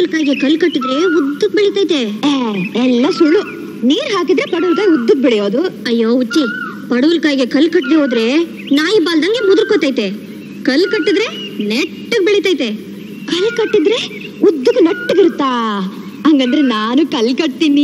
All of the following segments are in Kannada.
ಪಡವಲ್ಕಾಯಿಗೆ ಕಲ್ ಕಟ್ಟಿದ್ರೆ ಉದ್ದಕ್ ಬೆಳಿತೈತೆ ಏ, ಎಲ್ಲ ಸುಳ್ಳು ನೀರ್ ಹಾಕಿದ್ರೆ ಪಡವಲ್ಕಾಯಿ ಉದ್ದಕ್ ಬೆಳೆಯೋದು ಅಯ್ಯೋ ಹುಚ್ಚಿ ಪಡವಲ್ಕಾಯಿಗೆ ಕಲ್ ಕಟ್ಟದೆ ಹೋದ್ರೆ ನಾಯಿ ಬಾಲ್ದಂಗೆ ಮುದುರ್ಕೋತೈತೆ ಕಲ್ ಕಟ್ಟಿದ್ರೆ ನೆಟ್ಟಗ್ ಬೆಳಿತೈತೆ ಕಲ್ ಕಟ್ಟಿದ್ರೆ ಉದ್ದಕ್ ನಟ್ಟಗಿರುತ್ತಾ ಹಂಗಂದ್ರೆ ನಾನು ಕಲ್ ಕಟ್ತೀನಿ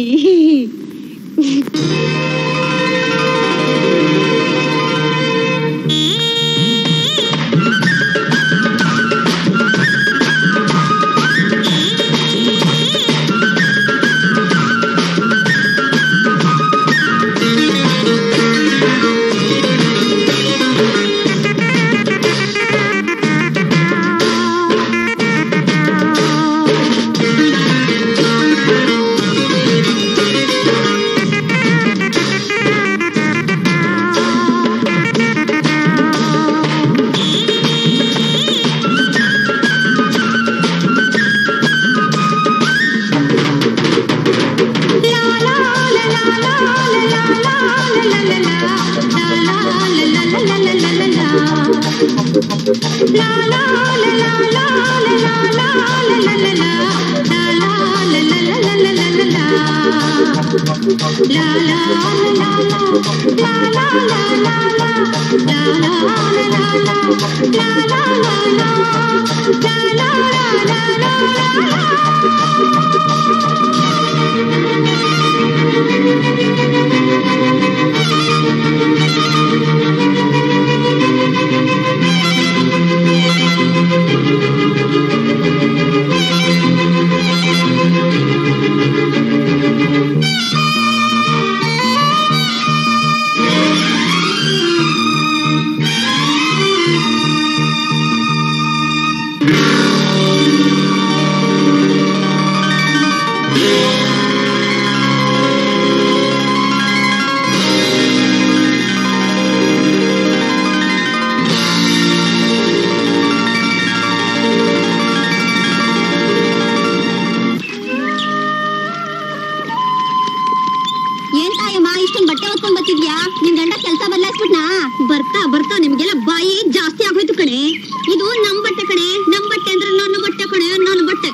ಏನ್ ತಾಯಮ್ಮ ಇಷ್ಟೊಂದ್ ಬಟ್ಟೆ ಹೊತ್ಕೊಂಡ್ ಬರ್ತಿದ್ಯಾ ನಿನ್ ಗಂಡ ಕೆಲ್ಸ ಬದಲಾಯಿಸ್ಬಿಟ್ನಾ ಬರ್ತಾ ಬರ್ತಾ ನಿಮ್ಗೆಲ್ಲ ಬಾಯಿ ಜಾಸ್ತಿ ಆಗೋಯ್ತು ಕಣೆ ಇದು ನಮ್ ಬಟ್ಟೆ ಕಣೆ ನಮ್ ಬಟ್ಟೆ ಅಂದ್ರೆ ನನ್ನ ಬಟ್ಟೆ ಕಣೆ ನನ್ನ ಬಟ್ಟೆ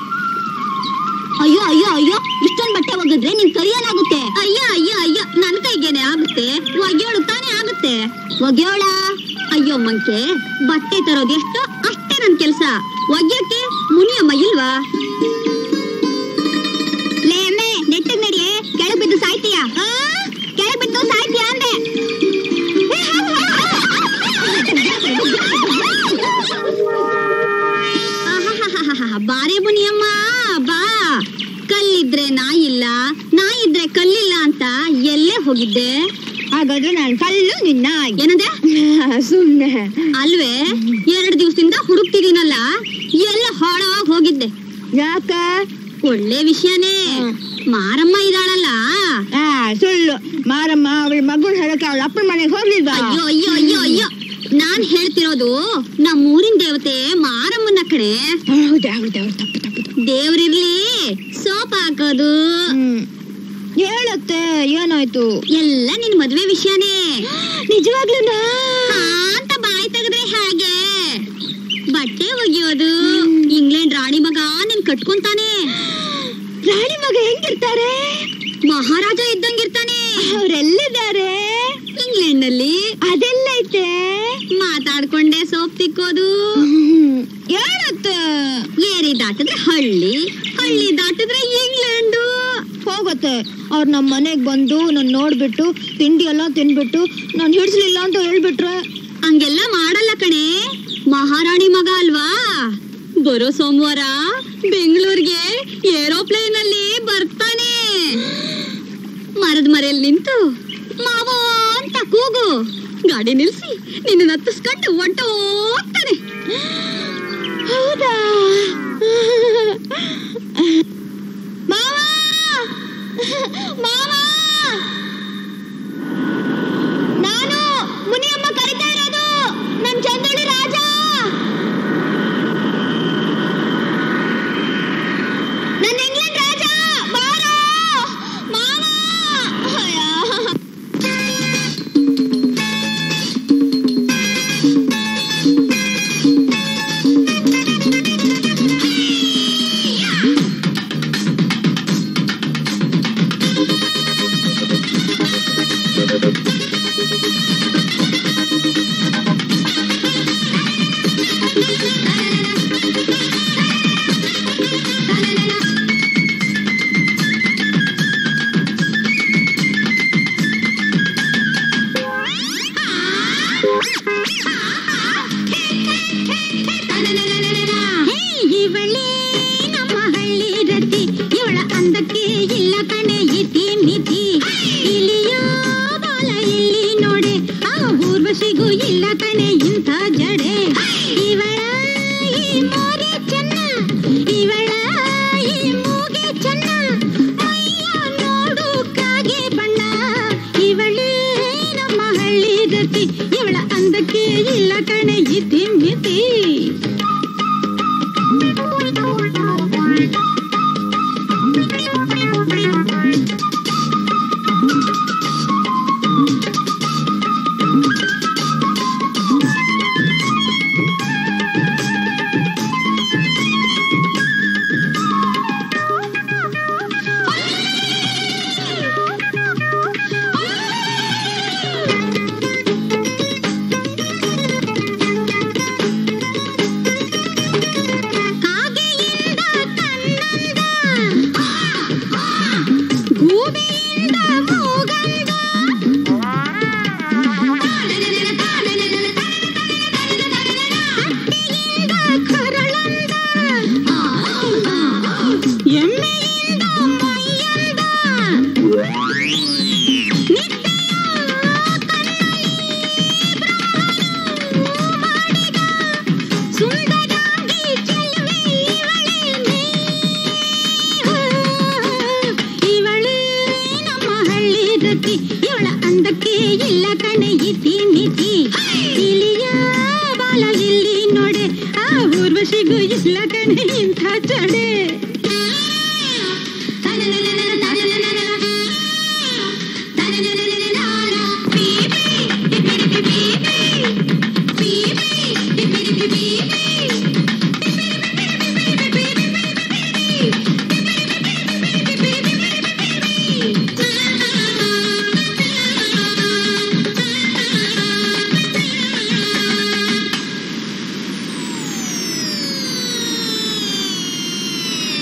ಅಯ್ಯೋ ಅಯ್ಯೋ ಅಯ್ಯೋ ಇಷ್ಟೊಂದ್ ಬಟ್ಟೆ ಒಗೆದ್ರೆ ನಿನ್ ಕೈ ಏನಾಗುತ್ತೆ ಅಯ್ಯೋ ಅಯ್ಯೋ ಅಯ್ಯೋ ನನ್ ಕೈಗೇನೆ ಆಗುತ್ತೆ ಒಗೆಯೋಳು ತಾನೇ ಆಗುತ್ತೆ ಒಗೆಯೋಳ ಅಯ್ಯೋ ಮಂಕೆ ಬಟ್ಟೆ ತರೋದು ಎಷ್ಟು ಅಷ್ಟೇ ನನ್ ಕೆಲ್ಸ ಒಗ್ಯಕ್ಕೆ ಮುನಿಯಮ್ಮ ಇಲ್ವಾ ಲೇ ಅಮ್ಮೆ ನೆಟ್ಟಗ್ ನಡಿಯೇ ಕೆಳಗ್ ಬಿದ್ದು ಸಾಯ್ತೀಯ ಕೆಳಗ್ ಬಿದ್ದು ಸಾಯ್ತೀಯ ಅಂದೆ ಆಹಾಹಾಹಾಹಾ, ಬಾರೆ ಮುನಿಯಮ್ಮ ಬಾ ಕಲ್ಲಿದ್ರೆ ನಾಯಿಲ್ಲ ನಾಯಿದ್ರೆ ಕಲ್ಲಿಲ್ಲ ಅಂತ ಎಲ್ಲೇ ಹೋಗಿದ್ದೆ ಹಾಗಾದ್ರೆ ನಾನು ಕಲ್ಲು ನಿನ್ನ ಏನಂದೆ ಸುಮ್ನೆ ಅಲ್ವೇ ಎರಡ್ ದಿವಸದಿಂದ ಹುಡುಕ್ತಿದೀನಲ್ಲ ಎಲ್ಲ ಹಾಳಾಗ್ ಹೋಗಿದ್ದೆ ಯಾಕ ಒಳ್ಳೆ ವಿಷಯನೇ ಮಾರಮ್ಮ ಇದಾಳಲ್ಲ ಆ ಸುಳ್ಳು ಮಾರಮ್ಮ ಅವಳ ಮಗು ಹೇಳಕ್ಕೆ ಅವಳ ಅಪ್ಪನ ಮನೆಗೆ ಹೋಗ್ಲಿಲ್ವಾ ಅಯ್ಯೋ ಅಯ್ಯೋ ಅಯ್ಯೋ ಅಯ್ಯೋ ನಾನ್ ಹೇಳ್ತಿರೋದು ನಮ್ಮ ಊರಿನ ದೇವತೆ ಮಾರಮ್ಮನ ಕಡೆ ಹೌದಾ ಹೌದಾ ಹೌದು ತಪ್ಪು ತಪ್ಪು ತಪ್ಪು. ದೇವ್ರಿರ್ಲಿ ಸೋಪ್ ಹಾಕೋದು ಹ್ಮ್ ಹೇಳತ್ತೆ ಏನಾಯ್ತು ಎಲ್ಲ ನಿನ್ ಮದ್ವೆ ವಿಷಯನೇ ನಿಜವಾಗ್ಲೂನಾ ಹಾ ಅಂತ ಬಾಯ್ ತೆಗೆದ್ರೆ ಹೇಗೆ ಬಟ್ಟೆ ಒಗೆಯೋದು ಇಂಗ್ಲೆಂಡ್ ರಾಣಿ ಮಗ ನಿನ್ ಕಟ್ಕೊಂತಾನೆ ರಾಣಿ ಮಗ ಹೆಂಗಿರ್ತಾರೆ ಮಹಾರಾಜ ಇದ್ದಂಗಿರ್ತಾನೆ ಅವ್ರೆಲ್ಲಿದ್ದಾರೆ ಇಂಗ್ಲೆಂಡ್ ನಲ್ಲಿ ಅದೆಲ್ಲೈತೆ ಮಾತಾಡ್ಕೊಂಡೆ ಸೋಪ್ ತಿಕ್ಕೋದು ಹೇಳತ್ತೆ ಏರಿ ದಾಟಿದ್ರೆ ಹಳ್ಳಿ ಹಳ್ಳಿ ದಾಟಿದ್ರೆ ಇಂಗ್ಲೆಂಡು ಹೋಗತ್ತೆ ಅವ್ರು ನಮ್ಮ ಮನೆಗ್ ಬಂದು ನಾನು ನೋಡ್ಬಿಟ್ಟು ತಿಂಡಿ ಎಲ್ಲ ತಿನ್ಬಿಟ್ಟು ನಾನು ಹಿಡ್ಸ್ಲಿಲ್ಲ ಅಂತ ಹೇಳ್ಬಿಟ್ರೆ ಹಂಗೆಲ್ಲ ಮಾಡಲ್ಲ ಕಣೆ ಮಹಾರಾಣಿ ಮಗ ಅಲ್ವಾ ಬರೋ ಸೋಮವಾರ ಬೆಂಗಳೂರಿಗೆ ಏರೋಪ್ಲೇನ್ ಅಲ್ಲಿ ಬರ್ತಾನೆ ಮರದ ಮರೆಯಲ್ಲಿ ನಿಂತು ಮಾವ ಅಂತ ಕೂಗು ಗಾಡಿ ನಿಲ್ಸಿ ನಿನ್ನ ಹತ್ತಿಸ್ಕೊಂಡು ಹೊಂಟ ಹೋಗ್ತಾನೆ ಹೌದಾ ಮಾವ ಮಾವ ನಾನು ಮುನಿಯಮ್ಮ ಕರಿತಾ ಇರೋದು ನನ್ ಚಂದ್ರಳಿ ರಾಜ ನನ್ನ ಇಂಗ್ಲೆಂಡ್ ರಾಜ ಬಾರೋ ಮಾವ ಅಯ್ಯ.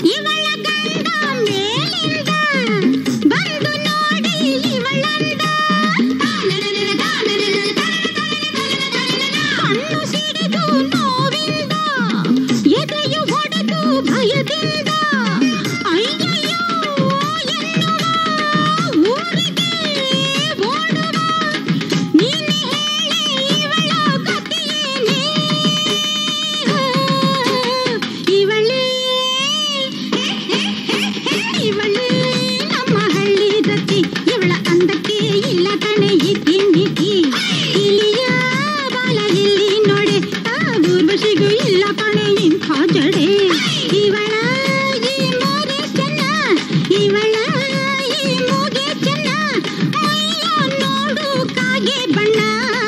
ಇವಳ ಗಂಡ ಮೇಲಿಂದ ಬಂದು ನೋಡಿ ಇವಳಂದ ಕಣ್ಣು ಸಿಡಿದು ನೋವಿಂದ ಎದೆಯು ಹೊಡೆದು ಭಯದಿಂದ ಅಯ್ಯಯ್ಯೋ ಎನ್ನುವ ಊರಿಗೆ ಓಡುವ ನೀನೆ ಹೇಳಿ ಇವಳ ಗತಿಯೇನೆ ಇವಳೇ ಇವಳೇ ನಮ್ಮ ಹಳ್ಳಿ ದತ್ತಿ ಇವಳ ಅಂದಕ್ಕೆ ಇಲ್ಲ ಕಣೆ ಇತಿ ಮಿತಿ ಇಲಿಯ ಬಾಲ ಇಲ್ಲಿ ನೋಡೆ ಆ ಊರ್ವಶಿಗೂ ಇಲ್ಲ ಕಣೆ ಇಂಥ ಜಡೆ ಇವಳ ಈ ಮೂಗೆ ಚೆನ್ನ ಇವಳ ಈ ಮೂಗೆ ಚೆನ್ನ ಮೈಯ ನೋಡು ಕಾಗೆ ಬಣ್ಣ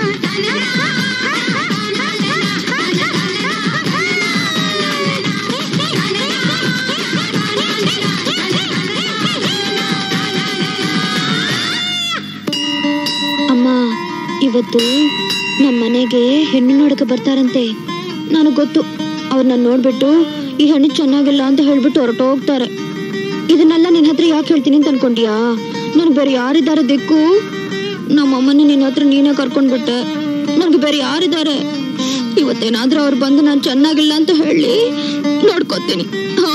ಅಮ್ಮ ಇವತ್ತು ನಮ್ಮ ಮನೆಗೆ ಹೆಣ್ಣು ನೋಡಕ್ಕೆ ಬರ್ತಾರಂತೆ ನನಗೆ ಗೊತ್ತು ಅವ್ರನ್ನ ನೋಡ್ಬಿಟ್ಟು ಈ ಹೆಣ್ಣು ಚೆನ್ನಾಗಿಲ್ಲ ಅಂತ ಹೇಳ್ಬಿಟ್ಟು ಹೊರಟೋಗ್ತಾರೆ ಇದನ್ನೆಲ್ಲ ನಿನ್ನ ಹತ್ರ ಯಾಕೆ ಹೇಳ್ತೀನಿ ಅಂತ ಅನ್ಕೊಂಡ್ಯಾ ನನ್ಗೆ ಬೇರೆ ಯಾರಿದ್ದಾರೆ ದಿಕ್ಕು ನಮ್ಮ ಅಮ್ಮನ ನಿನ್ನ ಹತ್ರ ನೀನೇ ಕರ್ಕೊಂಡ್ಬಿಟ್ಟೆ ನನ್ಗೆ ಬೇರೆ ಯಾರಿದ್ದಾರೆ ಇವತ್ತೇನಾದ್ರೂ ಅವ್ರು ಬಂದು ನಾನು ಚೆನ್ನಾಗಿಲ್ಲ ಅಂತ ಹೇಳಿ ನೋಡ್ಕೋತೀನಿ ಹಾ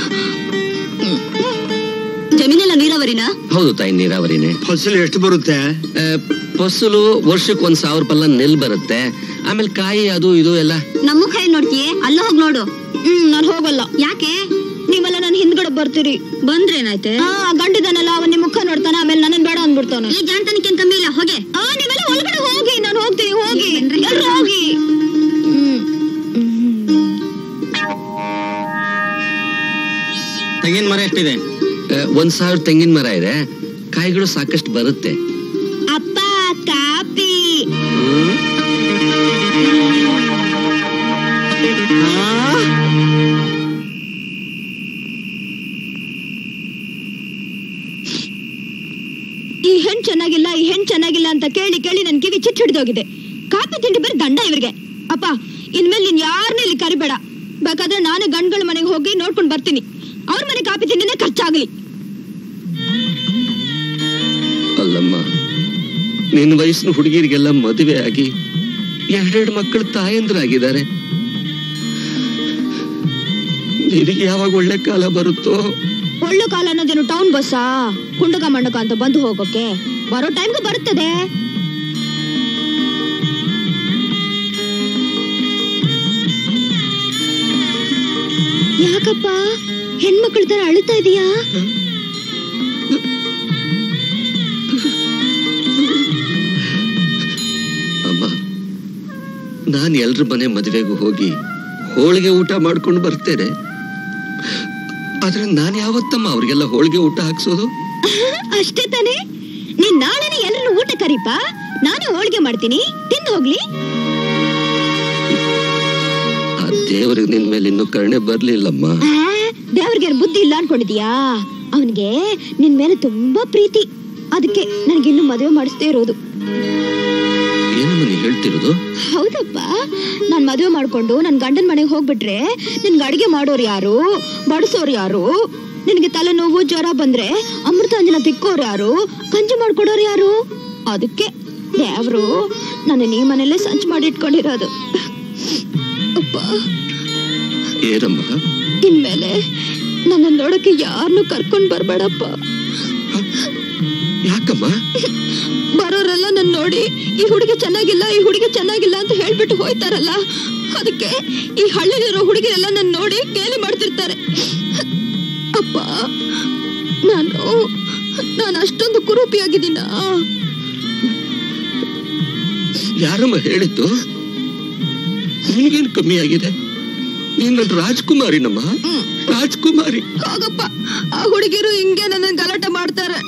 ಜಮೀನೆಲ್ಲ ನೀರಾವರಿನಾ ಹೌದು ತಾಯಿ ನೀರಾವರಿನೇ ಫಸಲು ಎಷ್ಟು ಬರುತ್ತೆ ಆ, ಫಸಲು ವರ್ಷಕ್ಕೆ ಒಂದ್ ಸಾವಿರ ಪಲ್ಲ ನೆಲ್ ಬರುತ್ತೆ ಆಮೇಲೆ ಕಾಯಿ ಅದು ಇದು ಎಲ್ಲ ನಮ್ಮ ಕೈ ನೋಡ್ತೀಯ ಅಲ್ಲ ಹೋಗಿ ನೋಡು ಹ್ಮ್ ನಾನು ಹೋಗಲ್ಲ ಯಾಕೆ ನೀವೆಲ್ಲ ನನ್ನ ಹಿಂದ್ಗಡೆ ಬರ್ತೀರಿ ಬಂದ್ರೇನಾಯ್ತೆ ಆ ಗಂಡಿದಾನಲ್ಲ ಅವನ ಮುಖ ನೋಡ್ತಾನೆ ಆಮೇಲೆ ನನ್ನ ಬೇಡ ಅಂದ್ಬಿಡ್ತಾನೆ ಈ ಜಾಣ್ತನಕ್ಕೇನ್ ಕಮ್ಮಿ ಇಲ್ಲ ಹೋಗೆ ಆ ನೀವೆಲ್ಲ ಒಳಗಡೆ ಹೋಗಿ ನಾನು ಹೋಗ್ತೀನಿ ಹೋಗಿ ಬನ್ರಿ. ಎಲ್ರು ಹೋಗಿ ಹ್ಮ್. ತೆಂಗಿನ ಮರ ಎಷ್ಟಿದೆ ಆ, ಒಂದ್ ಸಾವಿರ ತೆಂಗಿನ ಮರ ಇದೆ ಕಾಯಿಗಳು ಸಾಕಷ್ಟು ಬರುತ್ತೆ ಅಪ್ಪ ಕಾಪಿ ಈ ಹೆಣ್ ಚೆನ್ನಾಗಿಲ್ಲ ಈ ಹೆಣ್ ಚೆನ್ನಾಗಿಲ್ಲ ಅಂತ ಕೇಳಿ ಕೇಳಿ ನನ್ ಕಿವಿ ಚಿಟ್ ಹಿಡ್ದೋಗಿದೆ ಕಾಪಿ ತಿಂಡಿ ಬರೀ ದಂಡ ಇವ್ರಿಗೆ ಅಪ್ಪ ಇನ್ಮೇಲೆ ನೀನ್ ಯಾರನ್ನೂ ಇಲ್ಲಿ ಕರಿಬೇಡ ಬೇಕಾದ್ರೆ ನಾನು ಗಂಡ್ಗಳ ಮನೆಗೆ ಹೋಗಿ ನೋಡ್ಕೊಂಡ್ ಬರ್ತೀನಿ ಅವ್ರ ಮನೆ ಕಾಪಿ ತಿಂಡಿನೇ ಖರ್ಚಾಗ್ಲಿ ಅಲ್ಲಮ್ಮ ನಿನ್ನ ವಯಸ್ಸಿನ ಹುಡುಗಿರಿಗೆಲ್ಲ ಮದುವೆ ಆಗಿ ಎರಡೆರಡು ಮಕ್ಕಳು ತಾಯಂದ್ರಾಗಿದ್ದಾರೆ ನಿನಗೆ ಯಾವಾಗ ಒಳ್ಳೆ ಕಾಲ ಬರುತ್ತೋ ಒಳ್ಳೆ ಕಾಲ ಅನ್ನೋದೇನು ಟೌನ್ ಬಸ್ಸಾ ಕುಂಡಕ ಮಂಡಕ ಅಂತ ಬಂದು ಹೋಗೋಕೆ ಬರೋ ಟೈಮ್ಗೆ ಬರುತ್ತದೆ ಯಾಕಪ್ಪ ಹೆಣ್ಮಕ್ಳ ತರ ಅಳುತ್ತಾ ಇದೀಯಾ ಅಮ್ಮ ನಾನು ಎಲ್ರ ಮನೆ ಮದುವೆಗೂ ಹೋಗಿ ಹೋಳಿಗೆ ಊಟ ಮಾಡ್ಕೊಂಡು ಬರ್ತೇನೆ ಆದ್ರೆ ನಾನು ಯಾವತ್ತಮ್ಮ ಅವ್ರಿಗೆಲ್ಲ ಹೋಳಿಗೆ ಊಟ ಹಾಕ್ಸೋದು ಅಷ್ಟೇ ತಾನೇ ನೀನ್ ನಾಳೆನೆ ಎಲ್ಲರನ್ನು ಊಟ ಕರೀಪ ನಾನೇ ಹೋಳಿಗೆ ಮಾಡ್ತೀನಿ ತಿಂದು ಹೋಗ್ಲಿ ಆ ದೇವ್ರಿಗೆ ನಿನ್ ಮೇಲೆ ಇನ್ನೂ ಕರುಣೆ ಬರ್ಲಿಲ್ಲಮ್ಮ ದೇವ್ರಿಗೆ ಬುದ್ಧಿ ಇಲ್ಲ ಅನ್ಕೊಂಡಿದ್ಯಾ ಅವನಿಗೆ ನಿನ್ ಮೇಲೆ ತುಂಬಾ ಪ್ರೀತಿ ಅದಕ್ಕೆ ನನಗಿನ್ನು ಮದುವೆ ಮಾಡಿಸ್ದೇ ಇರೋದು ಏನಮ್ಮ ನೀ ಹೇಳ್ತಿರೋದು ಹೌದಪ್ಪ ನಾನ್ ಮದುವೆ ಮಾಡ್ಕೊಂಡು ನನ್ ಗಂಡನ ಮನೆಗೆ ಹೋಗ್ಬಿಟ್ರೆ ನಿನ್ಗೆ ಅಡಿಗೆ ಮಾಡೋರು ಯಾರು ಬಡಿಸೋರು ಯಾರು ನಿನಗೆ ತಲೆನೋವು ಜ್ವರ ಬಂದ್ರೆ ಅಮೃತಾಂಜನ ತಿಕ್ಕೋರು ಯಾರು ಕಂಜಿ ಮಾಡ್ಕೊಡೋರು ಯಾರು ಅದಕ್ಕೆ ದೇವ್ರು ನನ್ನ ಈ ಮನೆಯಲ್ಲೇ ಸಂಚು ಮಾಡಿ ಇಟ್ಕೊಂಡಿರೋದು ಅಪ್ಪ ಏನಮ್ಮ ಇನ್ಮೇಲೆ ನನ್ನ ನೋಡಕ್ಕೆ ಯಾರನ್ನು ಕರ್ಕೊಂಡ್ ಬರ್ಬೇಡಪ್ಪ ಯಾಕಮ್ಮ ಬರೋರೆಲ್ಲ ನನ್ ನೋಡಿ ಈ ಹುಡುಗಿ ಚೆನ್ನಾಗಿಲ್ಲ ಈ ಹುಡುಗಿ ಚೆನ್ನಾಗಿಲ್ಲ ಅಂತ ಹೇಳ್ಬಿಟ್ಟು ಹೋಯ್ತಾರಲ್ಲ ಅದಕ್ಕೆ ಈ ಹಳ್ಳಿಲಿರೋ ಹುಡುಗಿರೆಲ್ಲ ನನ್ ನೋಡಿ ಗೇಲಿ ಮಾಡ್ತಿರ್ತಾರೆ ಅಪ್ಪ ನಾನು ನಾನು ಅಷ್ಟೊಂದು ಕುರೂಪಿಯಾಗಿದ್ದೀನ ಯಾರಮ್ಮ ಹೇಳಿದ್ದು ನಿನ್ಗೇನು ಕಮ್ಮಿ ಆಗಿದೆ ನೀನ್ ನನ್ ರಾಜ್ಕುಮಾರಿನಮ್ಮ ರಾಜ್ಕುಮಾರಿ ಹೋಗಪ್ಪ ಆ ಹುಡುಗಿರು ಹಿಂಗೆ ನನ್ನ ಗಲಾಟೆ ಮಾಡ್ತಾರೆ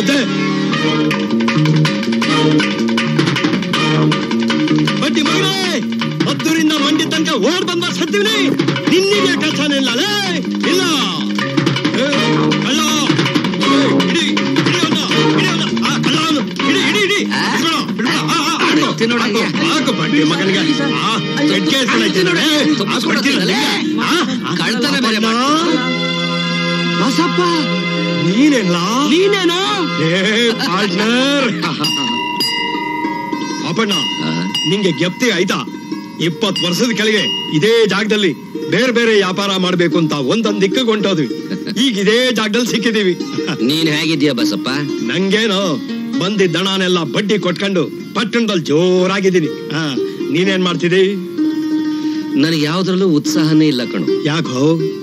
ಬಡತದೆ ಬಡ್ಡಿ ಮಗನೇ ಹತ್ತೂರಿಂದ ಮಂಡಿ ತನಕ ಓಡ್ ಬಂದ ಸತ್ತೀವಿ ನಿನ್ನಿಗೆ ಕೆಲಸನೇ ಇಲ್ಲ ಲೇ ಇಲ್ಲ ಏ, ಕಳ್ಳ ಏ, ಹಿಡಿ ಹಿಡಿ ಅವ್ನ, ಹಿಡಿ ಅವ್ನ. ಆ, ಕಳ್ಳ ಅವ್ನು. ಹಿಡಿ ಹಿಡಿ ಹಿಡಿ ಬಿಡ್ಬೇಡ, ಬಿಡ್ಬೇಡ. ಆ, ಆ, ಹಾಕು, ಎತ್ತಿ ನೋಡು ಹಂಗೆ. ಹಾಕು, ಹಾಕು ಬಡ್ಡಿ ಮಗನಿಗೆ ಆ, ಜಡ್ಗೆ ಎತ್ಕೊಳಕ್ಕೆ ನೋಡು. ಏ, ಹಾಕು ಬಡ್ಡಿ. ಆ, ಆ, ಕಳ್ತನ ಬೇರೆ ಬಣ್ಣ. ಮಾಡ್ತಿದ್ದ. ಬಸಪ್ಪ ನೀನೇನಲ್ಲ ನೀನೇನೋ ಏ ಪಾರ್ಟ್ನರ್ ಪಾಪಣ್ಣ ಆ, ನಿಂಗೆ ಗೆಪ್ತಿ ಆಯ್ತಾ ಇಪ್ಪತ್ ವರ್ಷದ ಕೆಳಗೆ ಇದೇ ಜಾಗದಲ್ಲಿ ಬೇರೆ ಬೇರೆ ವ್ಯಾಪಾರ ಮಾಡ್ಬೇಕು ಅಂತ ಒಂದೊಂದ್ ದಿಕ್ಕಿಗೆ ಹೊಂಟೋದ್ವಿ ಈಗ ಇದೇ ಜಾಗದಲ್ಲಿ ಸಿಕ್ಕಿದೀವಿ ನೀನ್ ಹೇಗಿದ್ಯಾ ಬಸಪ್ಪ ನಂಗೇನೋ ಬಂದಿದ್ದ ದಣನೆಲ್ಲ ಬಡ್ಡಿ ಕೊಟ್ಕೊಂಡು ಪಟ್ಟಣದಲ್ಲಿ ಜೋರಾಗಿದ್ದೀನಿ ಹಾ ನೀನೇನ್ ಮಾಡ್ತಿದಿ ನನಗೆ ಯಾವ್ದ್ರಲ್ಲೂ ಉತ್ಸಾಹನೇ ಇಲ್ಲ ಕಣು ಯಾಕೋ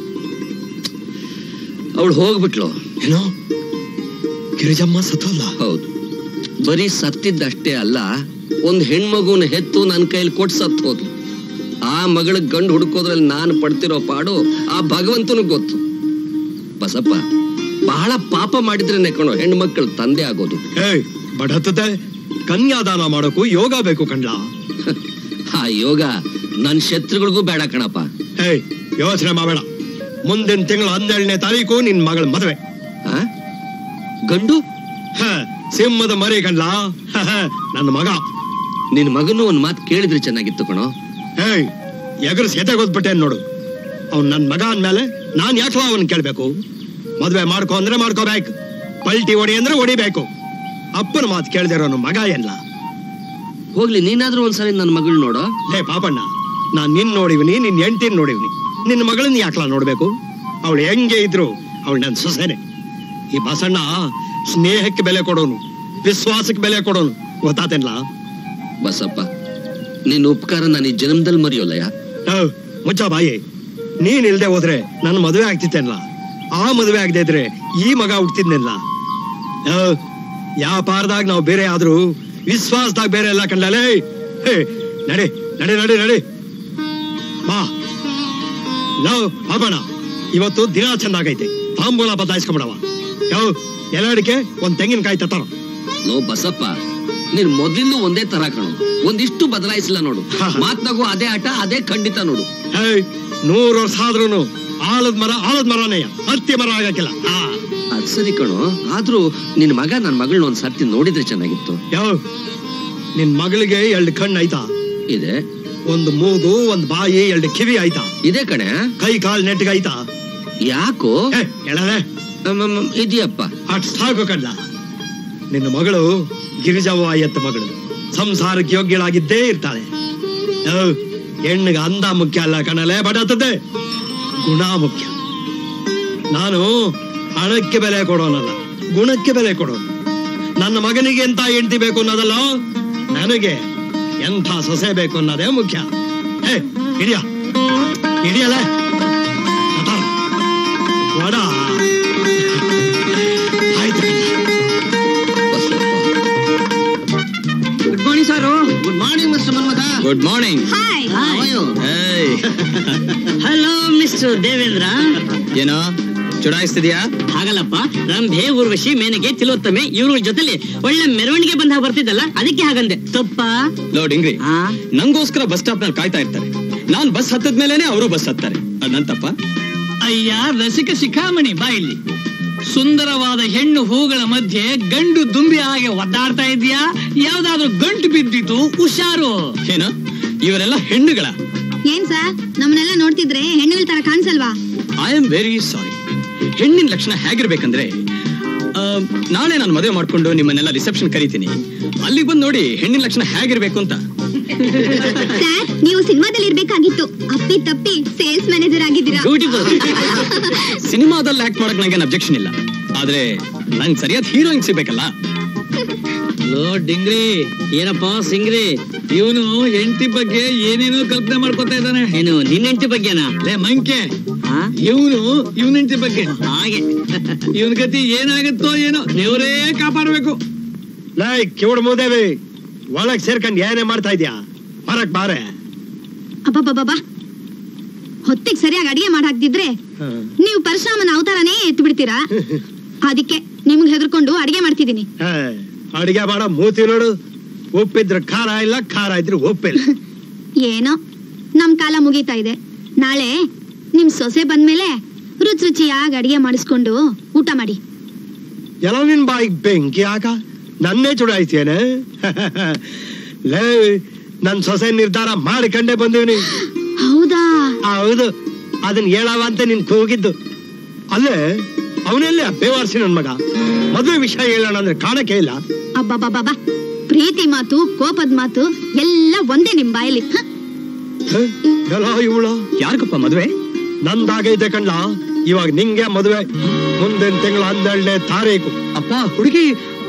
ಅವಳು ಹೋಗ್ಬಿಟ್ಲು ಏನೋ ಗಿರಿಜಮ್ಮ ಸತ್ತೋಲ್ಲ ಹೌದು ಬರೀ ಸತ್ತಿದ್ದಷ್ಟೇ ಅಲ್ಲ ಒಂದ್ ಹೆಣ್ಮಗುನ ಹೆತ್ತು ನನ್ನ ಕೈಲಿ ಕೊಟ್ಟು ಸತ್ತು ಹೋದ್ಲು ಆ ಮಗಳ ಗಂಡು ಹುಡುಕೋದ್ರಲ್ಲಿ ನಾನು ಪಡ್ತಿರೋ ಪಾಡು ಆ ಭಗವಂತನಿಗೆ ಗೊತ್ತು ಬಸಪ್ಪ ಬಹಳ ಪಾಪ ಮಾಡಿದ್ರೇನೆ ಕಣೋ ಹೆಣ್ಮಕ್ಳು ತಂದೆ ಆಗೋದು ಏಯ್ ಬಡತದೆ ಕನ್ಯಾದಾನ ಮಾಡೋಕು ಯೋಗ ಬೇಕು ಕಣ್ಲಾ ಆ ಯೋಗ ನನ್ ಶತ್ರುಗಳಿಗೂ ಬೇಡ ಕಣಪ್ಪ ಏಯ್ ಯೋಚನೆ ಮಾಡಬೇಡ ಮುಂದಿನ ತಿಂಗಳ ಹನ್ನೆರಡನೇ ತಾರೀಕು ನಿನ್ ಮಗಳ ಮದುವೆ ಆ? ಗಂಡು ಹ, ಸಿಂಹದ ಮರಿ ಕಣ್ಲಾ ಹ, ಹ, ನನ್ನ ಮಗ ನಿನ್ ಮಗನು ಒಂದ್ ಮಾತು ಕೇಳಿದ್ರೆ ಚೆನ್ನಾಗಿತ್ತು ಕಣೋ ಏಯ್ ಎಗರು ಸೇತೆ ಗೊತ್ಬಿಟ್ಟೆ ನೋಡು ಅವ್ನ್ ನನ್ ಮಗ ಅಂದ್ಮೇಲೆ ನಾನ್ ಯಾಕಲ ಅವನ್ ಕೇಳ್ಬೇಕು ಮದ್ವೆ ಮಾಡ್ಕೊ ಅಂದ್ರೆ ಮಾಡ್ಕೋಬೇಕು ಪಲ್ಟಿ ಹೊಡಿ ಅಂದ್ರೆ ಹೊಡಿಬೇಕು ಅಪ್ಪನ ಮಾತು ಕೇಳ್ದಿರೋನು ಮಗ ಎಲ್ಲ ಹೋಗ್ಲಿ ನೀನಾದ್ರೂ ಒಂದ್ಸರಿ ನನ್ನ ಮಗಳು ನೋಡೋ ಲೇ ಪಾಪಣ್ಣ ನಾನ್ ನಿನ್ ನೋಡಿವ್ನಿ ನಿನ್ ಹೆಂಡತಿನ್ ನೋಡಿವ್ನಿ ನಿನ್ನ ಮಗಳನ್ನ ಯಾಕಲ ನೋಡ್ಬೇಕು ಅವಳು ಹೆಂಗೆ ಇದ್ರು ಅವಳು ನನ್ ಸೊಸೆನೆ ಈ ಬಸಣ್ಣ ಸ್ನೇಹಕ್ಕೆ ಬೆಲೆ ಕೊಡೋನು ವಿಶ್ವಾಸಕ್ಕೆ ಬೆಲೆ ಕೊಡೋನು ಗೊತ್ತಾತೇನ್ಲ ಬಸಪ್ಪ ನಿನ್ ಉಪಕಾರ ನಾನು ಈ ಜನ್ಮದಲ್ಲಿ ಮರೆಯೋಲ್ಲಯ್ಯ ಹೌ, ಮುಚ್ಚ ಬಾಯಿ ನೀನ್ ಇಲ್ದೆ ಹೋದ್ರೆ ನನ್ನ ಮದುವೆ ಆಗ್ತಿತ್ತೇನಲ್ಲ ಆ ಮದುವೆ ಆಗದೆ ಇದ್ರೆ ಈ ಮಗ ಹುಡ್ತಿದ್ನಿಲ್ಲ ಹೌ, ವ್ಯಾಪಾರದಾಗ ನಾವು ಬೇರೆ ಆದ್ರೂ ವಿಶ್ವಾಸದಾಗ ಬೇರೆ ಎಲ್ಲ ಕಂಡಲೇ ಹೇ ನಡಿ ನಡಿ ನಡಿ ನಡಿ ಬಾ ನಾವು ಪಾಪಣ ಇವತ್ತು ದಿನ ಚೆನ್ನಾಗೈತೆ ತಾಂಬೂಲ ಬದಲಾಯಿಸ್ಕೊಂಬಿಡವ ಯಾವ ಎಲ್ಲ ಅಡಿಕೆ ಒಂದ್ ತೆಂಗಿನಕಾಯಿ ತತ್ತಾರ ಲೋ ಬಸಪ್ಪ ನೀನ್ ಮೊದ್ಲಿಂದ ಒಂದೇ ತರ ಕಣು ಒಂದಿಷ್ಟು ಬದಲಾಯಿಸಿಲ್ಲ ನೋಡು ಹಾ. ಮಾತ್ನಾಗೂ ಅದೇ ಆಟ ಅದೇ ಖಂಡಿತ ನೋಡು ಹೇ ನೂರು ವರ್ಷ ಆದ್ರೂನು ಆಲದ ಮರ ಆಲದ ಮರನೇ ಹತ್ತಿ ಮರ ಆಗಕ್ಕಿಲ್ಲ ಹಾ ಅದ್ ಸರಿ ಕಣು ಆದ್ರೂ ನಿನ್ ಮಗ ನನ್ ಮಗಳನ್ನ ಒಂದ್ ಸರ್ತಿ ನೋಡಿದ್ರೆ ಚೆನ್ನಾಗಿತ್ತು ಯಾವ ನಿನ್ ಮಗಳಿಗೆ ಎರಡು ಕಣ್ಣು ಆಯ್ತಾ ಇದೆ ಒಂದು ಮೂಗು ಒಂದ್ ಬಾಯಿ ಎರಡು ಕಿವಿ ಆಯ್ತಾ ಇದೆ ಕಣೆ ಕೈ ಕಾಲ್ ನೆಟ್ಟಿಗೆ ಆಯ್ತಾ ಯಾಕೋ ಏ, ಹೇಳದೆ ಅಮ್ಮಮ್ಮ, ಇದೆಯಪ್ಪ ಅಟ್ ಸಾಕು ಕಣ್ಣ ನಿನ್ನ ಮಗಳು ಗಿರಿಜವ್ವ ಎತ್ತ ಮಗಳು ಸಂಸಾರಕ್ಕೆ ಯೋಗ್ಯಳಾಗಿದ್ದೇ ಇರ್ತಾಳೆ ಯಾವ, ಹೆಣ್ಣಿಗೆ ಅಂದ ಮುಖ್ಯ ಅಲ್ಲ ಕಣಲೆ ಬಡತದೆ ಗುಣ ಮುಖ್ಯ ನಾನು ಹಣಕ್ಕೆ ಬೆಲೆ ಕೊಡೋನಲ್ಲ ಗುಣಕ್ಕೆ ಬೆಲೆ ಕೊಡೋನು ನನ್ನ ಮಗನಿಗೆ ಎಂತ ಹೆಂಡತಿ ಬೇಕು ಅನ್ನೋದಲ್ಲ ನನಗೆ ಎಂಥ ಸೊಸೆ ಬೇಕು ಅನ್ನೋದೇ ಮುಖ್ಯ ಹೇ ಹಿಡಿಯ ಹಿಡಿಯಲ್ಲ ಕತಾರ. ವಡ ಆಯ್ತು Basappa good morning sir good morning mister Manmatha good morning hi hello mister Devendra ಏನೋ ಚುಡಾಯಿಸ್ತಿದ್ಯಾ ಹಾಗಲ್ಲಪ್ಪ ರಂಭೆ ಊರ್ವಶಿ ಮೇನಗೆ ತಿಲೋತ್ತಮೆ ಇವ್ರ ಜೊತೆಲಿ ಒಳ್ಳೆ ಮೆರವಣಿಗೆ ಬಂದಾಗ ಬರ್ತಿದ್ದಲ್ಲ ಅದಕ್ಕೆ ಹಾಗಂದೆ ತಪ್ಪಾ ಲೋ ಡಿಂಗ್ರಿ ಆ? ನಂಗೋಸ್ಕರ ಬಸ್ ಸ್ಟಾಪ್ ನಲ್ಲಿ ಕಾಯ್ತಾ ಇರ್ತಾರೆ ನಾನ್ ಬಸ್ ಹತ್ತದ ಮೇಲೇನೆ ಅವರು ಬಸ್ ಹತ್ತಾರೆ ಅದ್ ನನ್ ತಪ್ಪ ಅಯ್ಯ ರಸಿಕ ಶಿಖಾಮಣಿ ಬಾ ಇಲ್ಲಿ ಸುಂದರವಾದ ಹೆಣ್ಣು ಹೂಗಳ ಮಧ್ಯೆ ಗಂಡು ದುಂಬಿ ಹಾಗೆ ಒದ್ದಾಡ್ತಾ ಇದೀಯಾ ಯಾವ್ದಾದ್ರು ಗಂಟು ಬಿದ್ದಿತ್ತು ಹುಷಾರು ಏನ ಇವರೆಲ್ಲ ಹೆಣ್ಣುಗಳ ಏನ್ ಸರ್ ನಮ್ಮನ್ನೆಲ್ಲ ನೋಡ್ತಿದ್ರೆ ಹೆಣ್ಣುಗಳ ತರ ಕಾಣಿಸಲ್ವಾ ಐ ಆಮ್ ವೆರಿ ಸಾರಿ ಹೆಣ್ಣಿನ ಲಕ್ಷಣ ಹೇಗಿರ್ಬೇಕಂದ್ರೆ ಆ, ನಾಳೆ ನಾನು ಮದುವೆ ಮಾಡ್ಕೊಂಡು ನಿಮ್ಮನ್ನೆಲ್ಲ ರಿಸೆಪ್ಷನ್ ಕರಿತೀನಿ ಅಲ್ಲಿಗೆ ಬಂದು ನೋಡಿ ಹೆಣ್ಣಿನ ಲಕ್ಷಣ ಹೇಗಿರ್ಬೇಕು ಅಂತ ಸರ್ ನೀವು ಸಿನಿಮಾದಲ್ಲಿ ಇರ್ಬೇಕಾಗಿತ್ತು ಅಪ್ಪಿ ತಪ್ಪಿ ಸೇಲ್ಸ್ ಮ್ಯಾನೇಜರ್ ಆಗಿದ್ದೀರಾ ಬ್ಯೂಟಿಫುಲ್ ಸಿನಿಮಾದಲ್ಲಿ ಆಕ್ಟ್ ಮಾಡಕ್ ನಂಗೆ ಅಬ್ಜೆಕ್ಷನ್ ಇಲ್ಲ ಆದ್ರೆ ನಂಗೆ ಸರಿಯಾದ ಹೀರೋಯಿನ್ ಸಿಗ್ಬೇಕಲ್ಲ ಲೋ ಡಿಂಗ್ರಿ ಏನಪ್ಪ ಸಿಂಗ್ರಿ ಇವನು ಹೆಂಡತಿ ಬಗ್ಗೆ ಏನೇನೋ ಕಲ್ಪನೆ ಮಾಡ್ಕೊತಾ ಇದ್ದಾನೆ ಏನು ನಿನ್ನ ಹೆಂಡತಿ ಬಗ್ಗೆನಾ ಲೇ ಮಂಕೆ ಆ? ಇವನು ಇವನ ಹೆಂಡತಿ ಬಗ್ಗೆ ಹಾಗೆ ಇವನ್ ಗತಿ ಏನಾಗುತ್ತೋ ಏನೋ ದೇವರೇ ಕಾಪಾಡ್ಬೇಕು ಲೈ ಕಿವಡ್ ಮೂದೇವಿ ಒಳಗ್ ಸೇರ್ಕೊಂಡ್ ಏನೇ ಮಾಡ್ತಾ ಇದ್ಯಾ ಹೊರಗ್ ಬಾರೆ ಅಬ್ಬಬ್ಬಬ್ಬಾ ಹೊತ್ತಿಗೆ ಸರಿಯಾಗಿ ಅಡಿಗೆ ಮಾಡಿ ಹಾಕ್ತಿದ್ರೆ ನೀವು ಪರಶುರಾಮನ ಅವತಾರನೇ ಎತ್ತು ಬಿಡ್ತೀರಾ ಅದಕ್ಕೆ ನಿಮ್ಗೆ ಹೆದರ್ಕೊಂಡು ಅಡಿಗೆ ಮಾಡ್ತಿದ್ದೀನಿ ಹೇ, ಅಡಿಗೆ ಮಾಡ ಮೂತಿ ನೋಡು ಉಪ್ಪಿದ್ರೆ ಖಾರ ಇಲ್ಲ ಖಾರ ಇದ್ರೆ ಉಪ್ಪಿಲ್ಲ ಏನೋ ನಮ್ ಕಾಲ ಮುಗೀತಾ ಇದೆ ನಾಳೆ ನಿಮ್ ಸೊಸೆ ಬಂದ್ಮೇಲೆ ರುಚಿ ರುಚಿಯಾಗಿ ಅಡಿಗೆ ಮಾಡಿಸ್ಕೊಂಡು ಊಟ ಮಾಡಿ ಎಲ್ಲ ನಿನ್ ಬಾಯಿಗೆ ಬೆಂಕಿ ಆಕ ನನ್ನೇ ಚುಡಾಯ್ತೇನೆ ಲೇ ನನ್ ಸೊಸೆ ನಿರ್ಧಾರ ಮಾಡಿಕೊಂಡೇ ಬಂದೀನಿ ಹೌದಾ ಹೌದು ಅದನ್ನ ಹೇಳವ ಅಂತ ನಿನ್ ಕೂಗಿದ್ದು ಅಲ್ಲೇ ಅವನೆಲ್ಲೇ ಬೇವಾರ್ಸಿ ನನ್ ಮಗ ಮದುವೆ ವಿಷಯ ಹೇಳೋಣ ಅಂದ್ರೆ ಕಾಣಕ್ಕೆ ಇಲ್ಲ ಅಬ್ಬಬ್ಬಬ್ಬಾ ಪ್ರೀತಿ ಮಾತು ಕೋಪದ ಮಾತು ಎಲ್ಲ ಒಂದೇ ನಿಮ್ ಬಾಯಲ್ಲಿ ಹ? ಹೇ, ಎಲ್ಲ ಇವಳ ಯಾರಿಗಪ್ಪ ಮದುವೆ ನಂದಾಗೈತೆ ಕಣ್ಲ ಇವಾಗ ನಿಂಗೆ ಮದುವೆ ಮುಂದಿನ ತಿಂಗಳ ಹನ್ನೆರಡನೇ ತಾರೀಕು ಅಪ್ಪ ಹುಡುಗಿ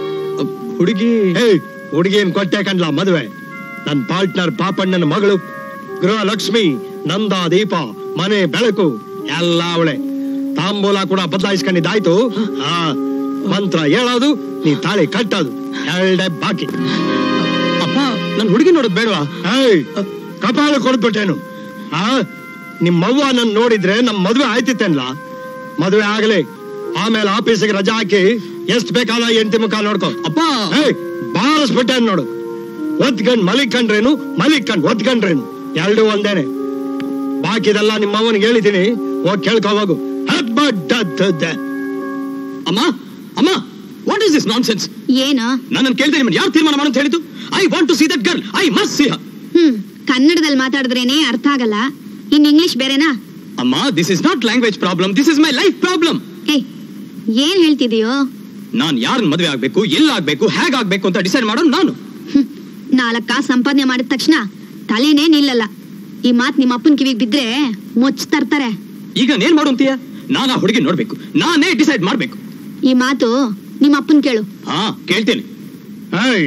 ಹುಡುಗಿ ಹೇ ಹುಡುಗಿಯನ್ ಕೊಟ್ಟೆ ಕಣ್ಲ ಮದುವೆ ನನ್ ಪಾರ್ಟ್ನರ್ ಪಾಪಣ್ಣನ ಮಗಳು ಗೃಹಲಕ್ಷ್ಮಿ ನಂದ ದೀಪ ಮನೆ ಬೆಳಕು ಎಲ್ಲ ಅವಳೆ ತಾಂಬೂಲ ಕೂಡ ಬದಲಾಯಿಸ್ಕೊಂಡಿದ್ದಾಯ್ತು ಹಾ ಮಂತ್ರ ಹೇಳೋದು ನೀ ತಾಳಿ ಕಟ್ಟೋದು ಎರಡೇ ಬಾಕಿ ಅಪ್ಪ ನನ್ ಹುಡುಗಿ ನೋಡೋದ್ ಬೇಡವಾ ಏಯ್ ಕಪಾಲ ಕೊಡ್ಬಿಟ್ಟೇನು ಆ ನಿಮ್ಮವ್ವ ನನ್ ನೋಡಿದ್ರೆ ನಮ್ ಮದುವೆ ಆಯ್ತಿತ್ತೇನ್ಲ ಮದುವೆ ಆಗಲಿ ಆಮೇಲೆ ಆಫೀಸಿಗೆ ರಜಾ ಹಾಕಿ ಎಷ್ಟ್ ಬೇಕಾದ ಎಂಟಿ ಮುಖ ನೋಡ್ಕೊ ಅಪ್ಪ ಏಯ್ ಬಾರಿಸ್ಬಿಟ್ಟೇನ್ ನೋಡು ಒತ್ಕಂಡ್ ಮಲಿಕಂಡ್ರೇನು ಮಲಿಕಂಡ್ ಒತ್ಕಂಡ್ರೇನು ಎರಡು ಒಂದೇನೆ ಬಾಕಿದೆಲ್ಲ ನಿಮ್ಮವ್ವನಿಗೆ ಹೇಳಿದ್ದೀನಿ ಹೋಗ್ ಕೇಳ್ಕೊ ಹೋಗು ಹಬ್ಬಡ್ಡದ್ದೆ. ಅಮ್ಮ ಅಮ್ಮ what is this nonsense ಏನೋ ನಾನು ಕೇಳ್ದೆ ನಿಮ್ಮನ್ನ ಯಾರು ತೀರ್ಮಾನ ಮಾಡಂತ ಹೇಳಿದ್ದು I want to see that girl I must see hmm ಕನ್ನಡದಲ್ಲಿ ಮಾತಾಡಿದ್ರೇನೆ ಅರ್ಥ ಆಗಲ್ಲ ಇನ್ ಇಂಗ್ಲಿಷ್ ಬೇರೆನಾ ಅಮ್ಮ this is not language problem this is my life problem ಏಯ್ ಏನ್ ಹೇಳ್ತಿದೀಯೋ ನಾನ್ ಯಾರನ್ನ ಮದುವೆ ಆಗ್ಬೇಕು ಎಲ್ಲ ಆಗ್ಬೇಕು ಹೇಗ್ ಆಗ್ಬೇಕು ಅಂತ ಡಿಸೈಡ್ ಮಾಡೋನು ನಾನು ಹ್ಮ್. ನಾಲ್ಕ್ ಕಾಸು ಸಂಪಾದನೆ ಮಾಡಿದ ತಕ್ಷಣ ತಲೆನೇ ನಿಲ್ಲಲ್ಲ ಈ ಮಾತ್ ನಿಮ್ಮ ಅಪ್ಪನ ಕಿವಿಗೆ ಬಿದ್ರೆ ಮೊಚ್ ತರ್ತಾರೆ ಈಗ ಏನ್ ಮಾಡು ಅಂತೀಯ ನಾನು ಆ ಹುಡುಗಿ ನೋಡ್ಬೇಕು ನಾನೇ ಡಿಸೈಡ್ ಮಾಡ್ಬೇಕು ಈ ಮಾತು ನಿಮ್ಮ ಅಪ್ಪನ್ ಕೇಳು ಹಾ ಕೇಳ್ತೇನೆ ಏಯ್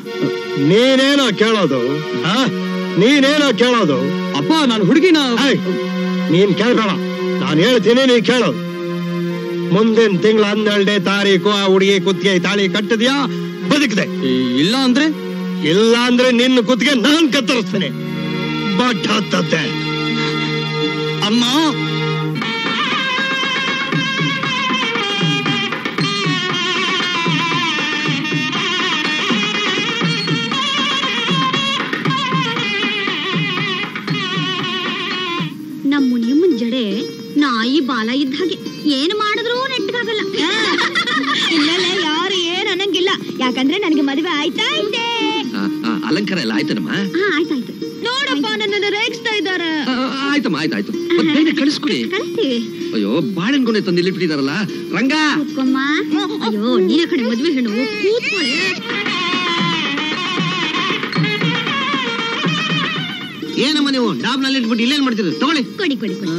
ನೀನೇನೋ ಕೇಳೋದು ಆ? ನೀನೇನೋ ಕೇಳೋದು ಅಪ್ಪ ನಾನು ಹುಡುಗಿನ ಏಯ್, ನೀನ್ ಕೇಳ್ಬೇಡ ನಾನು ಹೇಳ್ತೀನಿ ನೀ ಕೇಳು ಮುಂದಿನ ತಿಂಗಳ ಹನ್ನೆರಡನೇ ತಾರೀಕು ಆ ಹುಡುಗಿ ಕುತ್ತಿಗೆ ತಾಳಿ ಕಟ್ಟಿದ್ಯಾ ಬದುಕಿದೆ ಇಲ್ಲ ಅಂದ್ರೆ ಇಲ್ಲ ಅಂದ್ರೆ ನಿನ್ನ ಕುತ್ತಿಗೆ ನಾನ್ ಕತ್ತರಿಸ್ತೇನೆ ಬಟ್ ಹತ್ತತ್ತೆ ಅಮ್ಮ ನಮ್ಮ ಮುನಿಯಮ್ಮನ್ ಜಡೆ ನಾಯಿ ಬಾಲ ಇದ್ದ ಹಾಗೆ ಏನ್ ಮಾಡಿದ್ರು ನೆಟ್ಗಾಗಲ್ಲ ಇಲ್ಲೇ ಯಾರು ಏನ್ ಅನ್ನಂಗಿಲ್ಲ ಯಾಕಂದ್ರೆ ನನಗೆ ಮದುವೆ ಆಯ್ತಾ ಇದೆ ಆ, ಆ, ಅಲಂಕಾರ ಎಲ್ಲ ಆಯ್ತನಮ್ಮ ಹಾ ಆಯ್ತಾಯ್ತು ನೋಡಪ್ಪ ನನ್ನನ್ನ ರೇಗಿಸ್ತಾ ಇದ್ದಾರೆ ಆ, ಆ, ಆಯ್ತಮ್ಮ ಆಯ್ತಾಯ್ತು ಮತ್ತೆ ಬೇಗ ಕಳಿಸ್ಕೊಡಿ ಕಳಿಸ್ತೀವಿ ಅಯ್ಯೋ ಬಾಳೆಗೊನೆ ತಂದು ಇಲ್ಲಿಟ್ಬಿಟ್ಟಿದಾರಲ್ಲ ರಂಗ ಕೂತ್ಕೊಮ್ಮ ಅಯ್ಯೋ ನೀನ ಕಡೆ ಮದ್ವೆ ಹೆಣ್ಣು ಕೂತ್ಕೊಳ್ಳೆ ಏನಮ್ಮ ನೀವು ಡಾಬ್ ನಲ್ಲಿ ಇಟ್ಬಿಟ್ಟು ಇಲ್ಲೇನ್ ಮಾಡ್ತೀರಿ ತಗೊಳ್ಳಿ ಕೊಡಿ ಕೊಡಿ ಕೊಡಿ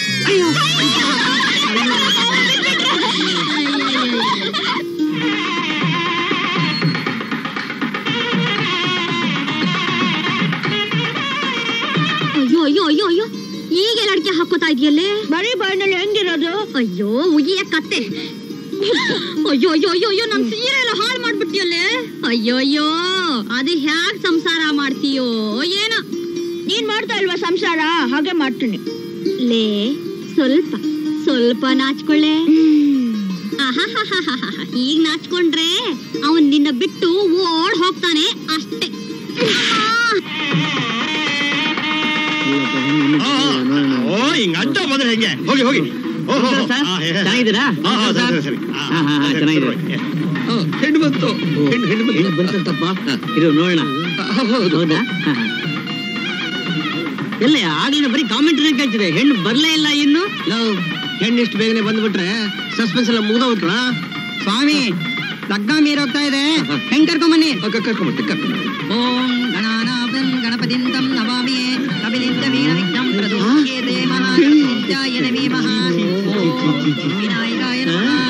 ಅಯ್ಯೋ ಅಯ್ಯೋ ಅಯ್ಯೋ ಅಯ್ಯೋ ಈಗ ಅಡಿಕೆ ಹಾಕೋತಾ ಇದೆಯಲ್ಲೇ ಬರೀ ಬಾಯಿನಲ್ಲಿ ಹೆಂಗಿರೋದು ಅಯ್ಯೋ ಉಗಿಯ ಕತ್ತೆ ಅಯ್ಯೋ ಅಯ್ಯೋ ಅಯ್ಯೋ ಅಯ್ಯೋ ನನ್ ಸೀರೆ ಎಲ್ಲ ಹಾಳು ಮಾಡ್ಬಿಟ್ಟಿಯಲ್ಲೇ ಅಯ್ಯೋ ಅಯ್ಯೋ ಅದು ಹ್ಯಾಗ್ ಸಂಸಾರ ಮಾಡ್ತೀಯೋ ಏನೋ ನೀನ್ ಮಾಡ್ತಾ ಇಲ್ವಾ ಸಂಸಾರ ಹಾಗೆ ಮಾಡ್ತೀನಿ ಲೇ ಸ್ವಲ್ಪ ಸ್ವಲ್ಪ ನಾಚ್ಕೊಳ್ಳೆ ಆಹಾಹಾಹಾಹಾಹಾ. ಈಗ ನಾಚ್ಕೊಂಡ್ರೆ ಅವನ್ ನಿನ್ನ ಬಿಟ್ಟು ಓಡ್ ಹೋಗ್ತಾನೆ ಅಷ್ಟೇ ಆ, ಓ ಹಿಂಗ ಅಡ್ಡ ಬಂದ್ರೆ ಹೆಂಗೆ ಹೋಗಿ ಹೋಗಿ ಓ, ಹೋ, ಹೋ. ಸರ್, ಆ, ಹೇ, ಹೇ. ಚೆನ್ನಾಗಿದ್ದೀರಾ? ಆ, ಆ, ಸರ್? ಸರಿ, ಸರಿ. ಆ, ಹಾ, ಹಾ, ಹಾ, ಸರಿ, ಚೆನ್ನಾಗಿದೆ. ಸರಿ. ಆ, ಹೆಣ್ಣು ಬಂತು ಹೆಣ್ಣು ಹೆಣ್ಣು ಬಂತು. ಹೆಣ್ಣು ಬಂತಂತಪ್ಪ ಹಾ. ಇರು ನೋಡೋಣ ಆ, ಹೌದು ಹೌದಾ ಹಾ, ಹಾ. ಎಲ್ಲ ಆಗ್ಲಿನ ಬರೀ ಕಾಮೆಂಟ್ ಕೇಳ್ತಿದೆ ಹೆಣ್ಣು ಬರ್ಲೇ ಇಲ್ಲ ಇನ್ನು ಹೆಣ್ಣು ಇಷ್ಟು ಬೇಗನೆ ಬಂದ್ಬಿಟ್ರೆ ಸಸ್ಪೆನ್ಸ್ ಎಲ್ಲ ಮುಗ್ದೋಗ್ಬಿಟ್ರ ಸ್ವಾಮಿ ಲಗ್ನ ಮೀರೋಗ್ತಾ ಇದೆ ಹೆಂಗ್ ಕರ್ಕೊಂಬನ್ನಿ ಆ, ಕ- ಕರ್ಕೊಂಬರ್ತೀನಿ ಕರ್ಕೊಂಬರ್ತೀನಿ ಓಂ ಗಣಾನಾಥಂ ಗಣಪತಿಂ ತಂ ನಮಾಮಿ ಕಪಿಲಿಂದ ವೀರ ವಿಘ್ನಂ ಪ್ರದೋಷ್ಯೇತೆ ಮಹಾಗಣಪತಿಂಚಾಯ ನಮಃ ಓಂ ವಿನಾಯಕಾಯ ನಮಃ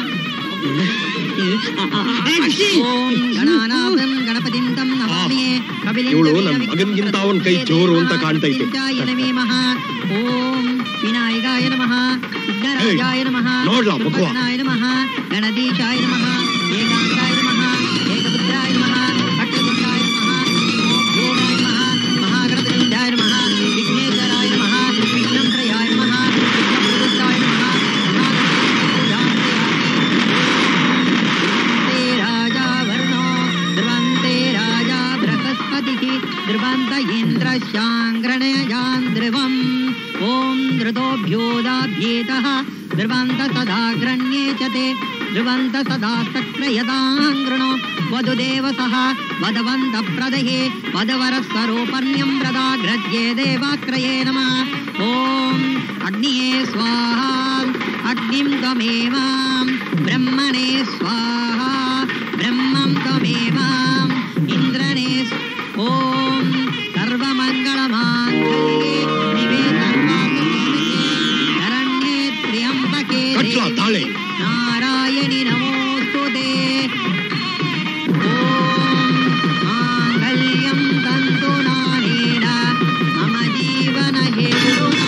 ಓಂ ಗಣಾನಾಥಂ ಗಣಪತಿಂ ತಂ ನಮಾಮಿ ಕಪಿಲಿಂದ ಇವಳು ವೀರ ನನ್ ವಿಘ್ನಂ ಮಗನ್ಗಿಂತ ಅವನ್ ಕೈ ಜೋರು ಅಂತ ಕಾಣ್ತೈತೆ. ಪ್ರದೋಷ್ಯೇತೆ ನಮಃ ಓಂ ವಿನಾಯಕಾಯ ನಮಃ ವಿಘ್ನರಾಜಾಯ ನಮಃ ನೋಡ್ಲಾ ಮಗುವ? ಸುಭದ್ರಾಯ ನಮಃ ಗಣದೀಶಾಯ ನಮಃ ಏಕಾಂತಾಯ ನಮಃ ಏಕಪುತ್ರಾಯ ನಮಃ ಅಟ್ಟಪುತ್ರಾಯ ನಮಃ ಮೋಕ್ಷೋಣಾಯ ನಮಃ ಮಹಾಗಣಪತಿಂದಾಯ ನಮಃ ವಿಘ್ನೇಶ್ವರಾಯ ನಮಃ ವಿಘ್ನಂತ್ರಯಾಯ ನಮಃ ವಿಘ್ನಪ್ರದುಷ್ಟಾಯ ನಮಃ ಮಹಾಗಣಪತಿಂದಾಯ परशाङ्ग्रणयान् ध्रुवम् ॐ धृतोऽभ्योदाभ्येतः ध्रुवन्त सदा ग्रण्ये च ते ध्रुवन्त सदा सक्रयदाङ्गृणो वधुदेवसः वधवन्त प्रदहे वधवरस्वरोपण्यं प्रदाघ्रज्ये देवाक्रये नमः ॐ अग्निये स्वाहा अग्निं त्वमेव ब्रह्मणे स्वाहा ब्रह्मं त्वमेव इन्द्रणे स्व- ॐ सर्वमङ्गलमाङ्गल्ये दिवे सर्वार्थसाधके शरण्ये त्र्यम्बके ಕಟ್ಲ देवी ತಾಳೆ नारायणि नमोऽस्तु ते ॐ माङ्गल्यं तन्तु नानेन मम जीवन हेतुना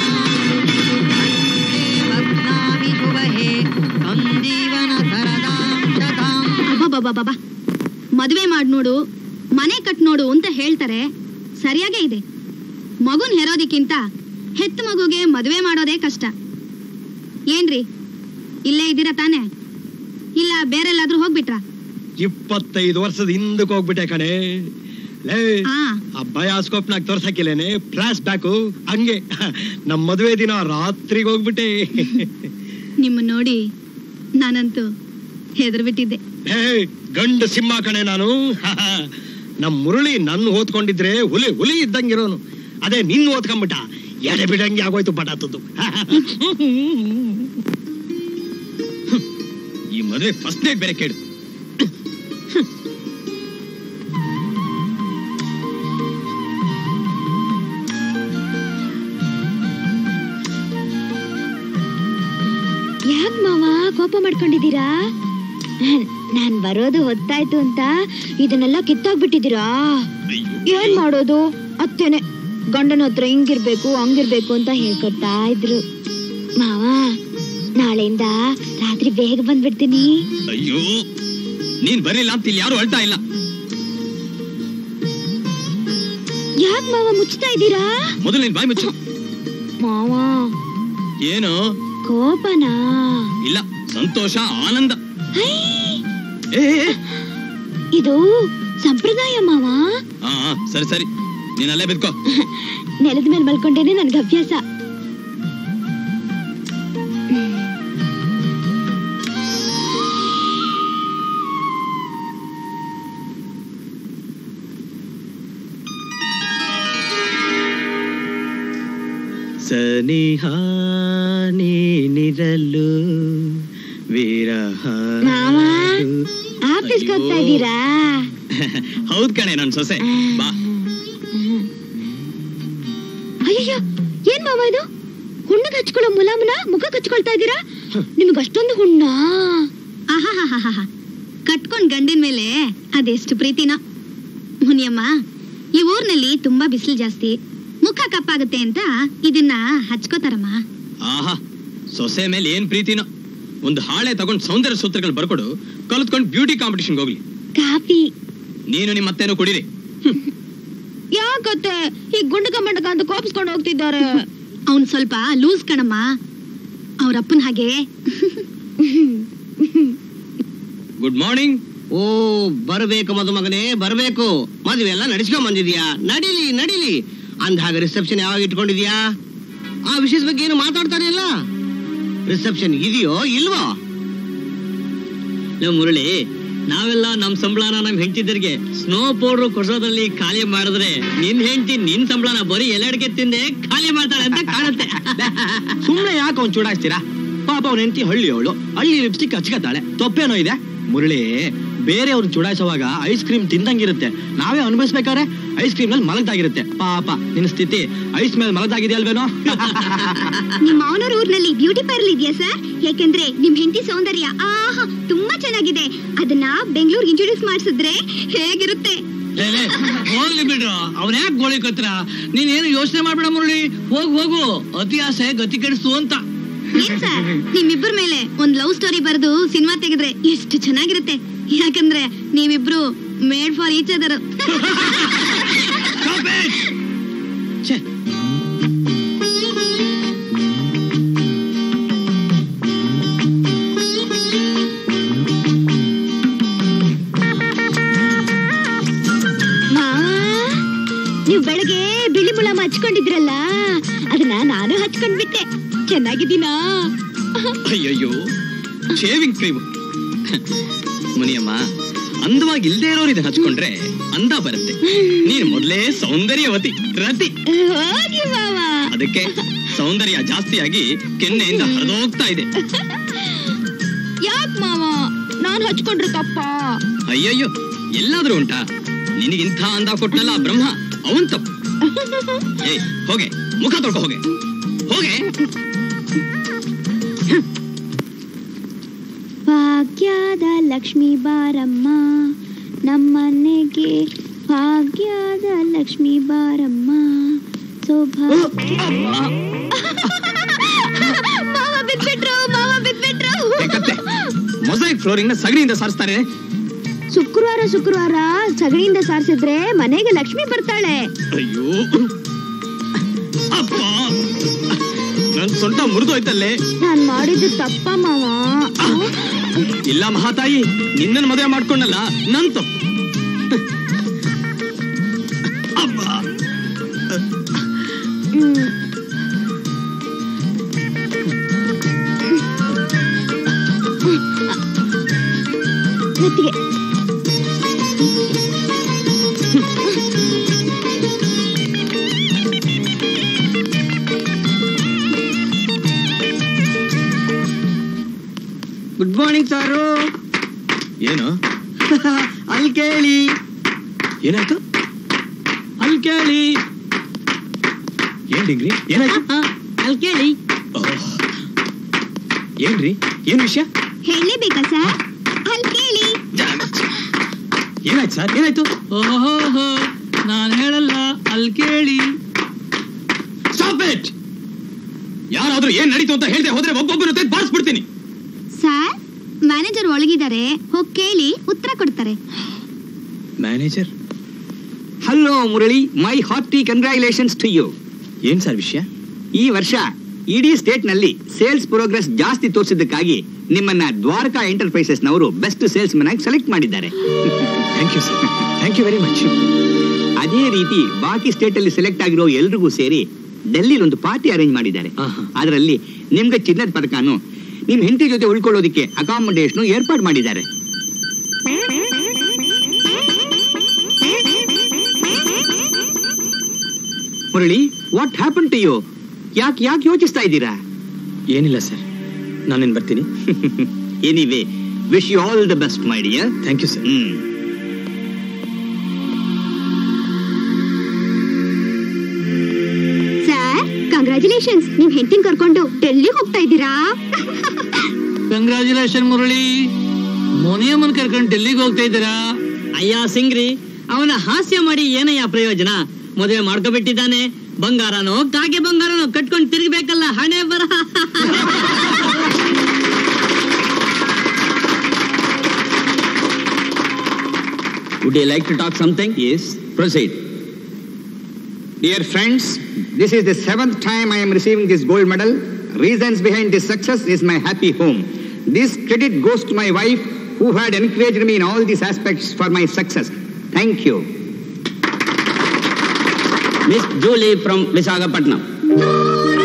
भग्नामि शुभहे सञ्जीवन सरदां शताम् ಅಬ್ಬಬ್ಬಬ್ಬಬ್ಬ ಮದುವೆ ಮಾಡ್ ನೋಡು ಮನೆ ಕಟ್ ನೋಡು ಅಂತ ಹೇಳ್ತಾರೆ ಸರಿಯಾಗೇ ಇದೆ ಮಗುನ್ ಹೆರೋದಿಕ್ಕಿಂತ ಹೆತ್ತ ಮಗುಗೆ ಮದುವೆ ಮಾಡೋದೇ ಕಷ್ಟ ಏನ್ರಿ ಇಲ್ಲೇ ಇದ್ದೀರಾ ತಾನೇ ಇಲ್ಲ ಬೇರೆಲ್ಲಾದ್ರೂ ಹೋಗ್ಬಿಟ್ರಾ ಇಪ್ಪತ್ತೈದು ವರ್ಷದ ಹಿಂದಕ್ಕೆ ಹೋಗ್ಬಿಟ್ಟೆ ಕಣೆ ಲೇ ಆ ಆ ಬಯಾಸ್ಕೋಪ್ನಾಗ ತೋರ್ಸಕ್ಕಿಲ್ಲೇನೆ ಫ್ಲಾಶ್ ಬ್ಯಾಕು ಹಂಗೆ ನಮ್ ಮದುವೆ ದಿನ ರಾತ್ರಿಗೆ ಹೋಗ್ಬಿಟ್ಟೆ ನಿಮ್ಮ ನೋಡಿ ನಾನಂತೂ ಹೆದರ್ಬಿಟ್ಟಿದ್ದೆ ಲೇ ಗಂಡು ಸಿಂಹ ಕಣೆ ನಾನು ನಮ್ ಮುರಳಿ ನನ್ನ ಓದ್ಕೊಂಡಿದ್ರೆ ಹುಲಿ ಹುಲಿ ಇದ್ದಂಗಿರೋನು ಅದೇ ನಿನ್ ಓದ್ಕೊಂಬಿಟ್ಟ ಎಡೆ ಬಿಡಂಗೆ ಆಗೋಯ್ತು ಬಟಾತದ್ದು ಈ ಮದುವೆ ಫಸ್ಟ್ ಡೇಟ್ ಬೇರೆ ಕೇಳು ಯಾಕ್ ಮಾವ ಕೋಪ ಮಾಡ್ಕೊಂಡಿದ್ದೀರಾ ನಾನ್ ಬರೋದು ಹೊತ್ತಾಯ್ತು ಅಂತ ಇದನ್ನೆಲ್ಲ ಕಿತ್ತಾಕ್ಬಿಟ್ಟಿದ್ದೀರಾ ಏನ್ ಮಾಡೋದು ಅತ್ತೇನೆ ಗಂಡನ ಹತ್ರ ಹಿಂಗಿರ್ಬೇಕು ಹಂಗಿರ್ಬೇಕು ಅಂತ ಹೇಳ್ಕೊಡ್ತಾ ಇದ್ರು ಮಾವ ನಾಳೆಯಿಂದ ರಾತ್ರಿ ಬೇಗ ಬಂದ್ಬಿಡ್ತೀನಿ ಅಯ್ಯೋ ನೀನ್ ಬರಲಿಲ್ಲ ಅಂತ ಇಲ್ಲಿ ಯಾರು ಅಳ್ತಾ ಇಲ್ಲ ಯಾಕ್ ಮಾವ ಮುಚ್ತಾ ಇದ್ದೀರಾ ಮೊದಲು ನೀನ್ ಬಾಯಿ ಮುಚ್ಚು ಮಾವ ಏನು ಕೋಪನಾ ಇಲ್ಲ ಸಂತೋಷ ಆನಂದ ಹೈ, ಏ ಏ, ಏ. ಇದು ಸಂಪ್ರದಾಯ ಮಾವ ಆ ಆ, ಸರಿ ಸರಿ ನೀನ್ ಅಲ್ಲೇ ಬಿದ್ಕೋ ನೆಲದ ಮೇಲೆ ಮಲ್ಕೊಂಡೇನೆ ನನ್ಗೆ ಅಭ್ಯಾಸ ಸನಿಹ ನೀನಿರಲು ವಿರಹ ಮಾವ ಆಫೀಸ್ಗೆ ಹೋಗ್ತಾ ಇದ್ದೀರಾ ಹೌದ್ ಕಣೆ ನನ್ ಸೊಸೆ ಬಾ ಅಯ್ಯಯ್ಯೋ ಏನ್ ಮಾವ ಇದು ಹುಣ್ಣಗ್ ಹಚ್ಕೊಳ್ಳೋ ಮುಲಾಮನ ಮುಖ ಹಚ್ಕೊಳ್ತಾ ಇದ್ದೀರಾ ನಿಮ್ಗೆ ಅಷ್ಟೊಂದು ಹುಣ್ಣ ಆಹಾಹಾಹಾಹಾ ಕಟ್ಕೊಂಡ್ ಗಂಡಿನ ಮೇಲೆ ಅದೆಷ್ಟು ಪ್ರೀತಿನೋ ಮುನಿಯಮ್ಮ ಈ ಊರ್ನಲ್ಲಿ ತುಂಬಾ ಬಿಸಿಲು ಜಾಸ್ತಿ ಮುಖ ಕಪ್ಪಾಗುತ್ತೆ ಅಂತ ಇದನ್ನ ಹಚ್ಕೋತಾರಮ್ಮ ಆಹಾ ಸೊಸೆ ಮೇಲೆ ಏನ್ ಪ್ರೀತಿನೋ ಒಂದು ಹಾಳೆ ತಗೊಂಡ್ ಸೌಂದರ್ಯ ಸೂತ್ರಗಳು ಬರ್ಕೊಡು ಕಲ್ತ್ಕೊಂಡ್ ಬ್ಯೂಟಿ ಕಾಂಪಿಟಿಷನ್ ಹೋಗ್ಲಿ ಕಾಫಿ ನೀನು ನಿಮ್ಮ ಅತ್ತೇನೋ ಕುಡೀರಿ ಯಾಕತ್ತೆ ಈ ಗುಂಡಕ ಮಂಡಕ ಅಂತ ಕೋಪಿಸ್ಕೊಂಡು ಹೋಗ್ತಿದ್ದಾರೆ ಅವನ್ ಸ್ವಲ್ಪ ಲೂಸ್ ಕಣಮ್ಮ ಅವ್ರಪ್ಪನ ಹಾಗೆ ಗುಡ್ ಮಾರ್ನಿಂಗ್ ಓ ಬರಬೇಕು ಮದುಮಗನೇ ಬರಬೇಕು ಮದುವೆ ಎಲ್ಲ ನಡೆಸ್ಕೊಂಡ್ ಬಂದಿದ್ಯಾ ನಡೀಲಿ ನಡೀಲಿ ಅಂದ ಹಾಗೆ ರಿಸೆಪ್ಷನ್ ಯಾವಾಗ ಇಟ್ಕೊಂಡಿದ್ಯಾ ಆ ವಿಷಯದ ಬಗ್ಗೆ ಏನು ಮಾತಾಡ್ತಾನೆ ಇಲ್ಲ ರಿಸೆಪ್ಷನ್ ಇದೆಯೋ ಇಲ್ವೋ ಮುರಳಿ ನಾವೆಲ್ಲ ನಮ್ ಸಂಬಳನ ನಮ್ ಹೆಂಡತಿದ್ರಿಗೆ ಸ್ನೋ ಪೌಡರ್ ಕೊಡ್ಸೋದ್ರಲ್ಲಿ ಖಾಲಿ ಮಾಡಿದ್ರೆ ನಿನ್ ಹೆಂಡತಿ ನಿನ್ ಸಂಬಳನ ಬರೀ ಎಲ್ಲಡಿಕೆ ತಿಂದೆ ಖಾಲಿ ಮಾಡ್ತಾಳೆ ಅಂತ ಕಾಣುತ್ತೆ ಸುಮ್ನೆ ಯಾಕೆ ಅವ್ನು ಚೂಡಾಯಿಸ್ತೀರಾ ಪಾಪ ಅವ್ನ ಹೆಂಡತಿ ಹಳ್ಳಿ ಅವಳು ಹಳ್ಳಿ ಲಿಪ್ಸ್ಟಿಕ್ ಹಚ್ಕೊತಾಳೆ ತಪ್ಪೇನೋ ಇದೆ ಮುರಳಿ ಬೇರೆಯವ್ರನ್ನ ಚುಡಾಯಿಸುವಾಗ ಐಸ್ ಕ್ರೀಮ್ ತಿಂದಂಗಿರುತ್ತೆ ನಾವೇ ಅನುಭವಿಸ್ಬೇಕಾದ್ರೆ ಐಸ್ ಕ್ರೀಮ್ ನಲ್ಲಿ ಮಲಗ್ದಾಗಿರುತ್ತೆ ಪಾಪ ನಿನ್ನ ಸ್ಥಿತಿ ಐಸ್ ಮೇಲೆ ಮಲಗ್ದಾಗಿದೆ ಅಲ್ವೇನೋ ನಿಮ್ ಮಾವನೂರ್ ಊರ್ನಲ್ಲಿ ಬ್ಯೂಟಿ ಪಾರ್ಲರ್ ಇದೆಯಾ ಸರ್ ಯಾಕೆಂದ್ರೆ ನಿಮ್ ಹೆಂಡತಿ ಸೌಂದರ್ಯ ಆಹಾ ತುಂಬಾ ಚೆನ್ನಾಗಿದೆ ಅದನ್ನ ಬೆಂಗಳೂರಿಗೆ ಇಂಟ್ರೊಡ್ಯೂಸ್ ಮಾಡಿಸಿದ್ರೆ ಹೇಗಿರುತ್ತೆ ಲೇ, ಲೇ, ಹೋಗ್ಲಿ ಬಿಡ್ರು ಅವ್ನ ಯಾಕೆ ಗೋಳಿ ಕತ್ರ ನೀನ್ ಏನು ಯೋಚನೆ ಮಾಡ್ಬೇಡ ಮುರಳಿ ಹೋಗ್ ಹೋಗು ಅತಿ ಆಸೆ ಗತಿ ಕೆಡಿಸ್ತು ಅಂತ ಏನ್ ಸರ್ ನಿಮ್ಮಿಬ್ಬರ ಮೇಲೆ ಒಂದ್ ಲವ್ ಸ್ಟೋರಿ ಬರೆದು ಸಿನಿಮಾ ತೆಗೆದ್ರೆ ಎಷ್ಟು ಚೆನ್ನಾಗಿರುತ್ತೆ ಯಾಕಂದ್ರೆ ನೀವಿಬ್ರು ಮೇಡ್ ಫಾರ್ ಈಚ್ ಅದರ್ ಛೇ ಮಾವ ನೀವು ಬೆಳಗ್ಗೆ ಬಿಳಿ ಲಕ್ಷ್ಮಿ ಮುಲಾಮ ಹಚ್ಕೊಂಡಿದ್ರಲ್ಲ ಅದನ್ನ ನಾನು ಹಚ್ಕೊಂಡ್ಬಿಟ್ಟೆ ಚೆನ್ನಾಗಿದ್ದೀನಾ ಅಯ್ಯಯ್ಯೋ ಶೇವಿಂಗ್ ಕ್ರೀಮ್ ಮುನಿಯಮ್ಮ ಅಂದವಾಗಿ ಇಲ್ದೇ ಇರೋರು ಇದನ್ನ ಹಚ್ಕೊಂಡ್ರೆ ಅಂದ ಬರುತ್ತೆ ನೀನ್ ಮೊದ್ಲೇ ಸೌಂದರ್ಯವತಿ ರತಿ ಹೋಗಿ ಮಾವ ಅದಕ್ಕೆ ಸೌಂದರ್ಯ ಜಾಸ್ತಿಯಾಗಿ ಕೆನ್ನೆಯಿಂದ ಹರಿದೋಗ್ತಾ ಇದೆ ಯಾಕ್ ಮಾವ ನಾನ್ ಹಚ್ಕೊಂಡ್ರೆ ತಪ್ಪ ಅಯ್ಯಯ್ಯೋ ಎಲ್ಲಾದ್ರೂ ಉಂಟಾ ನಿನಗಿಂಥ ಅಂದ ಕೊಟ್ನಲ್ಲ ಆ ಬ್ರಹ್ಮ ಅವನ್ ತಪ್ಪು ಏ ಹೋಗೆ ಮುಖ ತೊಳ್ಕೊ ಹೋಗೆ ಹೋಗೆ ಭಾಗ್ಯದ ಲಕ್ಷ್ಮಿ ಬಾರಮ್ಮ ನಮ್ಮನೆಗೆ ಭಾಗ್ಯದ ಲಕ್ಷ್ಮಿ ಬಾರಮ್ಮ ಸೌಭಾಗ್ಯ ಮಾವ ಬಿದ್ಬಿಟ್ರು ಮಾವ ಬಿದ್ಬಿಟ್ರು ಕತ್ತೆ ಮೊಸೈಕ್ ಫ್ಲೋರಿಂಗ್ ನ ಸಗಣಿಯಿಂದ ಸಾರಿಸ್ತಾರೆ ಶುಕ್ರವಾರ ಶುಕ್ರವಾರ ಸಗಣಿಯಿಂದ ಸಾರಿಸಿದ್ರೆ ಮನೆಗೆ ಲಕ್ಷ್ಮಿ ಬರ್ತಾಳೆ ಅಯ್ಯೋ ಅಪ್ಪ ನನ್ ಸೊಂಟ ಮುರಿದೋಯ್ತಲ್ಲೇ ನಾನ್ ಮಾಡಿದ್ದು ತಪ್ಪ ಮಾವ ಇಲ್ಲ ಮಹಾತಾಯಿ ನಿನ್ನನ್ ಮದುವೆ ಮಾಡ್ಕೊಂಡಲ್ಲ ನನ್ ತಪ್ಪು ಅಬ್ಬ ಹ್ಮ್. ನೆತ್ತಿಗೆ ಗುಡ್ ಮಾರ್ನಿಂಗ್ ಸಾರು ಏನು ಅಲ್ಲಿ ಕೇಳಿ ಏನಾಯ್ತು ಅಲ್ಲಿ ಕೇಳಿ ಏನ್ ಡಿಗ್ರಿ ಏನಾಯ್ತು ಅಲ್ಲಿ ಕೇಳಿ ಓಹ್. ಏನ್ರಿ ಏನ್ ವಿಷಯ ಹೇಳಲೇಬೇಕಾ ಸರ್ ಅಲ್ಲಿ ಕೇಳಿ ಏನಾಯ್ತು ಸರ್ ಏನಾಯ್ತು ಓಹೋ ನಾನ್ ಹೇಳಲ್ಲ ಅಲ್ಲಿ ಕೇಳಿ ಸ್ಟಾಪ್ ಇಟ್ ಯಾರಾದ್ರೂ ಏನ್ ನಡೀತು ಅಂತ ಹೇಳ್ದೆ ಹೋದ್ರೆ ಒಬ್ಬೊಬ್ಬರು ತೆಗೆದು ಬಾರಿಸ್ಬಿಡ್ತೀನಿ ಸರ್ ಮ್ಯಾನೇಜರ್ ಒಳಗಿದ್ದಾರೆ ಹೋಗಿ ಕೇಳಿ ಉತ್ತರ ಕೊಡ್ತಾರೆ manager hello Murali my hearty congratulations to you ಏನ್ ಸರ್ ವಿಷಯ ಈ ವರ್ಷ ಇಡೀ ಸ್ಟೇಟ್ ನಲ್ಲಿ ಸೇಲ್ಸ್ ಪ್ರೋಗ್ರೆಸ್ ಜಾಸ್ತಿ ತೋರಿಸಿದ್ದಕ್ಕಾಗಿ ನಿಮ್ಮನ್ನ ದ್ವಾರಕಾ ಎಂಟರ್ಪ್ರೈಸಸ್ ನವರು ಬೆಸ್ಟ್ ಸೇಲ್ಸ್ ಮನ್ ಆಗಿ ಸೆಲೆಕ್ಟ್ ಮಾಡಿದ್ದಾರೆ thank you sir thank you very much ಅದೇ ರೀತಿ ಬಾಕಿ ಸ್ಟೇಟ್ ಅಲ್ಲಿ ಸೆಲೆಕ್ಟ್ ಆಗಿರೋ ಎಲ್ರಿಗೂ ಸೇರಿ ಡೆಲ್ಲಿಲಿ ಒಂದು ಪಾರ್ಟಿ ಅರೇಂಜ್ ಮಾಡಿದ್ದಾರೆ ಆಹಾ. ಅದರಲ್ಲಿ ನಿಮ್ಗೆ ಚಿನ್ನದ ಪದಕನು ನಿಮ್ ಹೆಂಡತಿ ಜೊತೆ ಉಳ್ಕೊಳ್ಳೋದಕ್ಕೆ ಅಕಾಮಡೇಷನ್ ಏರ್ಪಾಡು ಮಾಡಿದ್ದಾರೆ Murali what happen to you ಯಾಕೆ ಯಾಕೆ ಯೋಚಿಸ್ತಾ ಇದ್ದೀರಾ ಏನಿಲ್ಲ ಸರ್ ನಾನೇನ್ ಬರ್ತೀನಿ anyway wish you all the best my dear thank you sir hmm sir congratulations ನೀವ್ ಹೆಂಡತಿನ ಕರ್ಕೊಂಡು ಡೆಲ್ಲಿ ಹೋಗ್ತಾ ಇದ್ದೀರಾ ಕಂಗ್ರಾಚುಲೇಷನ್ ಮುರಳಿ ಮುನಿಯಮ್ಮನ್ ಕರ್ಕೊಂಡು ಡೆಲ್ಲಿಗೆ ಹೋಗ್ತಾ ಇದ್ದೀರಾ ಅಯ್ಯ ಸಿಂಗ್ರಿ ಅವನ ಹಾಸ್ಯ ಮಾಡಿ ಏನಯ್ಯ ಪ್ರಯೋಜನ ಮದುವೆ ಮಾಡ್ಕೊಬಿಟ್ಟಿದ್ದಾನೆ ಬಂಗಾರನೋ ಕಾಗೆ ಬಂಗಾರನೋ ಕಟ್ಕೊಂಡು ತಿರುಗಬೇಕಲ್ಲ ಹಣೆ ಬರ Would you like to talk something? Yes. Proceed. Dear friends, this is the seventh time I am receiving this gold medal. Reasons behind this success is my happy home. This credit goes to my wife who had encouraged me in all these aspects for my success. Thank you. Miss Julie from Visakhapatnam.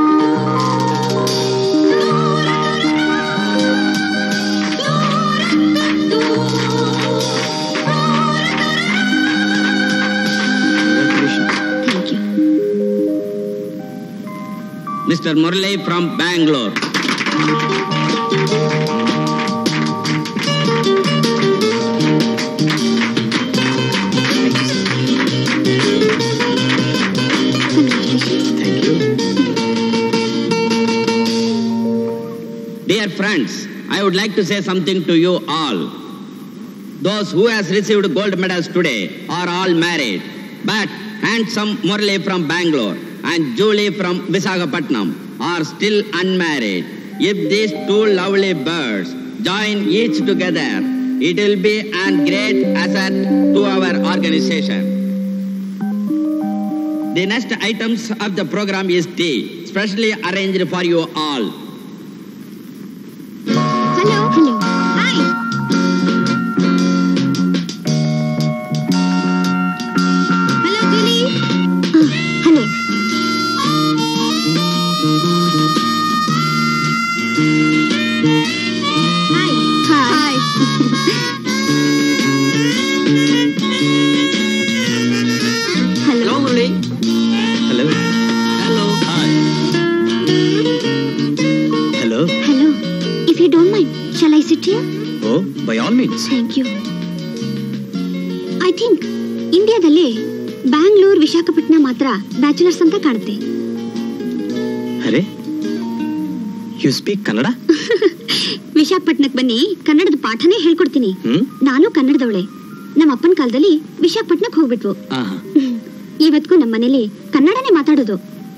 Thank you Mr. Murli from Bangalore. Thank you Dear friends, I would like to say something to you all. Those who has received gold medals today are all married, but handsome Murli from Bangalore and Julie from Visakhapatnam are still unmarried. If these two lovely birds join each together, it will be a great asset to our organization. The next items of the program is tea, specially arranged for you all. Hello hello hi hello Julie I think ಇಂಡಿಯಾದಲ್ಲಿ ಬ್ಯಾಂಗ್ಳೂರ್ ವಿಶಾಖಪಟ್ಟಣ ಮಾತ್ರ ಬ್ಯಾಚುಲರ್ಸ್ ಅಂತ ಕಾಣುತ್ತೆ ಅರೆ ಯು ಸ್ಪೀಕ್ ಕನ್ನಡ ವಿಶಾಖಪಟ್ಟಣಕ್ಕೆ ಬನ್ನಿ ಕನ್ನಡದ ಪಾಠನೇ ಹೇಳ್ಕೊಡ್ತೀನಿ ಹ್ಮ್ ನಾನು ಕನ್ನಡದವಳೆ ನಮ್ಮ ಅಪ್ಪನ ಕಾಲದಲ್ಲಿ ವಿಶಾಖಪಟ್ಟಣಕ್ಕೆ ಹೋಗ್ಬಿಟ್ವು ಆಹಾ. ಇವತ್ಗೂ ನಮ್ಮ ಮನೇಲಿ ಕನ್ನಡನೇ ಮಾತಾಡೋದು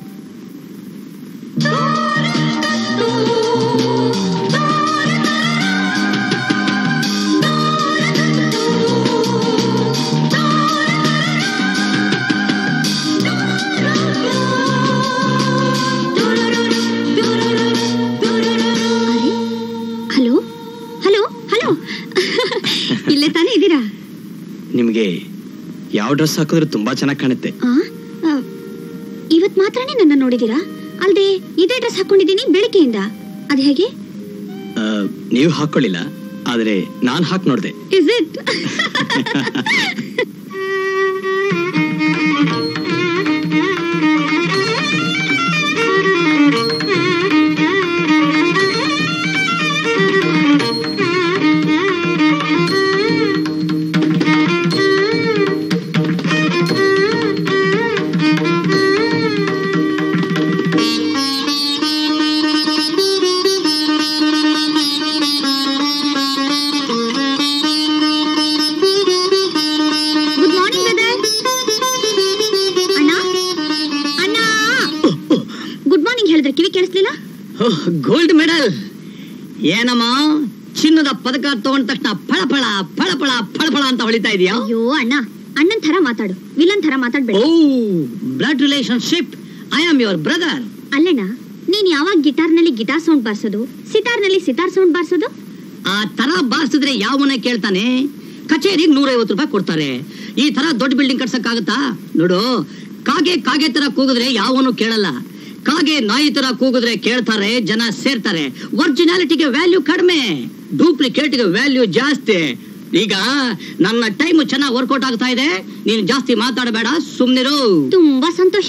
ಹಲೋ ಹಲೋ ಹಲೋ ಇಲ್ಲೇ ತಾನೇ ಇದ್ದೀರಾ ನಿಮ್ಗೆ ಯಾವ ಡ್ರೆಸ್ ಹಾಕಿದ್ರೆ ತುಂಬಾ ಚೆನ್ನಾಗಿ ಕಾಣುತ್ತೆ ಆ, ಆ, ಇವತ್ ಮಾತ್ರನೇ ನನ್ನ ನೋಡಿದೀರಾ ಅಲ್ದೆ ಇದೇ ಡ್ರೆಸ್ ಹಾಕೊಂಡಿದ್ದೀನಿ ಬೆಳಿಗ್ಗೆಯಿಂದ ಅದು ಹೇಗೆ ಆ, ನೀವು ಹಾಕೊಳ್ಳಿಲ್ಲ ಆದ್ರೆ ನಾನ್ ಹಾಕ್ ನೋಡ್ದೆ is it good morning brother ಅಣ್ಣ ಅಣ್ಣ ಗುಡ್ ಮಾರ್ನಿಂಗ್ ಹೇಳಿದ್ರೆ ಕಿವಿ ಕೇಳಿಸ್ಲಿಲ್ಲ ಗೋಲ್ಡ್ ಮೆಡಲ್ ಏನಮ್ಮ ಚಿನ್ನದ ಪದಕ ತಗೊಂಡ ತಕ್ಷಣ ಫಳಫಳ ಫಳಫಳ ಫಳಫಳ ಅಂತ ಹೊಳಿತಾ ಇದೀಯಾ ಅಯ್ಯೋ ಅಣ್ಣ ಅಣ್ಣನ್ ತರ ಮಾತಾಡು ವಿಲನ್ ತರ ಮಾತಾಡ್ಬೇಡ oh blood relationship I am your brother ಅಲ್ಲಣ್ಣ ನೀನ್ ಯಾವಾಗ ಗಿಟಾರ್ ನಲ್ಲಿ ಗಿಟಾರ್ ಸೌಂಡ್ ಬಾರ್ಸೋದು ಸಿತಾರ್ ನಲ್ಲಿ ಸಿತಾರ್ ಸೌಂಡ್ ಬಾರ್ಸೋದು ಆ ತರ ಬಾರಿಸಿದ್ರೆ ಯಾವನೇ ಕೇಳ್ತಾನೆ ಕಚೇರಿಗೆ ನೂರೈವತ್ತು ರೂಪಾಯಿ ಕೊಡ್ತಾರೆ ಈ ತರ ದೊಡ್ಡ ಬಿಲ್ಡಿಂಗ್ ಕಟ್ಸಕ್ಕಾಗತ್ತಾ ನೋಡು ಕಾಗೆ ಕಾಗೆ ತರ ಕೂಗಿದ್ರೆ ಯಾವನು ಕೇಳಲ್ಲ ಕಾಗೆ ನಾಯಿ ತರ ಕೂಗಿದ್ರೆ ಕೇಳ್ತಾರೆ ಜನ ಸೇರ್ತಾರೆ ಒರಿಜಿನಾಲಿಟಿಗೆ ವ್ಯಾಲ್ಯೂ ಕಡಿಮೆ ಡೂಪ್ಲಿಕೇಟ್ಗೆ ವ್ಯಾಲ್ಯೂ ಜಾಸ್ತಿ ಈಗ ನನ್ನ ಟೈಮ್ ಚೆನ್ನಾಗಿ ವರ್ಕೌಟ್ ಆಗ್ತಾ ಇದೆ ನೀನು ಜಾಸ್ತಿ ಮಾತಾಡಬೇಡ ಸುಮ್ನಿರು ತುಂಬಾ ಸಂತೋಷ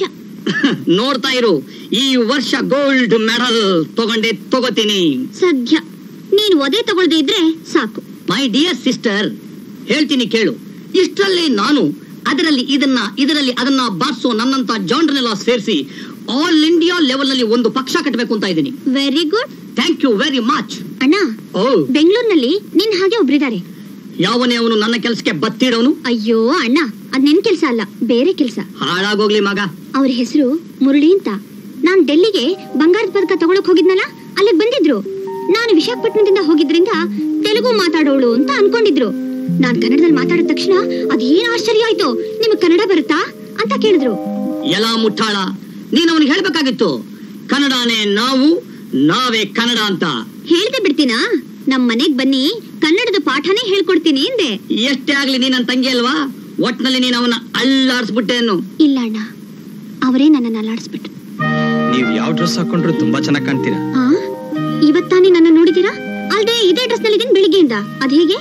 ನೋಡ್ತಾ ಇರು ಈ ವರ್ಷ ಗೋಲ್ಡ್ ಮೆಡಲ್ ತಗೊಂಡೆ ತಗೋತೀನಿ ಸದ್ಯ ನೀನ್ ಒದೆ ತಗೊಳ್ದೆ ಇದ್ರೆ ಸಾಕು ಮೈ ಡಿಯರ್ ಸಿಸ್ಟರ್ ಹೇಳ್ತೀನಿ ಕೇಳು ಇಷ್ಟರಲ್ಲೇ ನಾನು ಅದರಲ್ಲಿ ಇದನ್ನ ಇದರಲ್ಲಿ ಅದನ್ನ ಬಾರಿಸೋ ನನ್ನಂತ ಜಾಂಡ್ರನ್ನೆಲ್ಲ ಸೇರಿಸಿ ಆಲ್ ಇಂಡಿಯಾ ಲೆವೆಲ್ ನಲ್ಲಿ ಒಂದು ಪಕ್ಷ ಕಟ್ಟಬೇಕು ಅಂತ ಇದ್ದೀನಿ very good thank you very much ಅಣ್ಣ ಓ ಬೆಂಗಳೂರಿನಲ್ಲಿ ನಿನ್ ಹಾಗೆ ಒಬ್ರಿದ್ದಾರೆ ಯಾವನೇ ಅವನು ನನ್ನ ಕೆಲಸಕ್ಕೆ ಬತ್ತಿಡೋನು ಅಯ್ಯೋ ಅಣ್ಣ ಅದ್ ನಿನ್ ಕೆಲ್ಸ ಅಲ್ಲ ಬೇರೆ ಕೆಲ್ಸ ಹಾಳಾಗೋಗ್ಲಿ ಮಗ ಅವ್ರ ಹೆಸರು ಮುರಳಿ ಅಂತ ನಾನ್ ಡೆಲ್ಲಿಗೆ ಬಂಗಾರದ ಪದಕ ತಗೊಳಕ್ ಹೋಗಿದ್ನಲ್ಲ ಅಲ್ಲಿಗೆ ಬಂದಿದ್ರು ನಾನು ವಿಶಾಖಪಟ್ಟಣದಿಂದ ಹೋಗಿದ್ರಿಂದ ತೆಲುಗು ಮಾತಾಡೋಳು ಅಂತ ಅನ್ಕೊಂಡಿದ್ರು ನಾನ್ ಕನ್ನಡದಲ್ಲಿ ಮಾತಾಡಿದ ತಕ್ಷಣ ಅದೇನ್ ಆಶ್ಚರ್ಯ ಆಯ್ತು ನಿಮಗ್ ಕನ್ನಡ ಬರುತ್ತಾ ಅಂತ ಕೇಳಿದ್ರು ಎಲ್ಲ ಮುಟ್ಟಾಳ ನೀನ್ ಅವನಿಗೆ ಹೇಳ್ಬೇಕಾಗಿತ್ತು ಕನ್ನಡನೇ ನಾವು ನಾವೇ ಕನ್ನಡ ಅಂತ ಹೇಳ್ದೆ ಬಿಡ್ತೀನಾ ನಮ್ ಮನೆಗ್ ಬನ್ನಿ ಕನ್ನಡದ ಪಾಠನೇ ಹೇಳ್ಕೊಡ್ತೀನಿ ಎಂದೆ ಎಷ್ಟೇ ಆಗ್ಲಿ ನೀನ್ ನನ್ನ ತಂಗಿ ಅಲ್ವಾ ಒಟ್ನಲ್ಲಿ ನೀನ್ ಅವನ ಅಲ್ಲಾಡ್ಸ್ಬಿಟ್ಟೆ ಅನ್ನು ಇಲ್ಲ ಅಣ್ಣ ಅವರೇ ನನ್ನನ್ನ ಅಲ್ಲಾಡಿಸ್ಬಿಟ್ರು ನೀವ್ ಯಾವ ಡ್ರೆಸ್ ಹಾಕೊಂಡ್ರು ತುಂಬಾ ಚೆನ್ನಾಗಿ ಕಾಣ್ತೀರಾ ಆ ಇವತ್ತಾನೇ ನನ್ನ ನೋಡಿದೀರಾ ಅಲ್ದೆ ಇದೇ ಡ್ರೆಸ್ ನಲ್ಲಿ ಇದೀನಿ ಬೆಳಿಗ್ಗೆಯಿಂದ ಅದ್ ಹೇಗೆ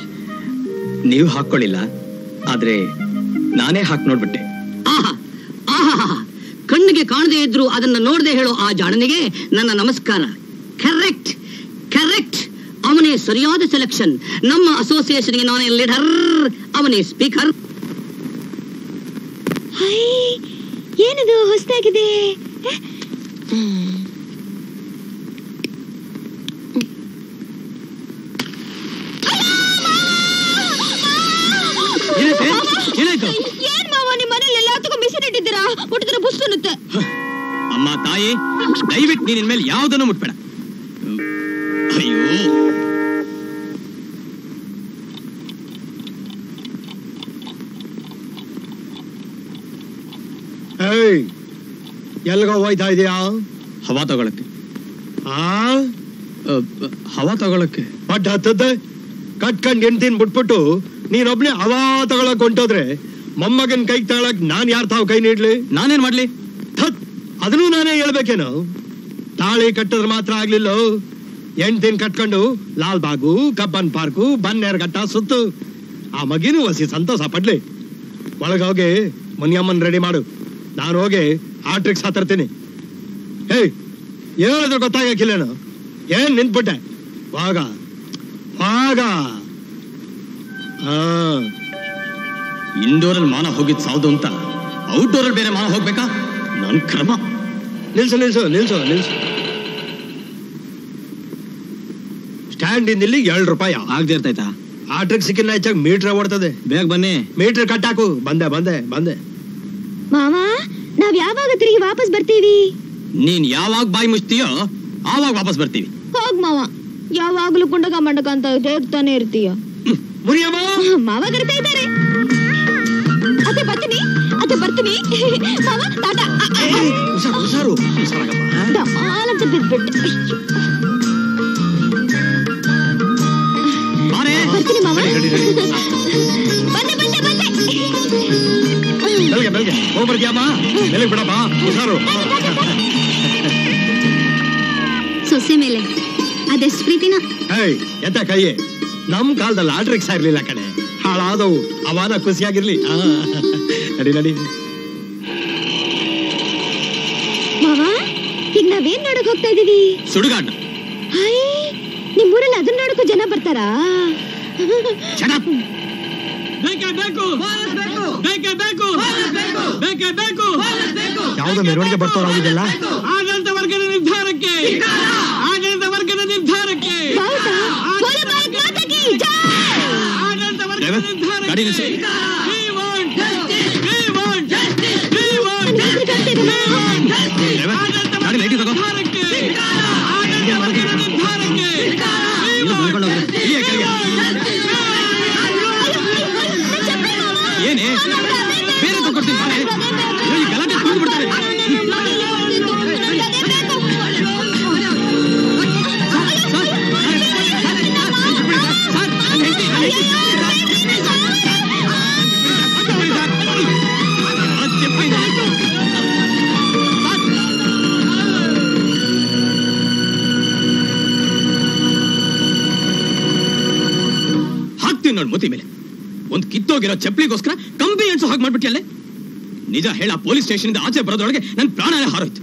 ನೀವು ಹಾಕೊಳ್ಳಿಲ್ಲ ಆದ್ರೆ ನಾನೇ ಹಾಕ್ ನೋಡ್ಬಿಟ್ಟೆ ಆಹಾ ಆಹಾ ಕಣ್ಣಿಗೆ ಕಾಣದೇ ಇದ್ರು ಅದನ್ನ ನೋಡದೆ ಹೇಳೋ ಆ ಜಾಣನಿಗೆ ನನ್ನ ನಮಸ್ಕಾರ ಕರೆಕ್ಟ್ ಕರೆಕ್ಟ್ ಅವನೇ ಸರಿಯಾದ ಸೆಲೆಕ್ಷನ್ ನಮ್ಮ ಅಸೋಸಿಯೇಷನ್ಗೆ ನಾನೇ ಲೀಡರ್ ಅವನೇ ಸ್ಪೀಕರ್ ಹೈ ಏನದು ಹೊಸದಾಗಿದೆ ಏನಾಯ್ತು ಏನಾಯ್ತು ಏನ್ ಮಾವ ನಿಮ್ ಮನೇಲಿ ಎಲ್ಲದಕ್ಕೂ ಮಿಷನ್ ಇಟ್ಟಿದ್ದೀರಾ ಹುಟ್ಟಿದ್ರೆ ಬುಸ್ ಅನ್ನುತ್ತೆ ಅಮ್ಮ ತಾಯಿ ದಯವಿಟ್ಟು ನೀನ್ ಇನ್ಮೇಲೆ ಯಾವ್ದನ್ನು ಮುಟ್ಬೇಡ ಅಯ್ಯೋ ಏಯ್ ಎಲ್ಗೋ ಹೋಯ್ತಾ ಇದೀಯಾ ಹವಾ ತಗೊಳಕ್ಕೆ ಆ ಅ, ಹವಾ ತಗೊಳಕ್ಕೆ ಪಟ್ ಹತ್ತದ್ದೆ ಕಟ್ಕೊಂಡ್ ಹೆಣ್ತಿನ್ ಬಿಟ್ಬಿಟ್ಟು ನೀನೊಬ್ನೇ ಹವಾ ತಗೊಳಕ್ ಹೊಂಟೋದ್ರೆ ಮೊಮ್ಮಗನ್ ಕೈ ತಗೊಳಕ್ ನಾನ್ ಯಾರ್ ತಾವ್ ಕೈ ನೀಡ್ಲಿ ನಾನೇನ್ ಮಾಡ್ಲಿ ಥತ್ ಅದನ್ನು ನಾನೇ ಹೇಳ್ಬೇಕೇನು ತಾಳಿ ಕಟ್ಟಿದ್ರೆ ಮಾತ್ರ ಆಗ್ಲಿಲ್ಲ ಹೆಣ್ತಿನ್ ಕಟ್ಕೊಂಡು ಲಾಲ್ ಬಾಗು ಕಬ್ಬನ್ ಪಾರ್ಕು ಬನ್ನೇರ್ಘಟ್ಟ ಸುತ್ತು ಆ ಮಗಿನೂ ಹಸಿ ಸಂತೋಷ ಪಡ್ಲಿ ಒಳಗೋಗಿ ಮುನಿಯಮ್ಮನ್ ರೆಡಿ ಮಾಡು ನಾನು ಹೋಗಿ ಆಟ್ರಿಕ್ಸ್ ಹತ್ತಿರ್ತೀನಿ ಹೇಯ್ ಹೇಳಿದ್ರು ಗೊತ್ತಾಗಕ್ಕಿಲ್ಲೇನು ಏನ್ ನಿಂತ್ಬಿಟ್ಟೆ ವಾಗ ವಾಗ ಆ ಇಂಡೋರ್ ಅಲ್ಲಿ ಮಾನ ಹೋಗಿದ್ ಸಾವ್ದು ಅಂತ ಔಟ್ಡೋರ್ ಅಲ್ಲಿ ಬೇರೆ ಮಾನ ಹೋಗ್ಬೇಕಾ ನನ್ ಕ್ರಮ ನಿಲ್ಸು ನಿಲ್ಸು ನಿಲ್ಸು ನಿಲ್ಸು ಸ್ಟ್ಯಾಂಡ್ ಇಂದ ಎರಡು ರೂಪಾಯಿ ಆಗದೆ ಇರ್ತಾಯ್ತಾ ಆಟಕ್ಕೆ ಸಿಕ್ಕಿಲ್ಲ ಹೆಚ್ಚಾಗಿ ಮೀಟರ್ ಓಡ್ತದೆ ಬೇಗ ಬನ್ನಿ ಮೀಟರ್ ಕಟ್ಟಾಕು ಬಂದೆ ಬಂದೆ ಬಂದೆ ಮಾವ ನಾವ್ ಯಾವಾಗ ತಿರುಗಿ ವಾಪಸ್ ಬರ್ತೀವಿ ನೀನ್ ಯಾವಾಗ ಬಾಯಿ ಮುಚ್ತೀಯೋ ಆವಾಗ ವಾಪಸ್ ಬರ್ತೀವಿ ಹೋಗ್ ಮಾವ ಯಾವಾಗ್ಲೂ ಕುಂಡಕ ಮಂಡಕ ಅಂತ ಹೇಳ್ತಾನೆ ಇರ್ತೀಯ ಮುರಿಯಮ್ಮ ಮಾವ ಕರಿತಾ ಇದ್ದಾರೆ ಅತ್ತೆ ಬರ್ತೀನಿ ಅತ್ತೆ ಬರ್ತೀನಿ ಮಾವ ಟಾಟಾ ಹುಷಾರು ಹುಷಾರು ಹುಷಾರಾಗಮ್ಮ ಡಮಾಲ್ ಅಂತ ಬಿದ್ಬಿಟ್ಟೆ ಬಾರೆ ಬರ್ತೀನಿ ಮಾವ ನಡಿ, ನಡಿ, ನಡಿ. ಬಂದೆ ಬಂದೆ ಬಂದೆ ಬೆಳಗ್ಗೆ ಬೆಳಗ್ಗೆ ಹೋಗ್ಬರ್ತೀಯಮ್ಮ ಬೆಳಗ್ಗೆ ಬಿಡಪ್ಪ ಹುಷಾರು ಸೊಸೆ ಮೇಲೆ ಅದೆಷ್ಟು ಪ್ರೀತಿನ ಏಯ್ ಎತ್ತ ಕೈ ನಮ್ ಕಾಲದಲ್ಲಿ ಆಟ ರಿಕ್ಷಾ ಇರ್ಲಿಲ್ಲ ಕಣೆ ಹಾಳಾದವು ಅವಾನ ಖುಷಿಯಾಗಿರ್ಲಿ ಆ, ನಡಿ ನಡಿ ಮಾವ ಈಗ ನಾವೇನ್ ನೋಡಕ್ ಹೋಗ್ತಾ ಇದೀವಿ ಸುಡುಗಾಟ ಹಾಯ್ ನಿಮ್ಮೂರಲ್ಲಿ ಅದನ್ನ ನೋಡಕ್ಕೂ ಜನ ಬರ್ತಾರಾ ಬೇಕೇ ಬೇಕು ಬೇಕೇ ಬೇಕು ಬೇಕೇ ಬೇಕು ಯಾವ್ದೋ ಮೆರವಣಿಗೆ ಬರ್ತವ್ರಾಗಿದೆಲ್ಲ ಆಡಳಿತ ವರ್ಗದ ನಿರ್ಧಾರಕ್ಕೆ ಆಡಳಿತ ವರ್ಗದ ನಿರ್ಧಾರಕ್ಕೆ ಭಾರತ ಬೋಲ ಭಾರತ್ ಮಾತಾ ಕಿ ಜೈ! ಆಡಳಿತ ವರ್ಗದ ಡ್ರೈವರ್, ನಿರ್ಧಾರಕ್ಕೆ ಗಾಡಿ ನಿಲ್ಸಿ. We want justice. We want justice. We want ನನ್ಗೆ ಹೆದ್ರಿಕೆ ಆಗ್ತಿದೆ ಮಾವ. ಡ್ರೈವರ್, ಆಡಳಿತ ಗಾಡಿ ಲೈಟಿಗೆ ತಗೋ. ನಿರ್ಧಾರಕ್ಕೆ ಆಡಳಿತ ವರ್ಗದ ನಿರ್ಧಾರಕ್ಕೆ We ಇನ್ನು want ತುಂಬ್ಕೊಂಡು ಹೋಗ್ರಿ. ಇಳಿಯ ಕೆಳಗೆ. ಏನೇ ಬೇರೆ ತಗೊಡ್ತೀನಿ ಬಾರೆ ಅಯ್ಯೋ, ಈ ಗಲಾಟೆ ಕುಡಿದು ಬಿಡ್ತಾರೆ ಹಾಕ್ತೀನಿ ನೋಡ್ ಮುತಿ ಮೇಲೆ ಒಂದ್ ಕಿತ್ತೋಗಿರೋ ಚಪ್ಪಲಿಗೋಸ್ಕರ ಕಂಪಿ ಎಣ್ಸೋ ಹಾಗೆ ಮಾಡ್ಬಿಟ್ಟಿಯಲ್ಲೇ ನಿಜ ಹೇಳ ಪೊಲೀಸ್ ಸ್ಟೇಷನ್ ಇಂದ ಆಚೆ ಬರೋದ್ರೊಳಗೆ ನನ್ ಪ್ರಾಣನೇ ಹಾರೋಯ್ತು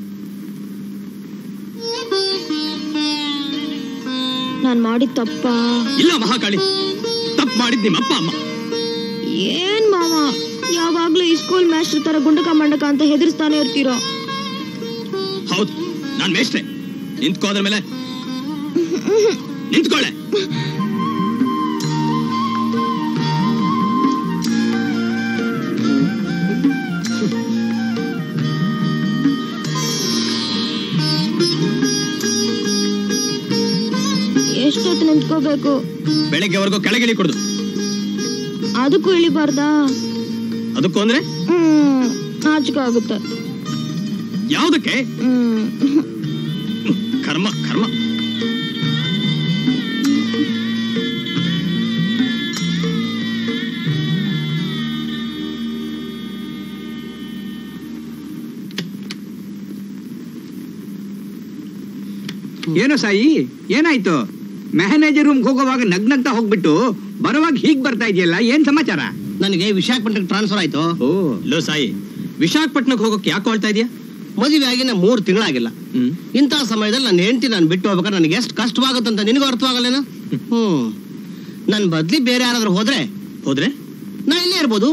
ನಾನ್ ಮಾಡಿದ ತಪ್ಪ ಇಲ್ಲ ಮಹಾಕಾಳಿ ತಪ್ಪು ಮಾಡಿದ್ ನಿಮ್ಮ ಅಪ್ಪ ಅಮ್ಮ ಏನ್ ಮಾವ ಯಾವಾಗ್ಲೂ ಈ ಸ್ಕೂಲ್ ಮಾಸ್ಟರ್ ತರ ಗುಂಡಕ ಮಂಡಕ ಅಂತ ಹೆದರ್ಸ್ತಾನೆ ಇರ್ತೀರೋ ಹೌದು ನಾನ್ ಮೇಷ್ಟ್ರೆ ನಿಂತ್ಕೋ ಅದ್ರ ಮೇಲೆ ನಿಂತ್ಕೊಳ್ಳೆ ಎಷ್ಟೊತ್ತು ನಿಂತ್ಕೋಬೇಕು ಬೆಳಗ್ಗೆವರೆಗೂ ಕೆಳಗಿಳಿ ಕೊಡುದು ಅದಕ್ಕೂ ಇಳಿಬಾರ್ದಾ ಅದಕ್ಕೂ ಅಂದ್ರೆ ಹ್ಮ್ ನಾಚಿಕೆ ಆಗುತ್ತೆ ಯಾವ್ದಕ್ಕೆ ಹ್ಮ್ ಕರ್ಮ ಕರ್ಮ ಏನೋ ಸಾಯಿ ಏನಾಯ್ತು ಮ್ಯಾನೇಜರ್ ರೂಮ್ಗೆ ಹೋಗುವಾಗ ನಗ್ನಗ್ತಾ ಹೋಗ್ಬಿಟ್ಟು ಬರುವಾಗ ಹೀಗ್ ಬರ್ತಾ ಇದೆಯಲ್ಲ ಏನ್ ಸಮಾಚಾರ ನನಗೆ ವಿಶಾಖಪಟ್ಟಣಕ್ಕೆ ಟ್ರಾನ್ಸ್ಫರ್ ಆಯ್ತು ಓ ಲೋ ಸಾಯಿ ವಿಶಾಖಪಟ್ಟಣಕ್ಕೆ ಹೋಗೋಕೆ ಯಾಕೆ ಹೇಳ್ತಾ ಇದೀಯಾ ಮದುವೆ ಆಗಿನ ಮೂರು ತಿಂಗಳಾಗಿಲ್ಲ ಹ್ಮ್ ಇಂಥ ಸಮಯದಲ್ಲಿ ನನ್ನ ಹೆಂಡತಿ ನಾನು ಬಿಟ್ಟು ಹೋಗ್ಬೇಕಾದ್ರೆ ನನಗೆ ಎಷ್ಟು ಕಷ್ಟವಾಗುತ್ತಂತ ನಿನಗೂ ಅರ್ಥವಾಗಲ್ಲೇನು ಹ್ಮ್ ನನ್ನ ಬದ್ಲಿ ಬೇರೆ ಯಾರಾದ್ರೂ ಹೋದ್ರೆ ಹೋದ್ರೆ ನಾ ಇಲ್ಲೇ ಇರ್ಬೋದು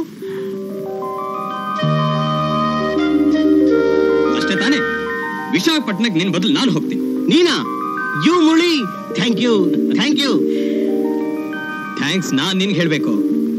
ಅಷ್ಟೇ ತಾನೇ ವಿಶಾಖಪಟ್ಟಣಕ್ಕೆ ನಿನ್ ಬದಲು ನಾನು ಹೋಗ್ತೀನಿ ನೀನಾ ಯು ಮುಳಿ thank you thank you thanks ನಾನ್ ನಿನ್ಗೆ ಹೇಳ್ಬೇಕು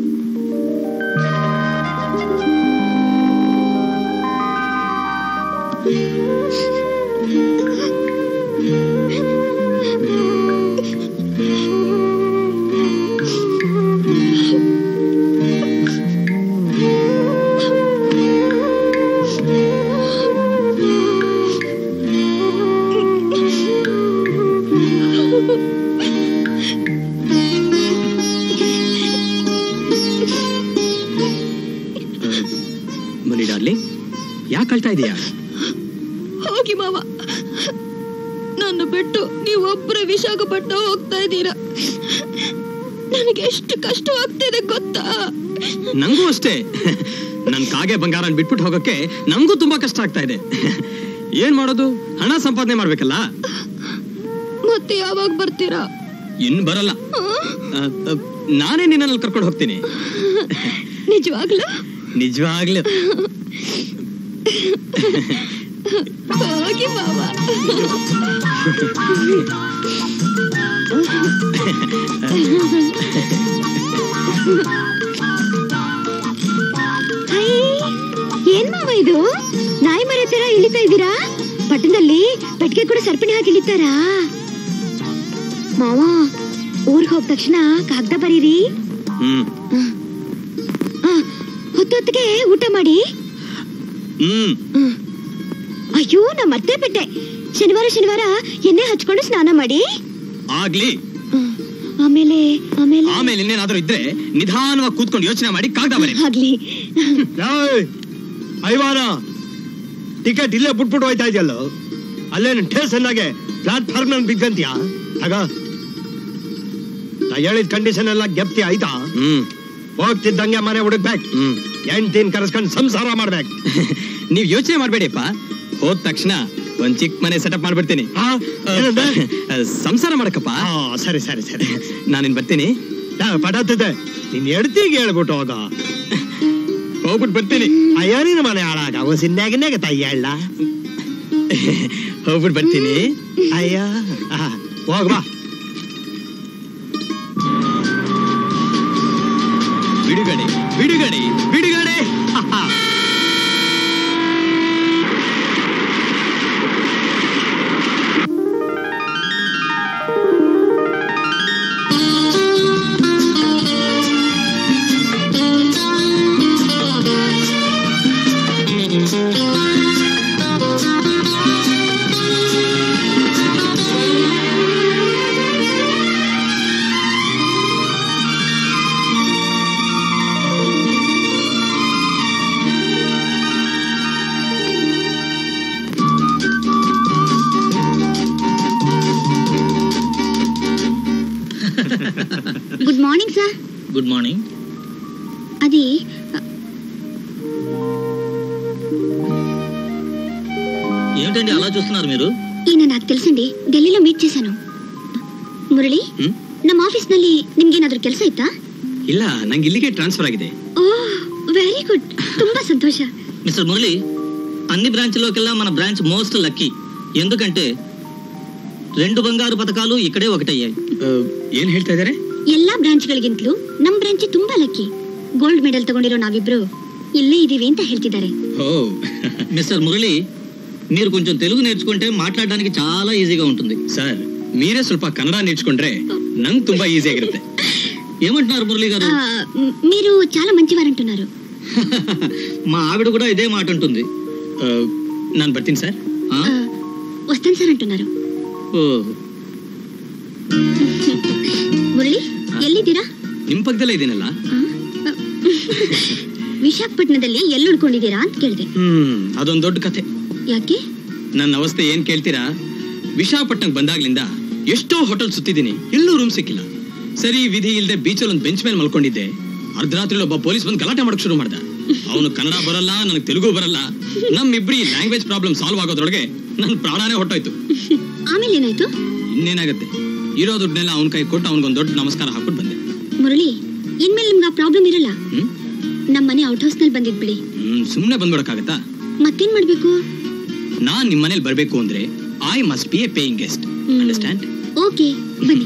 ಮನಿ ಡಾರ್ಲಿಂಗ್ ಯಾಕೆ ಅಳ್ತಾ ಇದೀಯಾ ಹೋಗಿ ಮಾವ ನನ್ನ ಬಿಟ್ಟು ನೀವು ಒಬ್ಬರೇ ವಿಶಾಖಪಟ್ಟಣ ಹೋಗ್ತಾ ಇದ್ದೀರಾ ನನಗೆ ಎಷ್ಟು ಕಷ್ಟವಾಗ್ತಿದೆ ಗೊತ್ತಾ ನಂಗೂ ಅಷ್ಟೇ ನನ್ ಕಾಗೆ ಬಂಗಾರನ್ ಬಿಟ್ಬಿಟ್ಟು ಹೋಗೋಕೆ ನಂಗೂ ತುಂಬಾ ಕಷ್ಟ ಆಗ್ತಾ ಇದೆ ಏನ್ ಮಾಡೋದು ಹಣ ಸಂಪಾದನೆ ಮಾಡ್ಬೇಕಲ್ಲ ಮತ್ತೆ ಯಾವಾಗ ಬರ್ತೀರಾ ಇನ್ ಬರಲ್ಲ ಆ, ಆ, ನಾನೇ ನಿನ್ನಲ್ಲಿ ಕರ್ಕೊಂಡು ಹೋಗ್ತೀನಿ ನಿಜವಾಗ್ಲೂ ನಿಜವಾಗ್ಲೂ ಹೋಗಿ ಮಾವ ಹೈ, ಏನ್ ಮಾವ ಇದು ನಾಯಿ ಮರ ತರ ಇಳಿತಾ ಇದ್ದೀರಾ ಪಟ್ಟಣದಲ್ಲಿ ಪೆಟ್ಟಿಗೆ ಕೂಡ ಸರ್ಪಣಿ ಹಾಕಿ ಇಳಿತಾರಾ ಮಾವ ಊರ್ಗ್ ಹೋದ ತಕ್ಷಣ ಕಾಗ್ದ ಬರೀರಿ ಹ್ಮ್ ಆ, ಹೊತ್ತೊತ್ತಿಗೆ ಊಟ ಮಾಡಿ ಹ್ಮ್ ಅಯ್ಯೋ ನಾ ಮತ್ತೆ ಬಿಟ್ಟೆ ಶನಿವಾರ ಶನಿವಾರ ಎಣ್ಣೆ ಹಚ್ಕೊಂಡು ಸ್ನಾನ ಮಾಡಿ ಆಗ್ಲಿ ಹ್ಮ್. ಆಮೇಲೆ ಆಮೇಲೆ ಆಮೇಲೆ ಇನ್ನೇನಾದ್ರೂ ಇದ್ರೆ ನಿಧಾನವಾಗಿ ಕೂತ್ಕೊಂಡು ಯೋಚನೆ ಮಾಡಿ ಕಾಗ್ದ ಬರೀ ಆಗ್ಲಿ ಏಯ್, ಐವಾನ ಟಿಕೆಟ್ ಇಲ್ಲೇ ಬಿಟ್ಬಿಟ್ಟು ಹೋಯ್ತಾ ಇದೆಯಲ್ಲ ಅಲ್ಲೇನು ಸ್ಟೇಷನ್ನಾಗೆ ಪ್ಲಾಟ್ಫಾರ್ಮ್ ನಲ್ಲಿ ಬಿದ್ದಂತೀಯ ಆಗ ನಾ ಹೇಳಿದ ಕಂಡೀಷನ್ ಎಲ್ಲ ಗೆಪ್ತಿ ಆಯ್ತಾ ಹ್ಮ್ ಹೋಗ್ತಿದ್ದಂಗೆ ಮನೆ ಹುಡುಕ್ಬೇಕು ಹ್ಮ್ ಎಂಟಿನ್ ಕರೆಸ್ಕೊಂಡು ಸಂಸಾರ ಮಾಡ್ಬೇಕು ನೀವ್ ಯೋಚನೆ ಮಾಡ್ಬೇಡಿಪ್ಪ ಹೋದ ತಕ್ಷಣ ಒಂದ್ ಚಿಕ್ಕ ಮನೆ ಸೆಟಪ್ ಮಾಡ್ಬಿಡ್ತೀನಿ ಆ, ಏನಂದೆ? ಆ, ಸಂಸಾರ ಮಾಡಕ್ಕಪ್ಪ ಆ, ಸರಿ ಸರಿ ಸರಿ ನಾನಿನ್ ಬರ್ತೀನಿ ಯಾ, ಪಡತ್ತಿದೆ ನಿನ್ ಎಡ್ತಿಗೆ ಹೇಳ್ಬಿಟ್ಟು ಹೋಗ ಹೋಗ್ಬಿಟ್ಟು ಬರ್ತೀನಿ ಅಯ್ಯೋ ನಿನ್ನ ಮನೆ ಹಾಳಾಗ ಅವ ಸಿನ್ಯಾಗಿನ್ಯಾಗ ತಾಯಿ ಹೇಳ ಹೋಗ್ಬಿಟ್ಟು ಬರ್ತೀನಿ ಅಯ್ಯ ಆ, ಹೋಗ್ ಬಾ ಬಿಡುಗಡೆ ಬಿಡುಗಡೆ ಬಿಡುಗಡೆ good morning sir good morning అది ఏమిటండి అలా చూస్తున్నారు మీరు ఈయన నాకు తెలుసండి ఢిల్లీలో మీట్ చేశాను ಮುರಳಿ ಹ್ಮ್? ನಮ್ಮ ಆಫೀಸ್ ನಲ್ಲಿ ನಿಮ್ಗೇನಾದ್ರೂ ಕೆಲಸ ಇತ್ತಾ ಇಲ್ಲ ನಂಗೆ ಇಲ್ಲಿಗೆ ಟ್ರಾನ್ಸ್ಫರ್ ಆಗಿದೆ ಓ ವೆರಿ ಗುಡ್ ತುಂಬಾ ಸಂತೋಷ మిస్టర్ మురళి అన్ని బ్రాంచ్లోకెల్లా మన బ్రాంచ్ మోస్ట్ లక్కీ ఎందుకంటే రెండు బంగారు పథకాలు ఇక్కడే ఒకటయ్యాయి ಆ, ಏನ್ ಹೇಳ್ತಾ ಇದಾರೆ ಎಲ್ಲಾ ಬ್ರಾಂಚ್ಗಳಿಗಿಂತಲೂ ನಮ್ ಬ್ರಾಂಚ್ ತುಂಬಾ ಲಕ್ಕಿ ಗೋಲ್ಡ್ ಮೆಡಲ್ ತಗೊಂಡಿರೋ ನಾವಿಬ್ರು ಇಲ್ಲೇ ಇದೀವಿ ಅಂತ ಹೇಳ್ತಿದ್ದಾರೆ ಓ మిస్టర్ మురళి మీరు కొంచెం తెలుగు నేర్చుకుంటే మాట్లాడడానికి చాలా ఈజీగా ఉంటుంది ಸರ್ మీరే ಸ್ವಲ್ಪ ಕನ್ನಡ నేర్చుకుంటే ನಂಗೆ ತುಂಬಾ ಈಸಿ ಆಗಿರುತ್ತೆ ఏమంటున్నారు మురళి గారు ఆ, మ్, మీరు చాలా మంచివారంటున్నారు మా ఆవిడ కూడా ఇదే మాట ఉంటుంది ನಾನು ಬರ್ತೀನಿ ಸರ್ ఆ? ఆ, వస్తాను సార్ అంటున్నారు ఓ ಮುರಳಿ ಎಲ್ಲಿದ್ದೀರಾ ನಿಮ್ ಪಕ್ಕದಲ್ಲೇ ಇದೀನಲ್ಲ ಆ? ವಿಶಾಖಪಟ್ಟಣದಲ್ಲಿ ಎಲ್ಲಿ ಉಳ್ಕೊಂಡಿದ್ದೀರಾ ಅಂತ ಕೇಳಿದೆ ಹ್ಮ್ ಅದೊಂದ್ ದೊಡ್ಡ ಕಥೆ ಯಾಕೆ ನನ್ನ ಅವಸ್ಥೆ ಏನ್ ಕೇಳ್ತೀರಾ ವಿಶಾಖಪಟ್ಟಣಕ್ಕೆ ಬಂದಾಗ್ಲಿಂದ ಎಷ್ಟೋ ಹೋಟೆಲ್ ಸುತ್ತಿದ್ದೀನಿ ಎಲ್ಲೂ ರೂಮ್ ಸಿಕ್ಕಿಲ್ಲ ಸರಿ ವಿಧಿ ಇಲ್ದೆ ಬೀಚಲ್ಲಿ ಒಂದು ಬೆಂಚ್ ಮೇಲೆ ಮಲ್ಕೊಂಡಿದ್ದೆ ಅರ್ಧರಾತ್ರಿ ಒಬ್ಬ ಪೊಲೀಸ್ ಬಂದು ಗಲಾಟೆ ಮಾಡಕ್ ಶುರು ಮಾಡ್ದ ಅವನು ಕನ್ನಡ ಬರಲ್ಲ ನನಗೆ ತೆಲುಗು ಬರಲ್ಲ ನಮ್ಮಿಬ್ರಿ ಲ್ಯಾಂಗ್ವೇಜ್ ಪ್ರಾಬ್ಲಮ್ ಸಾಲ್ವ್ ಆಗೋದ್ರೊಳಗೆ ನನ್ನ ಪ್ರಾಣನೇ ಹೊಟ್ಟೋಯ್ತು ಆಮೇಲೆ ಏನಾಯ್ತು ಇನ್ನೇನಾಗತ್ತೆ ಇರೋ ದುಡ್ಡನ್ನೆಲ್ಲ ಅವನ ಕೈ ಕೊಟ್ಟು ಅವನಿಗೊಂದು ದೊಡ್ಡ ನಮಸ್ಕಾರ ಹಾಕ್ಬಿಟ್ಟು ಬಂದೆ ಮುರಳಿ ಇನ್ಮೇಲೆ ನಿಮ್ಗೆ ಆ ಪ್ರಾಬ್ಲಮ್ ಇರಲ್ಲ ಹ್ಮ್ ನಮ್ಮ ಮನೆ ಔಟ್ ಹೌಸ್ ನಲ್ಲಿ ಬಂದಿದ್ ಬಿಡಿ ಹ್ಮ್ ಸುಮ್ನೆ ಬಂದ್ಬಿಡಕ್ಕಾಗತ್ತಾ ಮತ್ತೇನ್ ಮಾಡ್ಬೇಕು ನಾನ್ ನಿಮ್ ಮನೇಲಿ ಬರ್ಬೇಕು ಅಂದ್ರೆ I must be a paying guest hmm. Understand okay ಬನ್ನಿ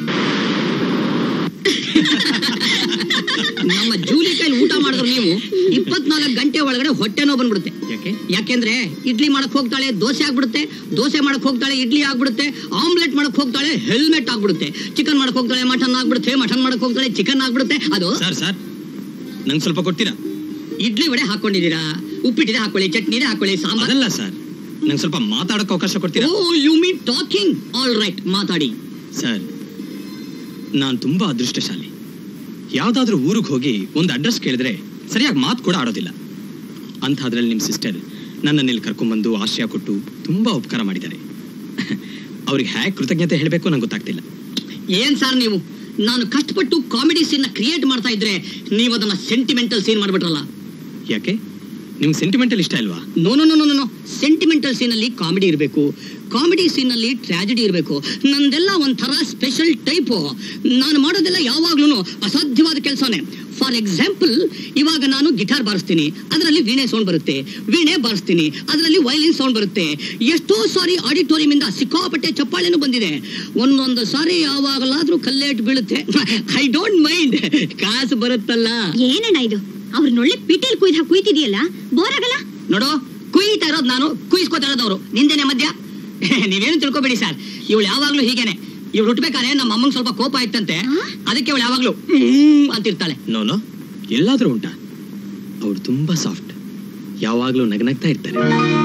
ನಮ್ಮ ಜೂಲಿ ಕೈಲಿ ಊಟ ಮಾಡಿದ್ರು ನೀವು ಇಪ್ಪತ್ನಾಲ್ಕು ಗಂಟೆ ಒಳಗಡೆ ಹೊಟ್ಟೆ ನೋವು ಬಂದ್ಬಿಡುತ್ತೆ ಯಾಕೆ ಯಾಕೆಂದ್ರೆ ಇಡ್ಲಿ ಮಾಡಕ್ ಹೋಗ್ತಾಳೆ ದೋಸೆ ಆಗ್ಬಿಡುತ್ತೆ ದೋಸೆ ಮಾಡಕ್ ಹೋಗ್ತಾಳೆ ಇಡ್ಲಿ ಆಗ್ಬಿಡುತ್ತೆ ಆಮ್ಲೆಟ್ ಮಾಡಕ್ ಹೋಗ್ತಾಳೆ ಹೆಲ್ಮೆಟ್ ಆಗ್ಬಿಡುತ್ತೆ ಚಿಕನ್ ಮಾಡಕ್ ಹೋಗ್ತಾಳೆ ಮಟನ್ ಆಗ್ಬಿಡುತ್ತೆ ಮಟನ್ ಮಾಡಕ್ ಹೋಗ್ತಾಳೆ ಚಿಕನ್ ಆಗ್ಬಿಡುತ್ತೆ ಅದು ಸರ್ ಸರ್ ನಂಗೆ ಸ್ವಲ್ಪ ಕೊಡ್ತೀರಾ ಇಡ್ಲಿ ವಡೆ ಹಾಕೊಂಡಿದ್ದೀರಾ ಉಪ್ಪಿಟ್ಟಿದೆ ಹಾಕೊಳ್ಳಿ ಚಟ್ನಿದೆ ಹಾಕೊಳ್ಳಿ ಸಾಂಬಾರ್ ಅದಲ್ಲ ಸರ್ ನಂಗೆ ಸ್ವಲ್ಪ ಮಾತಾಡೋಕೆ ಅವಕಾಶ ಕೊಡ್ತೀರಾ oh you mean talking all right ಮಾತಾಡಿ ಸರ್ ನಾನು ತುಂಬಾ ಅದೃಷ್ಟಶಾಲಿ ಯಾವ್ದಾದ್ರೂ ಊರಿಗೆ ಹೋಗಿ ಒಂದು ಅಡ್ರೆಸ್ ಕೇಳಿದ್ರೆ ಸರಿಯಾಗಿ ಮಾತು ಕೂಡ ಆಡೋದಿಲ್ಲ ಅಂಥದ್ರಲ್ಲಿ ನಿಮ್ಮ ಸಿಸ್ಟರ್ ನನ್ನನ್ನು ಇಲ್ಲಿ ಕರ್ಕೊಂಡ್ಬಂದು ಆಶ್ರಯ ಕೊಟ್ಟು ತುಂಬಾ ಉಪಕಾರ ಮಾಡಿದ್ದಾರೆ ಅವ್ರಿಗೆ ಹೇಗೆ ಕೃತಜ್ಞತೆ ಹೇಳಬೇಕು ನಂಗೆ ಗೊತ್ತಾಗ್ತಿಲ್ಲ ಏನ್ ಸರ್ ನೀವು ನಾನು ಕಷ್ಟಪಟ್ಟು ಕಾಮಿಡಿ ಸೀನ್ ಕ್ರಿಯೇಟ್ ಮಾಡ್ತಾ ಇದ್ರೆ ನೀವು ಅದನ್ನ ಸೆಂಟಿಮೆಂಟಲ್ ಸೀನ್ ಮಾಡ್ಬಿಟ್ರಲ್ಲ ಯಾಕೆ ನಿಮ್ಗೆ ಸೆಂಟಿಮೆಂಟಲ್ ಇಷ್ಟ ಇಲ್ವಾ no no no no no sentimental ಸೀನಲ್ಲಿ ಕಾಮಿಡಿ ಇರಬೇಕು ಕಾಮಿಡಿ ಸೀನಲ್ಲಿ ಟ್ರಾಜಿಡಿ ಇರಬೇಕು ನಂದೆಲ್ಲ ಒಂಥರ ಸ್ಪೆಷಲ್ ಟೈಪು ನಾನು ಮಾಡೋದೆಲ್ಲ ಯಾವಾಗ್ಲೂ ಅಸಾಧ್ಯವಾದ ಕೆಲಸನೇ ಫಾರ್ ಎಕ್ಸಾಂಪಲ್ ಇವಾಗ ನಾನು ಗಿಟಾರ್ ಬಾರಿಸ್ತೀನಿ ಅದರಲ್ಲಿ ವೀಣೆ ಸೌಂಡ್ ಬರುತ್ತೆ ವೀಣೆ ಬಾರಿಸ್ತೀನಿ ಅದರಲ್ಲಿ ವೈಲಿನ್ ಸೌಂಡ್ ಬರುತ್ತೆ ಎಷ್ಟೋ ಸಾರಿ ಆಡಿಟೋರಿಯಂ ಇಂದ ಸಿಕ್ಕಾಪಟ್ಟೆ ಚಪ್ಪಾಳೆನೂ ಬಂದಿದೆ ಒಂದೊಂದು ಸಾರಿ ಯಾವಾಗಲಾದ್ರೂ ಕಲ್ಲೇಟ್ ಬೀಳುತ್ತೆ ಐ ಡೋಂಟ್ ಮೈಂಡ್ ಕಾಸು ಬರುತ್ತಲ್ಲ ಏನಣ್ಣ ಇದು ಅವ್ರನ್ನೊಳ್ಳೆ ಪಿಟೀಲ್ ಕುಯ್ದು ಕುಯ್ತಿದೆಯಲ್ಲ ಬೋರ್ ಆಗಲ್ಲ ನೋಡು ಕುಯ್ತಾ ಇರೋದು ನಾನು ಕುಯ್ಸ್ಕೊತಾ ಇರೋದವ್ರು ನಿಂದೇನೆ ಮಧ್ಯ ನೀವೇನು ತಿಳ್ಕೊಬೇಡಿ ಸರ್ ಇವಳು ಯಾವಾಗ್ಲೂ ಹೀಗೇನೆ ಇವಳು ಹುಟ್ಬೇಕಾದ್ರೆ ನಮ್ಮ ಅಮ್ಮಂಗ್ ಸ್ವಲ್ಪ ಕೋಪ ಇತ್ತಂತೆ ಅದಕ್ಕೆ ಅವಳು ಯಾವಾಗ್ಲೂ ಹ್ಮ್ ಅಂತಿರ್ತಾಳೆ ನೋ ನೋ ಎಲ್ಲಾದ್ರೂ ಉಂಟಾ ಅವ್ರು ತುಂಬಾ ಸಾಫ್ಟ್ ಯಾವಾಗ್ಲೂ ನಗನಗ್ತಾ ಇರ್ತಾರೆ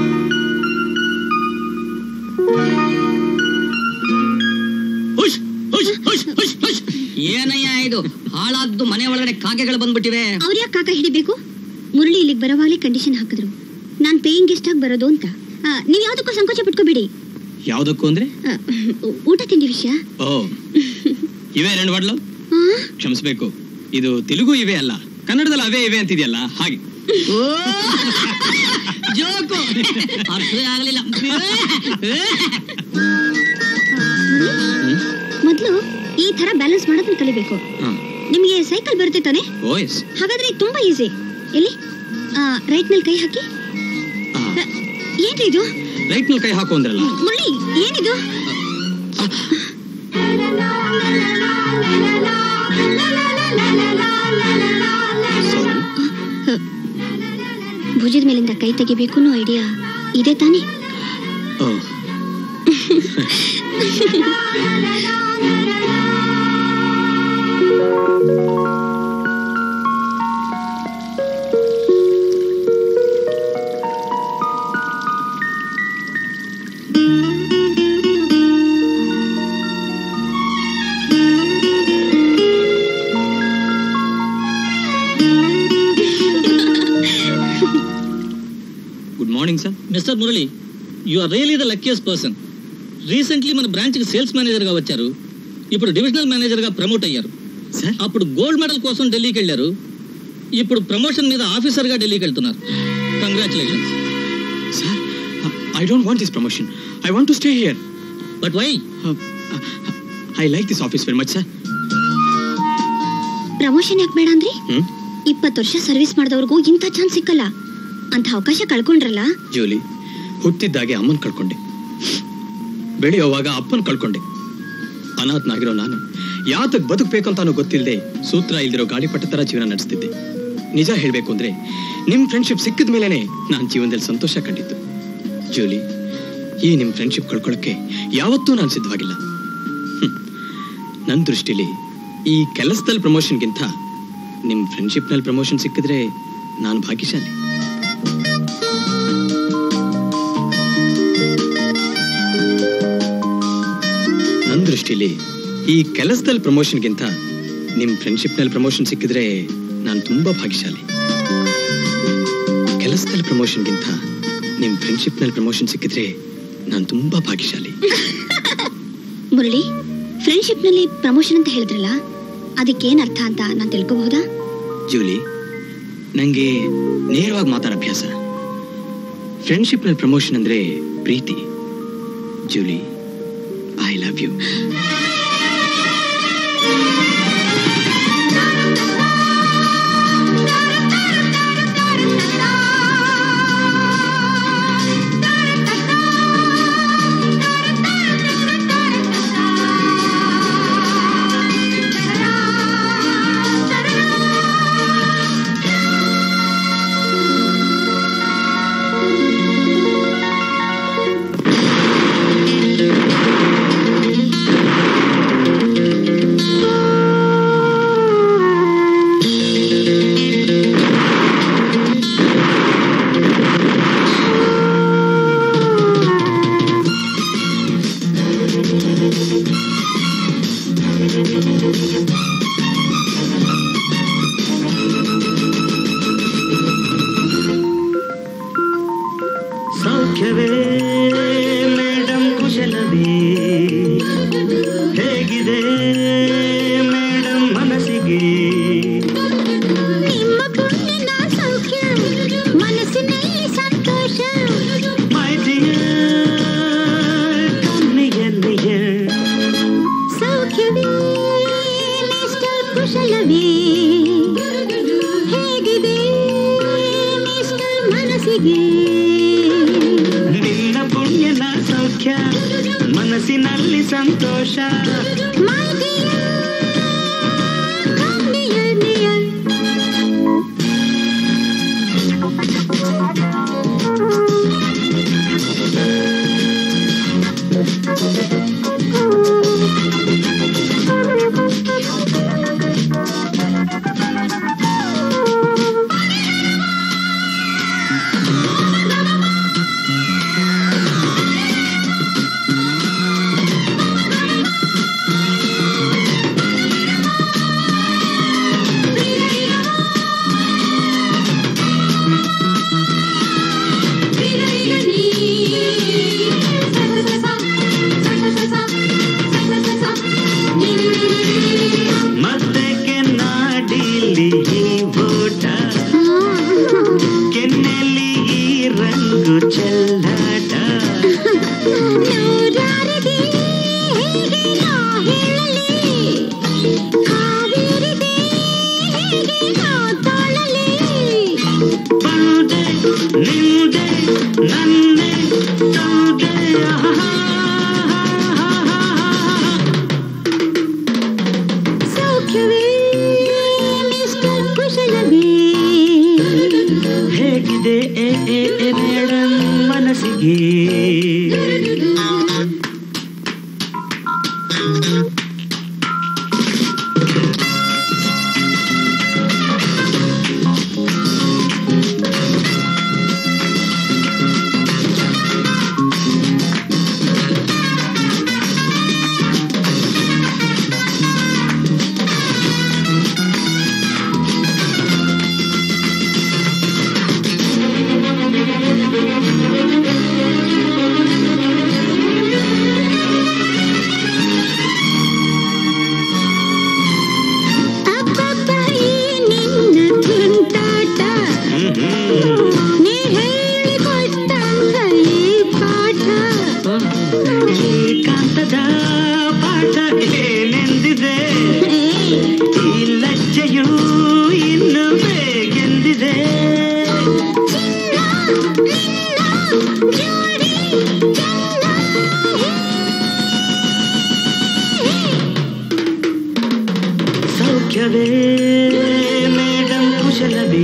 ಹುಷ್ ಹುಷ್ ಹುಷ್ ಹುಷ್ ಹುಷ್ ಏನಯ್ಯ ಇದು ಹಾಳಾದ್ದು ಮನೆ ಒಳಗಡೆ ಕಾಗೆಗಳು ಬಂದ್ಬಿಟ್ಟಿವೆ ಅವ್ರ ಯಾಕೆ ಕಾಕ ಹಿಡಿಬೇಕು ಮುರಳಿ ಇಲ್ಲಿಗೆ ಬರೋವಾಗಲೇ ಕಂಡೀಷನ್ ಹಾಕಿದ್ರು ನಾನ್ ಪೇಯಿಂಗ್ ಗೆಸ್ಟ್ ಆಗಿ ಬರೋದು ಅಂತ ಆ, ನೀವ್ ಯಾವ್ದಕ್ಕೂ ಸಂಕೋಚ ಪಟ್ಕೋಬೇಡಿ ಯಾವ್ದಕ್ಕೂ ಅಂದ್ರೆ ಆ, ಊಟ ತಿಂಡಿ ವಿಷಯ ಓ ಇವೇ ಎರಡು ಬಡ್ಲು ಆ, ಕ್ಷಮಿಸ್ಬೇಕು ಇದು ತೆಲುಗು ಇವೆ ಅಲ್ಲ ಕನ್ನಡದಲ್ಲಿ ಅವೇ ಇವೆ ಅಂತಿದೆಯಲ್ಲ ಹಾಗೆ ಓ ಜೋಕು ಅರ್ಥವೇ ಆಗ್ಲಿಲ್ಲ ಮುರಳಿ ಮೊದ್ಲು ಈ ತರ ಬ್ಯಾಲೆನ್ಸ್ ಮಾಡೋದನ್ನ ಕಲಿಬೇಕು ಹಾ. ನಿಮಗೆ ಸೈಕಲ್ ಬರುತ್ತೆ ತಾನೆ ಓ ಎಸ್ ಹಾಗಾದ್ರೆ ಇದು ತುಂಬಾ ಈಸಿ ಎಲ್ಲಿ ರೈಟ್ ಮೇಲೆ ಕೈ ಹಾಕಿ ಆ, ಏನ್ರಿ ಇದು ರೈಟ್ ನಲ್ಲಿ ಕೈ ಹಾಕು ಅಂದ್ರಲ್ಲ ಮುರಳಿ ಏನಿದು ಸಾರಿ ಭುಜದ ಮೇಲಿಂದ ಕೈ ತೆಗಿಬೇಕು ಅನ್ನೋ ಐಡಿಯಾ ಇದೆ ತಾನೇ oh good morning sir mister Murali you are really the luckiest person recently మన బ్రాంచ్కి సేల్స్ మేనేజర్గా వచ్చారు ఇప్పుడు డివిజనల్ మేనేజర్గా ప్రమోట్ అయ్యారు సార్ అప్పుడు గోల్డ్ మెడల్ కోసం ఢిల్లీకి వెళ్ళారు ఇప్పుడు ప్రమోషన్ మీద ఆఫీసర్గా ఢిల్లీకి వెళ్తున్నారు congratulations sir I don't want this promotion I want to stay here but why I like this office very much sir promotion ಯಾಕೆ ಬೇಡ ಅಂದ್ರಿ ಹ್ಮ್ ಇಪ್ಪತ್ತು ವರ್ಷ ಸರ್ವಿಸ್ ಮಾಡಿದವ್ರಿಗೂ ಇಂಥ ಚಾನ್ಸ್ ಸಿಕ್ಕಲ್ಲ ಅಂತ ಅವಕಾಶ ಕಳ್ಕೊಂಡ್ರಲ್ಲ ಜೋಲಿ ಹುಟ್ಟಿದ್ದಾಗೆ ಅಮ್ಮನ್ ಕಳ್ಕೊಂಡೆ ಬೆಳೆಯುವಾಗ ಅಪ್ಪನ್ ಕಳ್ಕೊಂಡೆ ಅನಾಥನಾಗಿರೋ ನಾನು ಯಾತಕ್ ಬದುಕ್ಬೇಕು ಅಂತಾನು ಗೊತ್ತಿಲ್ಲದೆ ಸೂತ್ರ ಇಲ್ದಿರೋ ಗಾಳಿಪಟ ತರ ಜೀವನ ನಡೆಸ್ತಿದ್ದೆ ನಿಜ ಹೇಳ್ಬೇಕು ಅಂದ್ರೆ ನಿಮ್ ಫ್ರೆಂಡ್ಶಿಪ್ ಸಿಕ್ಕಿದ ಮೇಲೆನೆ ನಾನ್ ಜೀವನದಲ್ಲಿ ಸಂತೋಷ ಕಂಡಿದ್ದು ಜೂಲಿ ಈ ನಿಮ್ ಫ್ರೆಂಡ್ಶಿಪ್ ಕಳ್ಕೊಳ್ಳೋಕೆ ಯಾವತ್ತೂ ನಾನು ಸಿದ್ಧವಾಗಿಲ್ಲ ಹ್ಮ್. ನನ್ ದೃಷ್ಟಿಲಿ ಈ ಕೆಲಸದಲ್ಲಿ ಪ್ರಮೋಷನ್ಗಿಂತ ನಿಮ್ ಫ್ರೆಂಡ್ಶಿಪ್ನಲ್ಲಿ ಪ್ರಮೋಷನ್ ಸಿಕ್ಕಿದ್ರೆ ನಾನು ಭಾಗ್ಯಶಾಲಿ ನನ್ನ ದೃಷ್ಟಿಲಿ ಈ ಕೆಲಸದಲ್ಲಿ ಪ್ರಮೋಷನ್ಗಿಂತ ನಿಮ್ ಫ್ರೆಂಡ್ಶಿಪ್ನಲ್ಲಿ ಪ್ರಮೋಷನ್ ಸಿಕ್ಕಿದ್ರೆ ನಾನು ತುಂಬಾ ಭಾಗ್ಯಶಾಲಿ ಕೆಲಸದಲ್ಲಿ ಪ್ರಮೋಷನ್ಗಿಂತ ನಿಮ್ ಫ್ರೆಂಡ್ಶಿಪ್ನಲ್ಲಿ ಪ್ರಮೋಷನ್ ಸಿಕ್ಕಿದ್ರೆ ನಾನು ತುಂಬಾ ಭಾಗ್ಯಶಾಲಿ ಮುರಳಿ ಫ್ರೆಂಡ್ಶಿಪ್ ನಲ್ಲಿ ಪ್ರಮೋಷನ್ ಅಂತ ಹೇಳಿದ್ರಲ್ಲ ಅದಕ್ಕೇನ್ ಅರ್ಥ ಅಂತ ನಾನು ತಿಳ್ಕೊಬಹುದಾ ಜೂಲಿ ನಂಗೆ ನೇರವಾಗಿ ಮಾತಾಡ ಅಭ್ಯಾಸ ಫ್ರೆಂಡ್ಶಿಪ್ನಲ್ಲಿ ಪ್ರಮೋಷನ್ ಅಂದ್ರೆ ಪ್ರೀತಿ ಜೂಲಿ ಐ ಲವ್ ಯು ಮನಸ್ಸಿಗೆ ನಿನ್ನ ಪುಣ್ಯನ ಸೌಖ್ಯ ಮನಸ್ಸಿನಲ್ಲಿ ಸಂತೋಷ My dear, come near, near. ಮತ್ತೆ ಕೆನ್ನಾಡಿಲಿ ಈ ಓಟ ಕೆನ್ನೆಲಿ ಈ ರಂಗು ಚೆಲ್ಲಾಟ ನೂರಾರಿದೆ ಹೇಗೆ ನಾ ಹೇಳಲಿ ಕಾವೇರಿದೆ ಹೇಗೆ ನಾ ತಾಳಲಿ ಬಂದೆ ನಿಂದೆ ನನ್ನೆ ತೌದೆ ಸೌಖ್ಯವೇ ಮಿಸ್ಟರ್ ಕುಶಲವೇ ಹೇಗಿದೆ ಎ ಎ ಎ ಮೇಡಮ್ ಮನಸ್ಸಿಗೆ ಅಪ್ಪಪ್ಪ ಈ ನಿನ್ನ ತುಂಟಾಟ ನೀ ಹೇಳಿಕೊಟ್ಟಂಗ ಈ ಪಾಠ ಏಕಾಂತದ ಪಾಠ ಏನೆಂದಿದೆ ಈ ಲಜ್ಜೆಯು ಇನ್ನು ಬೇಗೆಂದಿದೆ ಜೋಡಿ ಸೌಖ್ಯವೇ ಮೇಡಮ್ ಕುಶಲವೇ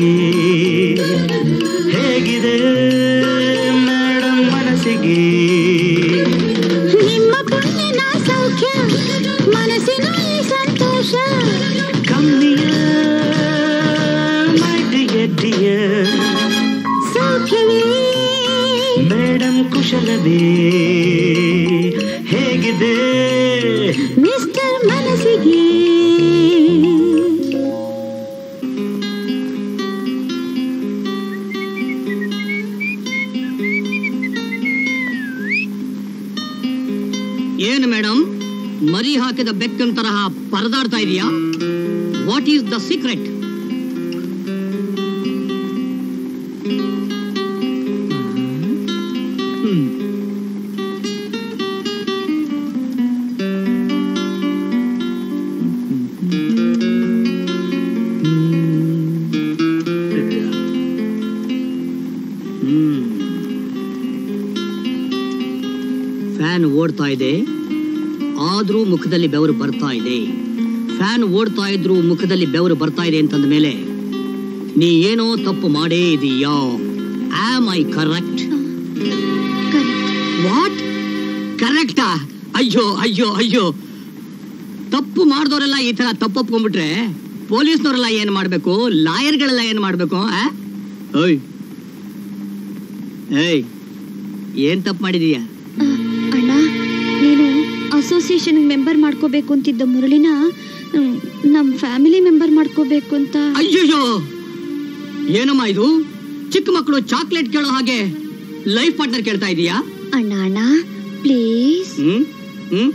ಹೇಗಿದೆ ಮೇಡಮ್ ಮನಸ್ಸಿಗೆ ನಿಮ್ಮ ಪುಣ್ಯನ ಸೌಖ್ಯ ಮನಸ್ಸಿನಲ್ಲಿ ಸಂತೋಷ ಕಮ್ಮಿಯ ಮೈ ಡಿಯರ್ ಡಿಯರ್ ಸೌಖ್ಯವೇ ಮೇಡಮ್ ಕುಶಲವೇ ಹೇಗಿದೆ ಮಿಸ್ಟರ್ ಮನಸ್ಸಿಗೆ ಏನು ಮೇಡಮ್ ಮರಿ ಹಾಕಿದ ಬೆಕ್ಕನ್ ತರಹ ಪರದಾಡ್ತಾ ಇದೀಯಾ what is the secret fan ಓಡ್ತಾ ಇದೆ ಆದ್ರೂ ಮುಖದಲ್ಲಿ ಬೆವರು ಬರ್ತಾ ಇದೆ ಫ್ಯಾನ್ ಓಡ್ತಾ ಇದ್ರು ಮುಖದಲ್ಲಿ ಬೆವರು ಬರ್ತಾ ಇದೆ ಅಂತಂದ ಮೇಲೆ ನೀ ಏನೋ ತಪ್ಪು ಮಾಡೇ ಇದೀಯಾ ಆಮ್ ಐ ಕರೆಕ್ಟ್ ವಾಟ್ ಕರೆಕ್ಟಾ ಅಯ್ಯೋ ಅಯ್ಯೋ ಅಯ್ಯೋ ತಪ್ಪು ಮಾಡಿದವರೆಲ್ಲ ಈ ತರ ತಪ್ಪೊಪ್ಕೊಂಡ್ಬಿಟ್ರೆ ಪೊಲೀಸ್ನವರೆಲ್ಲ ಏನ್ ಮಾಡ್ಬೇಕು ಲಾಯರ್ಗಳೆಲ್ಲ ಏನ್ ಮಾಡ್ಬೇಕು ಆ? ಓಯ್ ಏಯ್ ಏನ್ ತಪ್ಪು ಮಾಡಿದೀಯಾ ಅಣ್ಣ ನೀನು ಅಸೋಸಿಯೇಷನ್ ಮೆಂಬರ್ ಮಾಡ್ಕೋಬೇಕು ಅಂತಿದ್ದ ಮುರಳಿನ ಮ್, ನಮ್ ಫ್ಯಾಮಿಲಿ ಮೆಂಬರ್ ಮಾಡ್ಕೋಬೇಕು ಅಂತ ಅಯ್ಯಯ್ಯೋ ಏನಮ್ಮ ಇದು ಚಿಕ್ಕ ಮಕ್ಕಳು ಚಾಕ್ಲೇಟ್ ಕೇಳೋ ಹಾಗೆ ಲೈಫ್ ಪಾರ್ಟ್ನರ್ ಕೇಳ್ತಾ ಇದೀಯಾ ಅಣ್ಣ ಅಣ್ಣ ಪ್ಲೀಸ್ ಹ್ಮ್ ಹ್ಮ್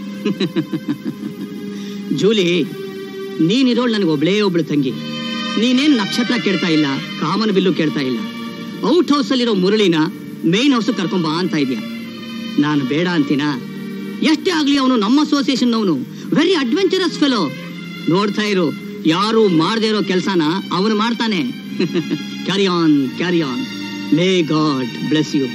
ಜೂಲಿ ನೀನಿರೋಳು ನನಗೆ ಒಬ್ಳೇ ಒಬ್ಳು ತಂಗಿ ನೀನೇನ್ ನಕ್ಷತ್ರ ಕೇಳ್ತಾ ಇಲ್ಲ ಕಾಮನ್ ಬಿಲ್ಲು ಕೇಳ್ತಾ ಇಲ್ಲ ಔಟ್ ಹೌಸ್ ಅಲ್ಲಿರೋ ಮುರಳಿನ ಮೇನ್ ಹೌಸ್ ಕರ್ಕೊಂಬ ಅಂತ ಇದೆಯಾ ನಾನು ಬೇಡ ಅಂತೀನಾ ಎಷ್ಟೇ ಆಗ್ಲಿ ಅವನು ನಮ್ಮ ಅಸೋಸಿಯೇಷನ್ ಅವನು ವೆರಿ ಅಡ್ವೆಂಚರಸ್ ಫೆಲೋ ನೋಡ್ತಾ ಇರು ಯಾರು ಮಾಡದೇ ಇರೋ ಕೆಲಸನ ಅವನು ಮಾಡ್ತಾನೆ carry on carry on may God bless you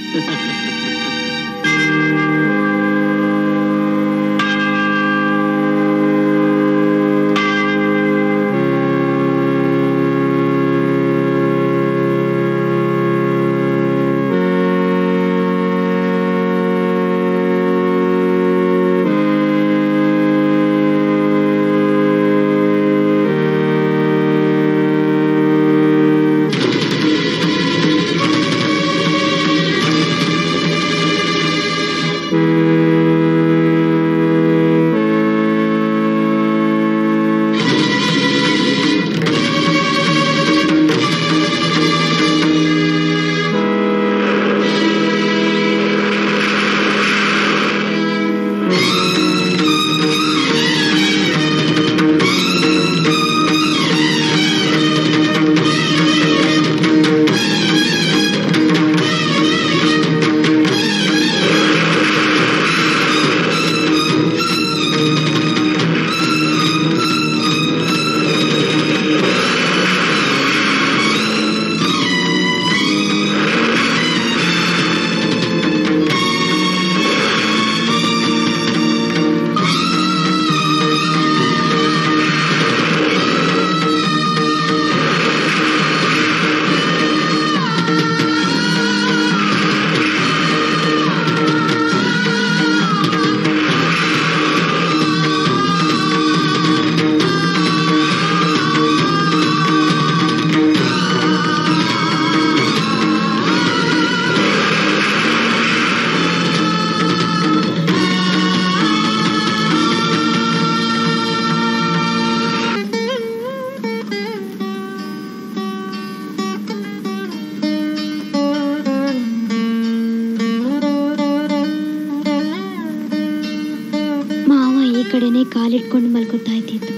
ಮಾವ ಈ ಕಡೆನೆ ಕಾಲಿಟ್ಕೊಂಡು ಮಲ್ಕೋತಾ ಇದ್ದಿದ್ದು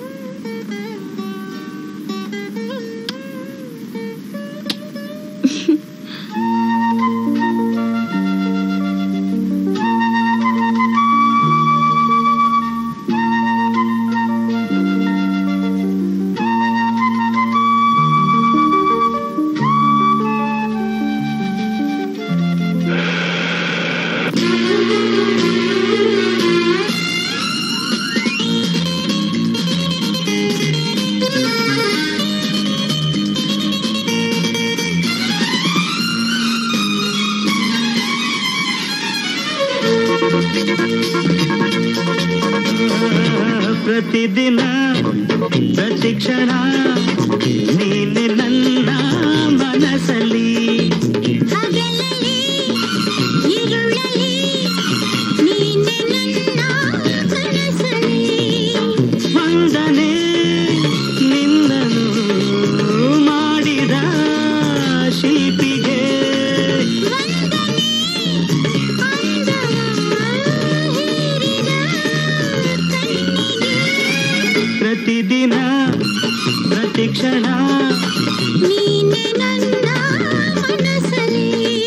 ಪ್ರತಿದಿನ ಪ್ರತಿಕ್ಷಣ ನೀನೆ ನನ್ನ ಮನಸ್ಸಲ್ಲಿ ಹಗಲಲ್ಲಿ ഇരുಳಲ್ಲಿ ನೀನೆ ನನ್ನ ಕನಸಲ್ಲಿ ವಂದನೆ ನಿನ್ನನು ಮಾಡಿದ ಶಿಲ್ಪಿಗೆ ವಂದನೆ ಅಂದವ ಹೀರಿದ ಕಣ್ಣಿಗೆ ಪ್ರತಿದಿನ ಪ್ರತಿಕ್ಷಣ ನೀನೆ ನನ್ನ ಮನಸ್ಸಲ್ಲಿ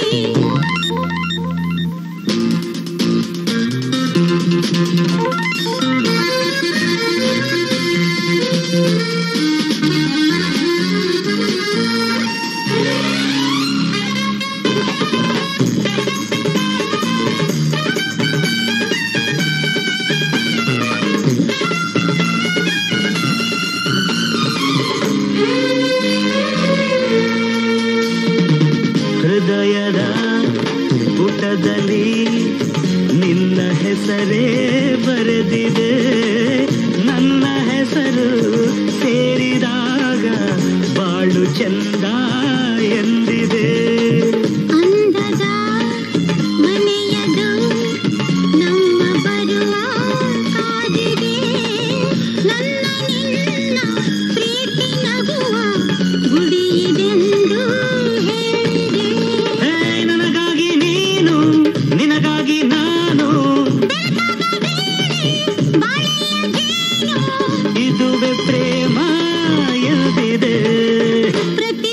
ಹೃದಯದ ಪುಟದಲ್ಲಿ ನಿನ್ನ ಹೆಸರೇ ಬರೆದಿದೆ ನನ್ನ ಹೆಸರು ಸೇರಿದಾಗ ಬಾಳು ಚಂದ ಎಂದಿದೆ ಅಂದದ ಮನೆಯದು ನಮ್ಮ ಬರುವ ಕಾದಿದೆ ನನ್ನ ನಿನ್ನ ಪ್ರೀತಿ ನಗುವ ಗುಡಿಯಿದೆಂದು ಹೇಳಿದೆ ಹೇ ನನಗಾಗಿ ನೀನು ನಿನಗಾಗಿ ನಾನು ಇದುವೆ ಪ್ರೇಮ ಎಂದಿದೆ ಪ್ರತಿ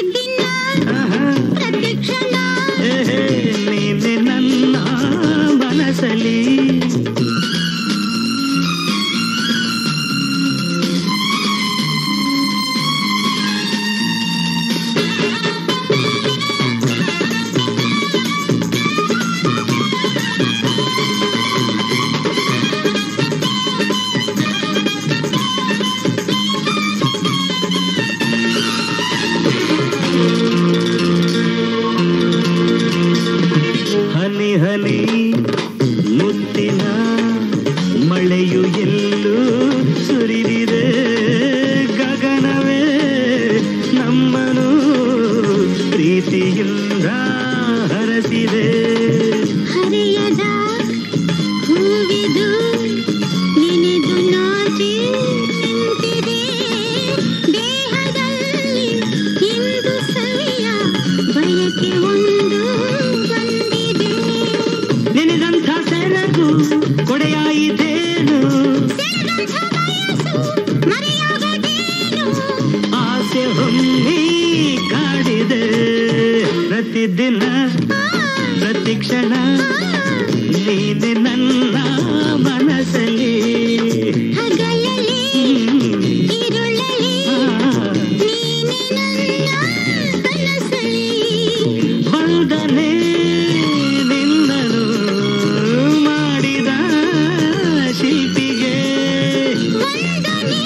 ಪ್ರೀತಿಯಿಂದ ಹರಸಿದೆ ಹರೆಯದ ಹೂವಿದು ನೆನೆದು ನಾಚಿ ನಿಂತಿದೆ ದೇಹದಲ್ಲಿ ಇಂದು ಸವಿಯ ಬಯಕೆ ಒಂದು ಬಂದಿದೆ ನೆನೆದಂಥ ಸೆರಗು ಕೊಡೆಯಾಯಿತೇನು ಸೆಳೆದಂಥ ವಯಸ್ಸು ಮರೆಯಾಗದೇನು ಆಸೆ ಹೊಮ್ಮಿ ಕಾಡಿದೆ ಪ್ರತಿದಿನ ಪ್ರತಿ ಕ್ಷಣ ನೀನೆ ನನ್ನ ಮನಸ್ಸಲ್ಲಿ ಹಗಲಲ್ಲಿ ಹ್ಮ್. ഇരുളಲಿ ಆ, ನೀನೆ ನನ್ನ ಕನಸಲಿ ವಂದನೆ ನಿನ್ನನು ಮಾಡಿದ ಶಿಲ್ಪಿಗೆ ವಂದನೆ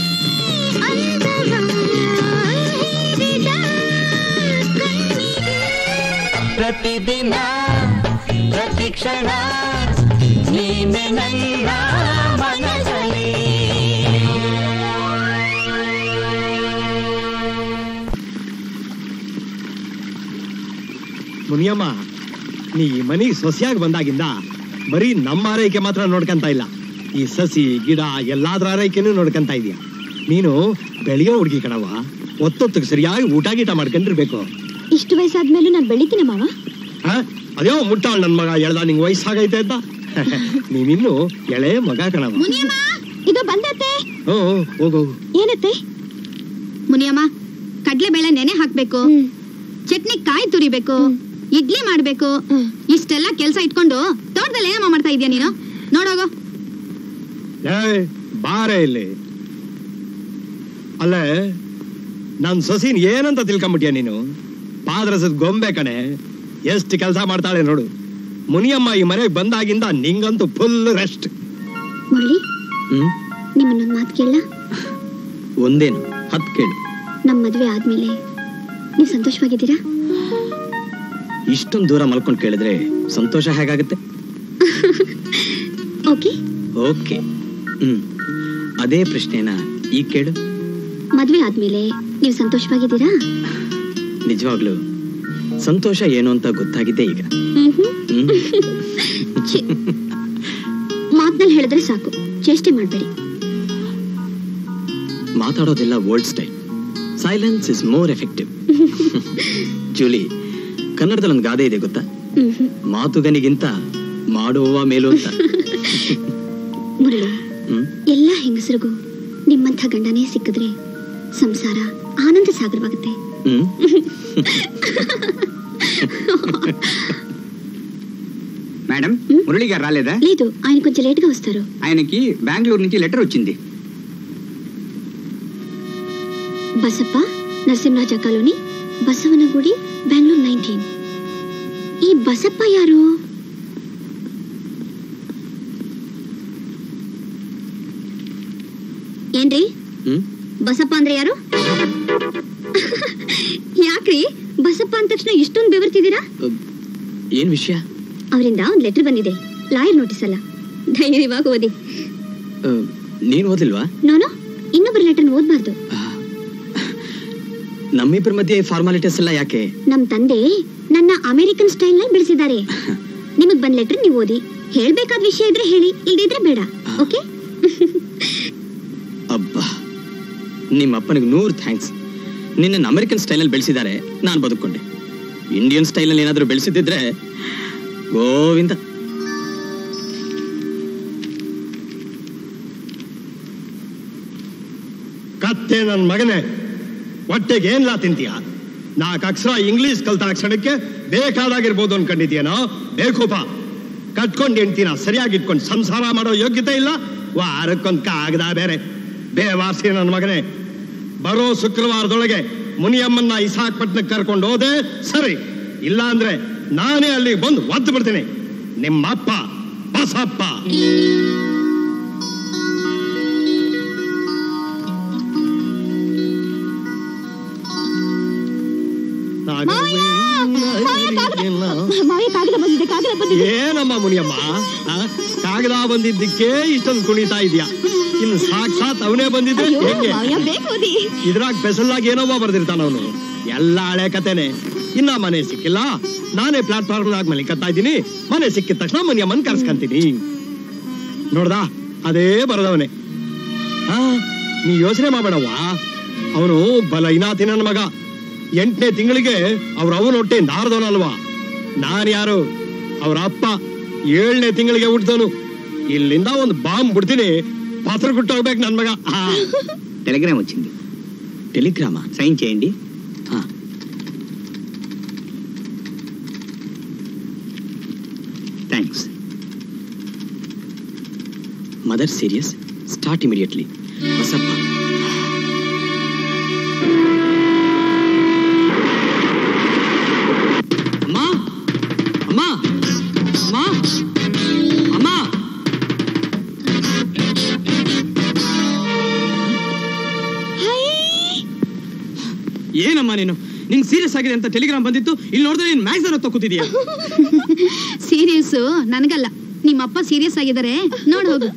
ಅಂದವ ಹೀರಿದ ಕಣ್ಣಿಗೆ ಪ್ರತಿದಿನ ಪ್ರತಿ ಕ್ಷಣ ನೀನೆ ನನ್ನ ಮನಸ್ಸಲ್ಲಿ ಮುನಿಯಮ್ಮ ನೀ ಈ ಮನೆಗೆ ಸೊಸೆಯಾಗಿ ಬಂದಾಗಿಂದ ಬರೀ ನಮ್ಮ ಆರೈಕೆ ಮಾತ್ರ ನೋಡ್ಕಂತ ಇಲ್ಲ ಈ ಸಸಿ ಗಿಡ ಎಲ್ಲಾದ್ರ ಆರೈಕೆನೂ ನೋಡ್ಕಂತ ಇದೀಯ ನೀನು ಬೆಳೆಯೋ ಹುಡುಗಿ ಕಣವ ಒತ್ತೊತ್ತಿಗೆ ಸರಿಯಾಗಿ ಊಟ ಗೀಟ ಮಾಡ್ಕೊಂಡಿರ್ಬೇಕು ಇಷ್ಟು ವಯಸ್ಸಾದ್ಮೇಲೂ ನಾನು ಬೆಳಿತೀನಿ ಮಾವ ಹಾ ಅದ್ಯೋ ಮುಟ್ಟಾಳ್ ನನ್ ಮಗ ಎಳ್ದ ನಿಂಗೆ ವಯಸ್ಸಾಗೈತೆ ಅಂತ ನೀನಿನ್ನು ಎಳೆ ಮಗ ಕಣವ ಮುನಿಯಮ್ಮ ಇದು ಬಂದತ್ತೆ ಹ್ಞೂ ಹೋಗು ಏನತ್ತೆ ಮುನಿಯಮ್ಮ ಕಡ್ಲೆಬೇಳೆ ನೆನೆ ಹಾಕ್ಬೇಕು ಹ್ಮ್. ಚಟ್ನಿ ಕಾಯಿ ತುರಿಬೇಕು ಇಡ್ಲಿ ಮಾಡ್ಬೇಕು ಹ್ಮ್. ಇಷ್ಟೆಲ್ಲ ಕೆಲಸ ಇಟ್ಕೊಂಡು ತೋಟದಲ್ಲಿ ಏನಮ್ಮ ಮಾಡ್ತಾ ಇದೀಯ ನೀನು ನೋಡೋಗೋ ಏ ಬಾರೆ ಇಲ್ಲಿ ಅಲ್ಲೇ ನನ್ ಸೊಸಿನ್ ಏನಂತ ತಿಳ್ಕೊಂಬಿಟ್ಯ ನೀನು ಪಾದ್ರಸದ ಗೊಂಬೆ ಕಣೆ ಎಷ್ಟು ಕೆಲಸ ಮಾಡ್ತಾಳೆ ನೋಡು ಮುನಿಯಮ್ಮ ಈ ಮನೆಗೆ ಬಂದಾಗಿಂದ ನಿಂಗಂತೂ ಫುಲ್ ರೆಸ್ಟ್ ಮುರಳಿ ಹ್ಮ್ ನಿಮ್ಮನ್ನೊಂದು ಮಾತು ಕೇಳ ಒಂದೇನು ಹತ್ ಕೇಳು ನಮ್ಮ ಮದ್ವೆ ಆದ್ಮೇಲೆ ನೀವು ಸಂತೋಷವಾಗಿದ್ದೀರಾ ಇಷ್ಟೊಂದು ದೂರ ಮಲ್ಕೊಂಡು ಕೇಳಿದ್ರೆ ಸಂತೋಷ ಹೇಗಾಗುತ್ತೆ ಓಕೆ ಓಕೆ ಹ್ಮ್ ಅದೇ ಪ್ರಶ್ನೆನ ಈಗ ಕೇಳು ಮದ್ವೆ ಆದ್ಮೇಲೆ ನೀವು ಸಂತೋಷವಾಗಿದ್ದೀರಾ ನಿಜವಾಗ್ಲು ಸಂತೋಷ ಏನು ಅಂತ ಗೊತ್ತಾಗಿದ್ದೆ ಈಗ ಹ್ಮ್ ಮಾತ್ನಲ್ಲಿ ಹೇಳಿದ್ರೆ ಸಾಕು ಚೇಷ್ಟೆ ಮಾಡ್ಬೇಡಿ ಮಾತಾಡೋದೆಲ್ಲ old style silence is more effective Julie ಕನ್ನಡದಲ್ಲಿ ಒಂದು ಗಾದೆ ಇದೆ ಗೊತ್ತಾ ಮ್ಹೂ. ಮಾತುಗನಿಗಿಂತ ಮಾಡುವವ ಮೇಲು ಅಂತ ಮುರಳಿ ಹ್ಮ್ ಎಲ್ಲ ಹೆಂಗಸರಿಗೂ ನಿಮ್ಮಂಥ ಗಂಡನೇ ಸಿಕ್ಕಿದ್ರೆ ಸಂಸಾರ ಆನಂದ ಸಾಗರವಾಗುತ್ತೆ ಹ್ಮ್ మేడం ఉం? మురళి గారు రాలేదా లేదు ఆయన కొంచెం లేట్గా వస్తారు ఆయనకి బెంగళూరు నుంచి లెటర్ వచ్చింది బసప్ప నరసింహరాజ కాలనీ బసవనగుడి బెంగళూరు నైన్టీన్ ఈ బసప్ప ಯಾರು ಏನ್ರಿ ಹ್ಮ್ ಬಸಪ್ಪ ಅಂದ್ರೆ ಯಾರು ಯಾಕ್ರಿ ಬಸಪ್ಪ ಅಂದ ತಕ್ಷಣ ಇಷ್ಟೊಂದು ಬೆವರ್ತಿದ್ದೀರಾ ಅಹ್, ಏನ್ ವಿಷಯ ಅವರಿಂದ ಒಂದು ಲೆಟರ್ ಬಂದಿದೆ ಲಾಯರ್ ನೋಟಿಸ್ ಅಲ್ಲ ಧೈರ್ಯವಾಗಿ ಓದಿ ಅಹ್, ನೀನ್ ಓದಿಲ್ವಾ ನಾನು ಇನ್ನೊಬ್ಬರ ಲೆಟರ್ ಓದ್ಬಾರ್ದು ಅಹ್, ನಮ್ಮಿಬ್ಬರ ಮಧ್ಯೆ ಫಾರ್ಮಾಲಿಟೀಸ್ ಎಲ್ಲ ಯಾಕೆ ನಮ್ ತಂದೆ ನನ್ನ ಅಮೆರಿಕನ್ ಸ್ಟೈಲ್ ನಲ್ಲಿ ಬೆಳೆಸಿದ್ದಾರೆ ನಿಮಗ್ ಬಂದ್ ಲೆಟರ್ ನೀವು ಓದಿ ಹೇಳ್ಬೇಕಾದ ವಿಷಯ ಇದ್ರೆ ಹೇಳಿ ಇಲ್ದಿದ್ರೆ ಬೇಡ ಓಕೆ ಅಬ್ಬಾ ನಿಮ್ಮ ಅಪ್ಪನಿಗೆ ನೂರು ಥ್ಯಾಂಕ್ಸ್ ನಿನ್ನ ಅಮೆರಿಕನ್ ಸ್ಟೈಲಲ್ಲಿ ಬೆಳೆಸಿದ್ದಾರೆ ನಾನು ಬದುಕೊಂಡೆ ಇಂಡಿಯನ್ ಸ್ಟೈಲಲ್ಲಿ ಏನಾದರೂ ಬೆಳೆಸಿದ್ದಿದ್ರೆ ಗೋವಿಂದ ಕತ್ತೆ ನನ್ ಮಗನೇ ಹೊಟ್ಟೆಗೆ ಏನ್ಲಾ ತಿಂತೀಯ ನಾಲ್ಕು ಅಕ್ಷರ ಇಂಗ್ಲಿಷ್ ಕಲ್ತ ಕ್ಷಣಕ್ಕೆ ಬೇಕಾದಾಗಿರ್ಬೋದು ಅನ್ಕೊಂಡಿದ್ಯೇನೋ ಬೇಕೂಪ ಕಟ್ಕೊಂಡು ಹೆಂಡ್ತಿನ ಸರಿಯಾಗಿ ಇಟ್ಕೊಂಡು ಸಂಸಾರ ಮಾಡೋ ಯೋಗ್ಯತೆ ಇಲ್ಲ ವಾರಕ್ಕೊಂದ್ ಕಾಗದ ಬೇರೆ ಬೇವಾರ್ಸಿ ನನ್ನ ಮಗನೇ ಬರೋ ಶುಕ್ರವಾರದೊಳಗೆ ಮುನಿಯಮ್ಮನ್ನ ಇಸಾಕ್ಪಟ್ನಕ್ಕೆ ಕರ್ಕೊಂಡು ಹೋದೆ ಸರಿ ಇಲ್ಲ ಅಂದ್ರೆ ನಾನೇ ಅಲ್ಲಿಗೆ ಬಂದು ಒದ್ದು ಬಿಡ್ತೀನಿ ನಿಮ್ಮಪ್ಪ ಬಸಪ್ಪ ಮಾವಯ್ಯ ಕಾಗದ ಬಂದಿದೆ ಕಾಗದ ಬಂದಿದೆ ಏನಮ್ಮ ಮುನಿಯಮ್ಮ ಆ? ಕಾಗದ ಬಂದಿದ್ದಕ್ಕೆ ಇಷ್ಟೊಂದು ಕುಣಿತಾ ಇದೀಯ ಇನ್ನು ಸಾಕ್ಷಾತ್ ಅವನೇ ಬಂದಿದ್ರೆ ಅಯ್ಯೋ ಹೆಂಗೆ ಮಾವಯ್ಯ ಬೇಕು ಓದಿ ಇದ್ರಾಗ ಸ್ಪೆಷಲ್ ಆಗಿ ಏನೋವ ಬರ್ದಿರ್ತಾನ ಅವನು ಎಲ್ಲ ಹಳೆ ಕತೆನೆ ಇನ್ನ ಮನೆ ಸಿಕ್ಕಿಲ್ಲ ನಾನೇ ಪ್ಲಾಟ್ಫಾರ್ಮ್ ನಾಗ ಮಲಿಕತ್ತಾ ಇದ್ದೀನಿ ಮನೆ ಸಿಕ್ಕಿದ ತಕ್ಷಣ ಮನಿಯಮ್ಮನ್ ಕರ್ಸ್ಕಂತೀನಿ ನೋಡ್ದಾ ಅದೇ ಬರದವನೇ ಹಾ ನೀ ಯೋಚನೆ ಮಾಡಬೇಡವ್ವ ಅವನು ಬಲ ಇನಾತಿ ನನ್ನ ಮಗ ಎಂಟನೇ ತಿಂಗಳಿಗೆ ಅವ್ರ ಅವನ ಹೊಟ್ಟೆ ನಾರ್ದವನಲ್ವಾ ನಾನ್ ಯಾರು ಅವ್ರ ಅಪ್ಪ ಏಳನೇ ತಿಂಗಳಿಗೆ ಹುಟ್ಟಿದವನು ఇల్లిందా ಒಂದು బాంబు ಬಿಡ್ತೀನಿ పాత్ర గుట్టోಗ್ಬೇಕು నన్ మగ టెలిగ్రామ్ వచ్చింది టెలిగ్రామా సైన్ చేయండి ಹಾ thanks mother serious start immediately Basappa ಅಮ್ಮ ಅಮ್ಮ ಅಮ್ಮ ಅಮ್ಮ ಏನಮ್ಮ ನೀನು ನಿಂಗೆ ಸೀರಿಯಸ್ ಆಗಿದೆ ಅಂತ ಟೆಲಿಗ್ರಾಮ್ ಬಂದಿತ್ತು ಇಲ್ಲಿ ನೋಡಿದ್ರೆ ನೀನು ಮ್ಯಾಗ್ಝನ್ ತಗೋತಿದೀಯಾ ಸೀರಿಯಸ್ ನನಗಲ್ಲ ನಿಮ್ಮಪ್ಪ ಸೀರಿಯಸ್ ಆಗಿದ್ದಾರೆ ನೋಡ್ ಹೋಗು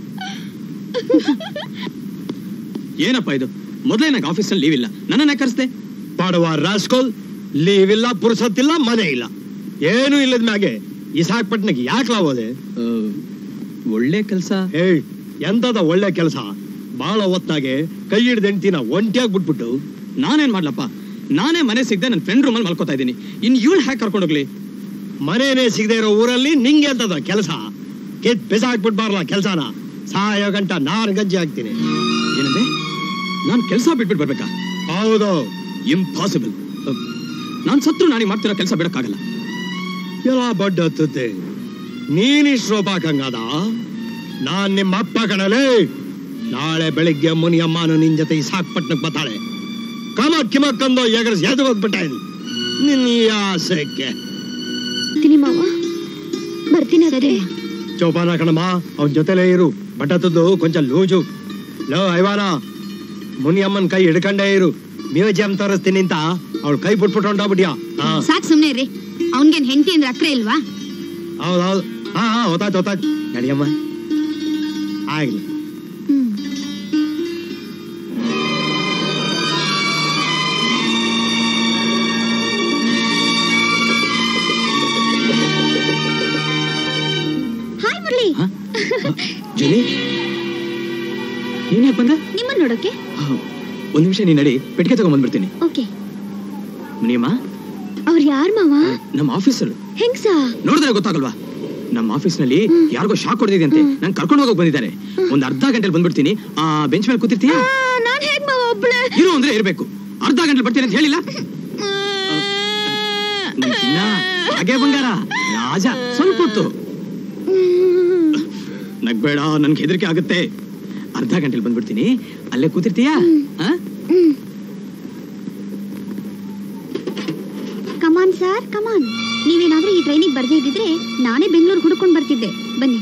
ಏನಪ್ಪ ಇದು ಮೊದಲೇ ನಂಗೆ ಆಫೀಸಲ್ಲಿ ಲೀವ್ ಇಲ್ಲ ನನ್ನನ್ನ ಕರೆಸ್ದೆ ಪಾಡುವ ರಾಸ್ಕೋಲ್ ಲೀವ್ ಇಲ್ಲ ಪುರ್ಸತ್ತಿಲ್ಲ ಮನೆ ಇಲ್ಲ ಏನು ಇಲ್ಲದ ಮ್ಯಾಗೆ ಇಸಾಕ್ಪಟ್ನಕ್ಕೆ ಯಾಕೆ ಲಾವೋದೆ ಒಳ್ಳೆ ಕೆಲಸ ಏಯ್ ಎಂತದ ಒಳ್ಳೆ ಕೆಲಸ ಬಾಳ ಹೊತ್ತಾಗೆ ಕೈ ಹಿಡ್ದು ಹೆಂಡ್ತಿನ ಒಂಟಿಯಾಗಿ ಬಿಟ್ಬಿಟ್ಟು ನಾನೇನ್ ಮಾಡ್ಲಪ್ಪ ನಾನೇ ಮನೆ ಸಿಗದೆ ನನ್ನ ಫ್ರೆಂಡ್ ರೂಮಲ್ಲಿ ಮಲ್ಕೋತಾ ಇದ್ದೀನಿ ಇನ್ ಇವಳು ಹ್ಯಾಕ್ ಕರ್ಕೊಂಡು ಹೋಗ್ಲಿ ಮನೇನೆ ಸಿಗದೆ ಇರೋ ಊರಲ್ಲಿ ನಿಂಗೆ ಅಂತದ ಕೆಲಸ ಕಿತ್ ಬಿಸಾಕ್ಬಿಟ್ಬಾರ್ಲ ಕೆಲಸನ ಸಾಯೋ ಗಂಟ ನಾನ್ ಗಜ್ಜೆ ಹಾಕ್ತೀನಿ ಏನಂದೆ ನಾನು ಕೆಲಸ ಬಿಟ್ಬಿಟ್ಟು ಬರ್ಬೇಕಾ ಹೌದು ಇಂಪಾಸಿಬಲ್ ನಾನು ಸತ್ರು ನಾನೀಗ ಮಾಡ್ತಿರೋ ಕೆಲಸ ಬಿಡಕ್ಕಾಗಲ್ಲ ಎಲ್ಲ ಬಡ್ಡ ಹತ್ತುತ್ತೆ ನೀನಿಷ್ಟು ರೋಪಾಕಂಗದ ನಾನ್ ನಿಮ್ಮ ಅಪ್ಪ ಕಣಲೇ ನಾಳೆ ಬೆಳಿಗ್ಗೆ ಮುನಿಯಮ್ಮನು ನಿನ್ ಜೊತೆ ಇಸಾಕ್ಪಟ್ನಕ್ ಬರ್ತಾಳೆ ಕಮಕ್ ಕಿಮಕ್ಕಂದು ಎಗರ್ಸ್ ಎದ್ದು ಹೋಗ್ಬಿಟ್ಟೆ ನಿನ್ನ ಈ ಆಸೆಕ್ಕೆ ಬರ್ತೀನಿ ಮಾವ ಬರ್ತೀನಿ ಅದೇ ಚೌಪಾನ ಕಣಮ್ಮ ಅವನ ಜೊತೆಲೇ ಇರು ಬಟ್ಟತ್ತದ್ದು ಕೊಂಚ ಲೂಜು ಲೋ ಐವಾನ ಮುನಿಯಮ್ಮನ್ ಕೈ ಹಿಡ್ಕಂಡೇ ಇರು ಮ್ಯೂಸಿಯಂ ತೋರಿಸ್ತೀನಿ ಅಂತ ಅವಳ ಕೈ ಬಿಟ್ಬಿಟ್ಟು ಹೊಂಟೋಗ್ಬಿಟ್ಯಾ ಹಾ ಸಾಕ್ ಸುಮ್ನೆ ಇರ್ರಿ ಅವನ್ಗೇನ್ ಹೆಂಡತಿ ಅಂದ್ರೆ ಅಕ್ರೆ ಇಲ್ವಾ ಹೌದೌದು ಹಾ ಹಾ ಹೊತ್ತಾಯ್ತು ಹೊತ್ತಾಯ್ತು ನಡಿಯಮ್ಮ ಆಗ್ಲಿ ಹಾಯ್ ಮುರಳಿ ಜುಲಿ ನೀನ್ ಯಾಕೆ ಬಂದೆ ನಿಮ್ಮನ್ನ ನೋಡೋಕೆ ಆ, ಒಂದ್ ನಿಮಿಷ ನೀನ್ ನಡಿ ಪೆಟ್ಟಿಗೆ ತಗೊಂಡ್ಬಂದ್ಬಿಡ್ತೀನಿ ಓಕೆ ಮುನಿಯಮ್ಮ ಅವ್ರು ಯಾರ್ ಮಾವ ನಮ್ಮ ಆಫೀಸರ್ ಹೆಂಗ್ಸಾ ನೋಡಿದ್ರೆ ಗೊತ್ತಾಗಲ್ವಾ ನಮ್ಮ ಆಫೀಸ್ನಲ್ಲಿ ಯಾರಿಗೋ ಶಾಕ್ ಹೊಡೆದಿದೆ ಅಂತೆ ನಂಗೆ ಕರ್ಕೊಂಡು ಹೋಗಕ್ ಬಂದಿದ್ದಾರೆ ಒಂದ್ ಅರ್ಧ ಗಂಟೆಲಿ ಬಂದ್ಬಿಡ್ತೀನಿ ಆ ಬೆಂಚ್ ಮೇಲೆ ಕೂತಿರ್ತೀಯ ನಾನ್ ಹೇಗ್ ಮಾವ ಒಬ್ಳೆ ಇರು ಅಂದ್ರೆ ಇರ್ಬೇಕು ಅರ್ಧ ಗಂಟೆ ಬರ್ತೀನಿ ಅಂತ ಹೇಳಿಲ್ಲ ನನ್ ಚಿನ್ನ ಹಾಗೆ ಬಂಗಾರ ರಾಜ ಸ್ವಲ್ಪ ಹೊತ್ತು ನಗ್ಬೇಡ ನನ್ಗೆ ಹೆದರಿಕೆ ಆಗುತ್ತೆ ಅರ್ಧ ಗಂಟೆಲಿ ಬಂದ್ಬಿಡ್ತೀನಿ ಅಲ್ಲೇ ಕೂತಿರ್ತೀಯಾ ಆ? ಕಮಾನ್ ಸರ್ ಕಮಾನ್ ನೀವೇನಾದ್ರೂ ಈ ಟ್ರೈನಿಗೆ ಬರ್ದೇ ಇದ್ದಿದ್ರೆ ನಾನೇ ಬೆಂಗಳೂರು ಹುಡ್ಕೊಂಡ್ ಬರ್ತಿದ್ದೆ ಬನ್ನಿ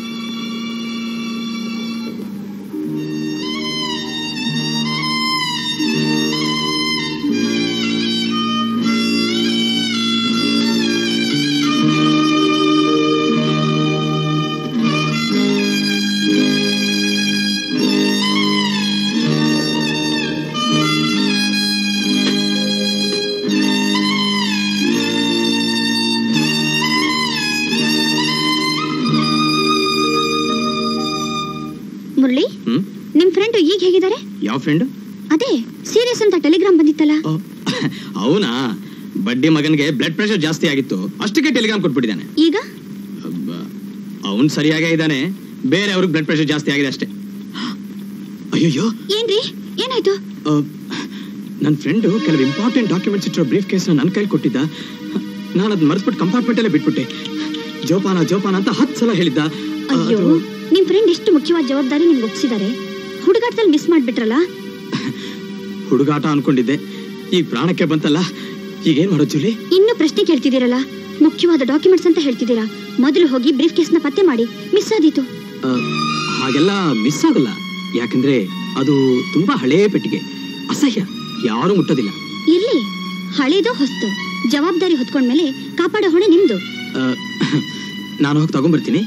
ಮುರಳಿ ಹ್ಮ್ ನಿಮ್ ಫ್ರೆಂಡ್ ಈಗ ಹೇಗಿದ್ದಾರೆ ಯಾವ ಫ್ರೆಂಡ್ ಅದೇ ಸೀರಿಯಸ್ ಅಂತ ಟೆಲಿಗ್ರಾಮ್ ಬಂದಿತ್ತಲ್ಲ ಅವನಾ ಬಡ್ಡಿ ಮಗನ್ಗೆ ಬ್ಲಡ್ ಪ್ರೆಷರ್ ಜಾಸ್ತಿ ಆಗಿತ್ತು ಅಷ್ಟಕ್ಕೆ ಟೆಲಿಗ್ರಾಮ್ ಕೊಟ್ಬಿಟ್ಟಿದ್ದಾನೆ ಈಗ ಅವನ್ ಸರಿಯಾಗೇ ಇದ್ದಾನೆ ಬೇರೆ ಅವ್ರಿಗೆ ಬ್ಲಡ್ ಪ್ರೆಷರ್ ಜಾಸ್ತಿ ಆಗಿದೆ ಅಷ್ಟೇ ಅಯ್ಯಯ್ಯೋ ಏನ್ರಿ ಏನಾಯ್ತು ನನ್ನ ಫ್ರೆಂಡು ಕೆಲವು ಇಂಪಾರ್ಟೆಂಟ್ ಡಾಕ್ಯುಮೆಂಟ್ಸ್ ಇಟ್ಟಿರೋ ಬ್ರೀಫ್ ಕೇಸ್ನ ನನ್ನ ಕೈಲಿ ಕೊಟ್ಟಿದ್ದ ನಾನು ಅದನ್ನ ಮರೆಸ್ಬಿಟ್ಟು ಕಂಪಾರ್ಟ್ಮೆಂಟಲ್ಲೇ ಬಿಟ್ಬಿಟ್ಟೆ ಜೋಪಾನ ಜೋಪಾನ ಅಂತ ಹತ್ತು ಸಲ ಹೇಳಿದ್ದ ಆ, ಅಯ್ಯೋ ಅದು- ನಿಮ್ ಫ್ರೆಂಡ್ ಎಷ್ಟು ಮುಖ್ಯವಾದ ಜವಾಬ್ದಾರಿ ನಿಮ್ಗೆ ಒಪ್ಸಿದ್ದಾರೆ ಹುಡುಗಾಟದಲ್ಲಿ ಮಿಸ್ ಮಾಡ್ಬಿಟ್ರಲ್ಲ ಹುಡುಗಾಟ ಅನ್ಕೊಂಡಿದ್ದೆ ಈಗ ಪ್ರಾಣಕ್ಕೆ ಬಂತಲ್ಲ ಈಗೇನ್ ಮಾಡೋದು ಜೂಲಿ ಇನ್ನು ಪ್ರಶ್ನೆ ಕೇಳ್ತಿದ್ದೀರಲ್ಲ ಮುಖ್ಯವಾದ ಡಾಕ್ಯುಮೆಂಟ್ಸ್ ಅಂತ ಹೇಳ್ತಿದ್ದೀರಾ ಮೊದಲು ಹೋಗಿ ಬ್ರೀಫ್ ಕೇಸ್ನ ಪತ್ತೆ ಮಾಡಿ ಮಿಸ್ ಆದೀತು ಆ, ಹಾಗೆಲ್ಲ ಮಿಸ್ ಆಗಲ್ಲ ಯಾಕಂದ್ರೆ ಅದು ತುಂಬಾ ಹಳೇ ಪೆಟ್ಟಿಗೆ ಅಸಹ್ಯ ಯಾರು ಮುಟ್ಟೋದಿಲ್ಲ ಇರ್ಲಿ ಹಳೇದು ಹೊಸ್ತು ಜವಾಬ್ದಾರಿ ಹೊತ್ಕೊಂಡ್ಮೇಲೆ ಕಾಪಾಡೋ ಹೊಣೆ ನಿಮ್ದು ಆ, ನಾನು ಹೋಗಿ ತಗೊಂಡ್ಬರ್ತೀನಿ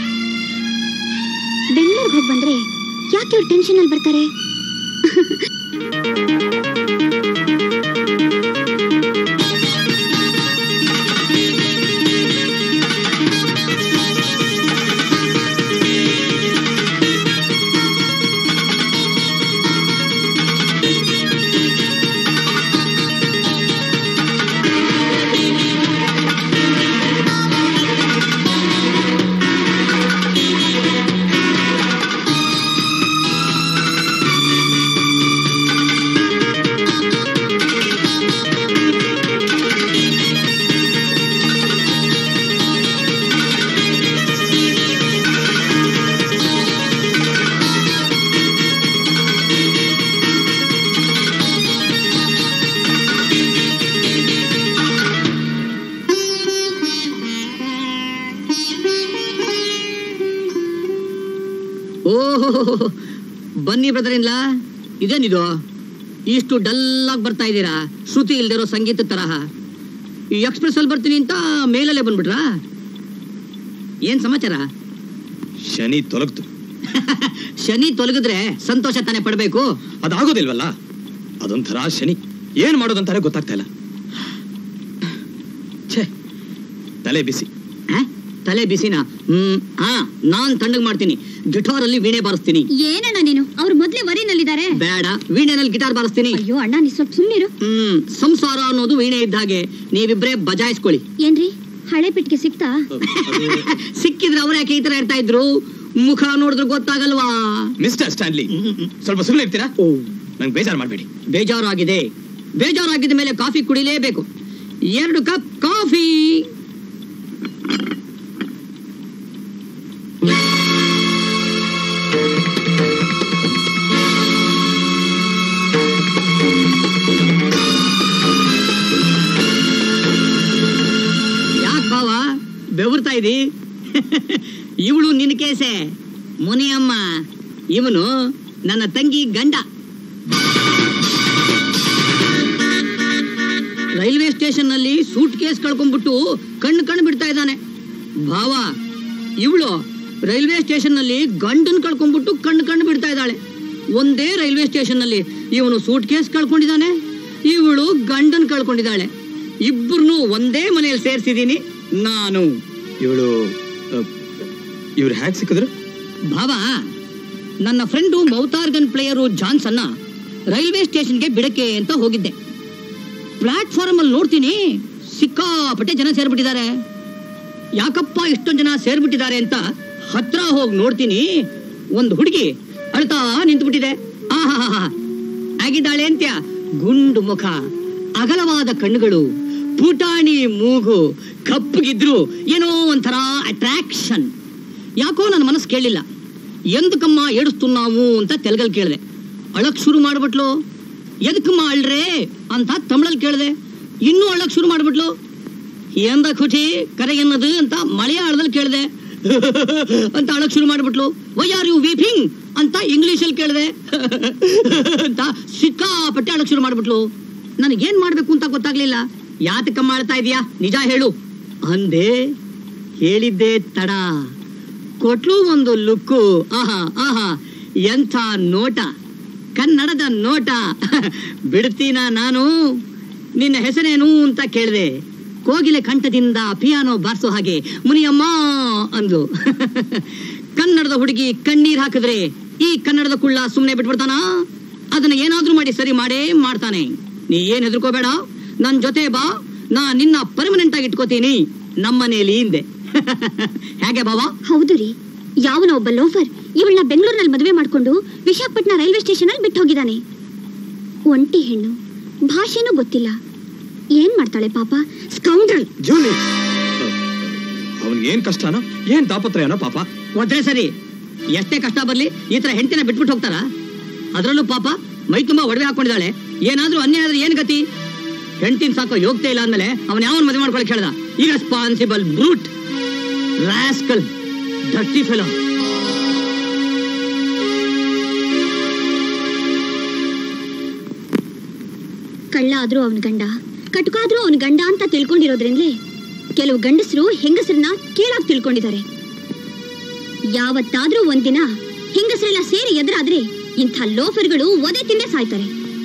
ಬೆಂಗಳೂರಿಗೆ ಹೋಗಿ ಬಂದ್ರೆ ಯಾಕೆ ಇವ್ರು ಟೆನ್ಷನ್ ಅಲ್ಲಿ ಬರ್ತಾರೆ ಓಹೋ ಬನ್ನಿ ಬ್ರದರ್ ಇಲ್ಲ ಇದೇನಿದು ಇಷ್ಟು ಡಲ್ ಆಗಿ ಬರ್ತಾ ಇದ್ದೀರಾ ಶ್ರುತಿ ಇಲ್ದಿರೋ ಸಂಗೀತ ತರಹ ಈ ಎಕ್ಸ್ಪ್ರೆಸ್ ಅಲ್ಲಿ ಬರ್ತೀನಿ ಅಂತ ಮೇಲಲ್ಲೇ ಬಂದ್ಬಿಟ್ರಾ ಏನ್ ಸಮಾಚಾರ ಶನಿ ತೊಲಗ್ತು ಶನಿ ತೊಲಗಿದ್ರೆ ಸಂತೋಷ ತಾನೇ ಪಡ್ಬೇಕು ಅದಾಗೋದಿಲ್ವಲ್ಲ ಅದೊಂಥರ ಶನಿ ಏನ್ ಮಾಡೋದಂತಾರೆ ಗೊತ್ತಾಗ್ತಾ ಇಲ್ಲ ಛೇ ತಲೆ ಬಿಸಿ ಆ? ತಲೆ ಬಿಸಿನ ಹ್ಮ್ ಹಾ ನಾನ್ ತಣ್ಣಗ್ ಮಾಡ್ತೀನಿ ಗಿಟಾರ್ ಅಲ್ಲಿ ವೀಣೆ ಬಾರಿಸ್ತೀನಿ ಏನಣ್ಣ ನೀನು ಅವ್ರು ಮೊದ್ಲೇ ವರಿನಲ್ಲಿದ್ದಾರೆ ಬೇಡ ವೀಣೆನಲ್ಲಿ ಗಿಟಾರ್ ಬಾರಿಸ್ತೀನಿ ಅಯ್ಯೋ ಅಣ್ಣ ನೀ ಸ್ವಲ್ಪ ಸುಮ್ಮನಿರು ಹ್ಮ್ ಸಂಸಾರ ಅನ್ನೋದು ವೀಣೆ ಇದ್ದ ಹಾಗೆ ನೀವಿಬ್ರೇ ಬಜಾಯಿಸ್ಕೊಳ್ಳಿ ಏನ್ರಿ ಹಳೆ ಪೆಟ್ಟಿಗೆ ಸಿಕ್ತಾ ಸಿಕ್ಕಿದ್ರೆ ಅವ್ರು ಯಾಕೆ ಈ ತರ ಇರ್ತಾ ಇದ್ರು ಮುಖ ನೋಡಿದ್ರೆ ಗೊತ್ತಾಗಲ್ವಾ ಮಿಸ್ಟರ್ ಸ್ಟ್ಯಾನ್ಲಿ ಸ್ವಲ್ಪ ಸುಮ್ಮನೆ ಇರ್ತೀರಾ ನಂಗೆ ಬೇಜಾರು ಮಾಡಬೇಡಿ ಬೇಜಾರು ಆಗಿದೆ ಬೇಜಾರಾಗಿದ್ದ ಮೇಲೆ ಕಾಫಿ ಕುಡಿಲೇಬೇಕು ಎರಡು ಕಪ್ ಕಾಫಿ ಯಾಕ್ ಭಾವ ಬೆವರ್ತಾ ಇದಿ ಇವಳು ನಿನ್ನ ಕೇಸೆ ಮುನಿಯಮ್ಮ ಇವನು ನನ್ನ ತಂಗಿ ಗಂಡ ರೈಲ್ವೆ ಸ್ಟೇಷನ್ ನಲ್ಲಿ ಸೂಟ್ ಕೇಸ್ ಕಳ್ಕೊಂಡ್ಬಿಟ್ಟು ಕಣ್ಣು ಕಣ್ಣು ಬಿಡ್ತಾ ಇದ್ದಾನೆ ಭಾವ ಇವಳು ರೈಲ್ವೆ ಸ್ಟೇಷನ್ ನಲ್ಲಿ ಗಂಡನ್ ಕಳ್ಕೊಂಡ್ಬಿಟ್ಟು ಕಣ್ಣು ಕಣ್ಣು ಬಿಡ್ತಾ ಇದ್ದಾಳೆ ಒಂದೇ ರೈಲ್ವೆ ಸ್ಟೇಷನ್ ನಲ್ಲಿ ಇವನು ಸೂಟ್ ಕೇಸ್ ಕಳ್ಕೊಂಡಿದ್ದಾನೆ ಇವಳು ಗಂಡನ್ ಕಳ್ಕೊಂಡಿದ್ದಾಳೆ ಇಬ್ಬರನ್ನು ಒಂದೇ ಮನೆಯಲ್ಲಿ ಸೇರ್ಸಿದೀನಿ ನಾನು ಇವಳು ಇವ್ರು ಹ್ಯಾಕ್ ಸಿಕ್ಕಿದ್ರು ಭಾವ ನನ್ನ ಫ್ರೆಂಡು ಮೌತಾರ್ಗನ್ ಪ್ಲೇಯರು ಜಾನ್ಸನ್ನ ರೈಲ್ವೆ ಸ್ಟೇಷನ್ಗೆ ಬಿಡಕ್ಕೆ ಅಂತ ಹೋಗಿದ್ದೆ ಪ್ಲಾಟ್ಫಾರ್ಮ್ ಅಲ್ಲಿ ನೋಡ್ತೀನಿ ಸಿಕ್ಕಾಪಟ್ಟೆ ಜನ ಸೇರ್ಬಿಟ್ಟಿದ್ದಾರೆ ಯಾಕಪ್ಪ ಇಷ್ಟೊಂದು ಜನ ಸೇರ್ಬಿಟ್ಟಿದ್ದಾರೆ ಅಂತ ಹತ್ರ ಹೋಗಿ ನೋಡ್ತೀನಿ ಒಂದು ಹುಡುಗಿ ಅಳ್ತಾ ನಿಂತುಬಿಟ್ಟಿದೆ ಆಹಾ ಆಗಿದ್ದಾಳೆ ಅಂತ್ಯ ಗುಂಡು ಮುಖ ಅಗಲವಾದ ಕಣ್ಣುಗಳು ಪುಟಾಣಿ ಮೂಗು ಕಪ್ಪಗಿದ್ರು ಏನೋ ಒಂಥರ ಅಟ್ರಾಕ್ಷನ್ ಯಾಕೋ ನನ್ನ ಮನಸ್ಸು ಕೇಳಿಲ್ಲ ಎಂದಕ್ಕಮ್ಮ ಏಡಿಸ್ತುನ್ನಾವು ಅಂತ ತೆಲಗಲ್ಲಿ ಕೇಳಿದೆ ಅಳಕ್ ಶುರು ಮಾಡ್ಬಿಟ್ಲು ಎದಕ್ಕಮ್ಮ ಅಳ್ರೆ ಅಂತ ತಮಿಳಲ್ಲಿ ಕೇಳಿದೆ ಇನ್ನೂ ಅಳಕ್ ಶುರು ಮಾಡ್ಬಿಟ್ಲು ಎಂದ ಖುಷಿ ಕರೆ ಎನ್ನದು ಅಂತ ಮಲಯಾಳದಲ್ಲಿ ಕೇಳಿದೆ ಅಂತ ಅಳಕ್ ಶುರು ಮಾಡ್ಬಿಟ್ಲು ವೈ ಆರ್ ಯು ವೀಪಿಂಗ್ ಅಂತ ಇಂಗ್ಲಿಷಲ್ಲಿ ಕೇಳಿದೆ ಅಂತ ಸಿಕ್ಕಾಪಟ್ಟೆ ಅಳಕ್ ಶುರು ಮಾಡ್ಬಿಟ್ಲು ನನಗೇನ್ ಮಾಡ್ಬೇಕು ಅಂತ ಗೊತ್ತಾಗ್ಲಿಲ್ಲ ಯಾತಕ್ಕಮ್ಮ ಅಳ್ತಾ ಇದೀಯಾ ನಿಜ ಹೇಳು ಅಂದೆ ಹೇಳಿದ್ದೆ ತಡ ಕೊಟ್ಲು ಒಂದು ಲುಕ್ಕು ಆಹಾ ಆಹಾ ಎಂಥ ನೋಟ ಕನ್ನಡದ ನೋಟ ಬಿಡ್ತೀನ ನಾನು ನಿನ್ನ ಹೆಸರೇನು ಅಂತ ಕೇಳಿದೆ ಕೋಗಿಲೆ ಕಂಠದಿಂದ ಪಿಯಾನೋ ಬಾರ್ಸೋ ಹಾಗೆ ಮುನಿಯಮ್ಮ ಅಂದ್ಲು ಕನ್ನಡದ ಹುಡುಗಿ ಕಣ್ಣೀರ್ ಹಾಕಿದ್ರೆ ಈ ಕನ್ನಡದ ಕುಳ್ಳ ಸುಮ್ಮನೆ ಬಿಟ್ಬಿಡ್ತಾನ ಅದನ್ನ ಏನಾದ್ರೂ ಮಾಡಿ ಸರಿ ಮಾಡೇ ಮಾಡ್ತಾನೆ ನೀ ಏನ್ ಹೆದರ್ಕೋಬೇಡ ನನ್ ಜೊತೆ ಬಾ ನಾ ನಿನ್ನ ಪರ್ಮನೆಂಟ್ ಆಗಿ ಇಟ್ಕೋತೀನಿ ನಮ್ಮನೇಲಿ ಹಿಂದೆ ಹೇಗೆ ಬಾವಾ ಹೌದು ರೀ ಯಾವನೋ ಒಬ್ಬ ಲೋಫರ್ ಇವಳನ್ನ ಬೆಂಗಳೂರಿನಲ್ಲಿ ಮದುವೆ ಮಾಡ್ಕೊಂಡು ವಿಶಾಖಪಟ್ಟಣ ರೈಲ್ವೆ ಸ್ಟೇಷನ್ ಅಲ್ಲಿ ಬಿಟ್ಟು ಹೋಗಿದ್ದಾನೆ ಒಂಟಿ ಹೆಣ್ಣು ಭಾಷೆನೂ ಗೊತ್ತಿಲ್ಲ ಏನ್ ಮಾಡ್ತಾಳೆ ಪಾಪ ಸ್ಕೌಂಡ್ರಲ್ ಜೂಲಿ ಅವನ್ಗೆ ಏನ್ ಕಷ್ಟನೋ ಏನ್ ತಾಪತ್ರಯನೋ ಪಾಪ ಒದ್ರೆ ಸರಿ ಎಷ್ಟೇ ಕಷ್ಟ ಬರ್ಲಿ ಈ ತರ ಹೆಂಡತಿನ ಬಿಟ್ಬಿಟ್ಟು ಹೋಗ್ತಾರ ಅದ್ರಲ್ಲೂ ಪಾಪ ಮೈ ತುಂಬಾ ಒಡವೆ ಹಾಕೊಂಡಿದ್ದಾಳೆ ಏನಾದ್ರೂ ಅನ್ಯಾಯ ಆದ್ರೆ ಏನ್ ಗತಿ ಹೆಂಡತಿನ ಸಾಕೋ ಯೋಗ್ಯತೆ ಇಲ್ಲ ಅಂದ್ಮೇಲೆ ಅವನ್ ಯಾವನ್ ಮದುವೆ ಮಾಡ್ಕೊಳಕ್ ಹೇಳ್ದ irresponsible brute rascal dirty fellow ಕಳ್ಳ ಆದ್ರೂ ಅವನ ಗಂಡ ಕಟುಕಾದ್ರೂ ಅವನ ಗಂಡ ಅಂತ ತಿಳ್ಕೊಂಡಿರೋದ್ರಿಂದಲೇ ಕೆಲವು ಗಂಡಸರು ಹೆಂಗಸರನ್ನ ಕೀಳಾಗಿ ತಿಳ್ಕೊಂಡಿದ್ದಾರೆ ಯಾವತ್ತಾದ್ರೂ ಒಂದಿನ ಹೆಂಗಸರೆಲ್ಲ ಸೇರಿ ಎದುರಾದ್ರೆ ಇಂಥ ಲೋಫರ್ಗಳು ಒದೆ ತಿಂದೇ ಸಾಯ್ತಾರೆ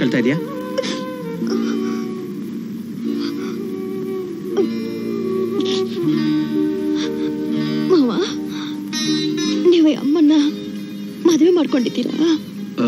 ಹೇಳ್ತಾ ಇದೀಯಾ ಮಾವ ನೀವು ಈ ಅಮ್ಮನ್ನ ಮದುವೆ ಮಾಡ್ಕೊಂಡಿದ್ದೀರಾ ಆ,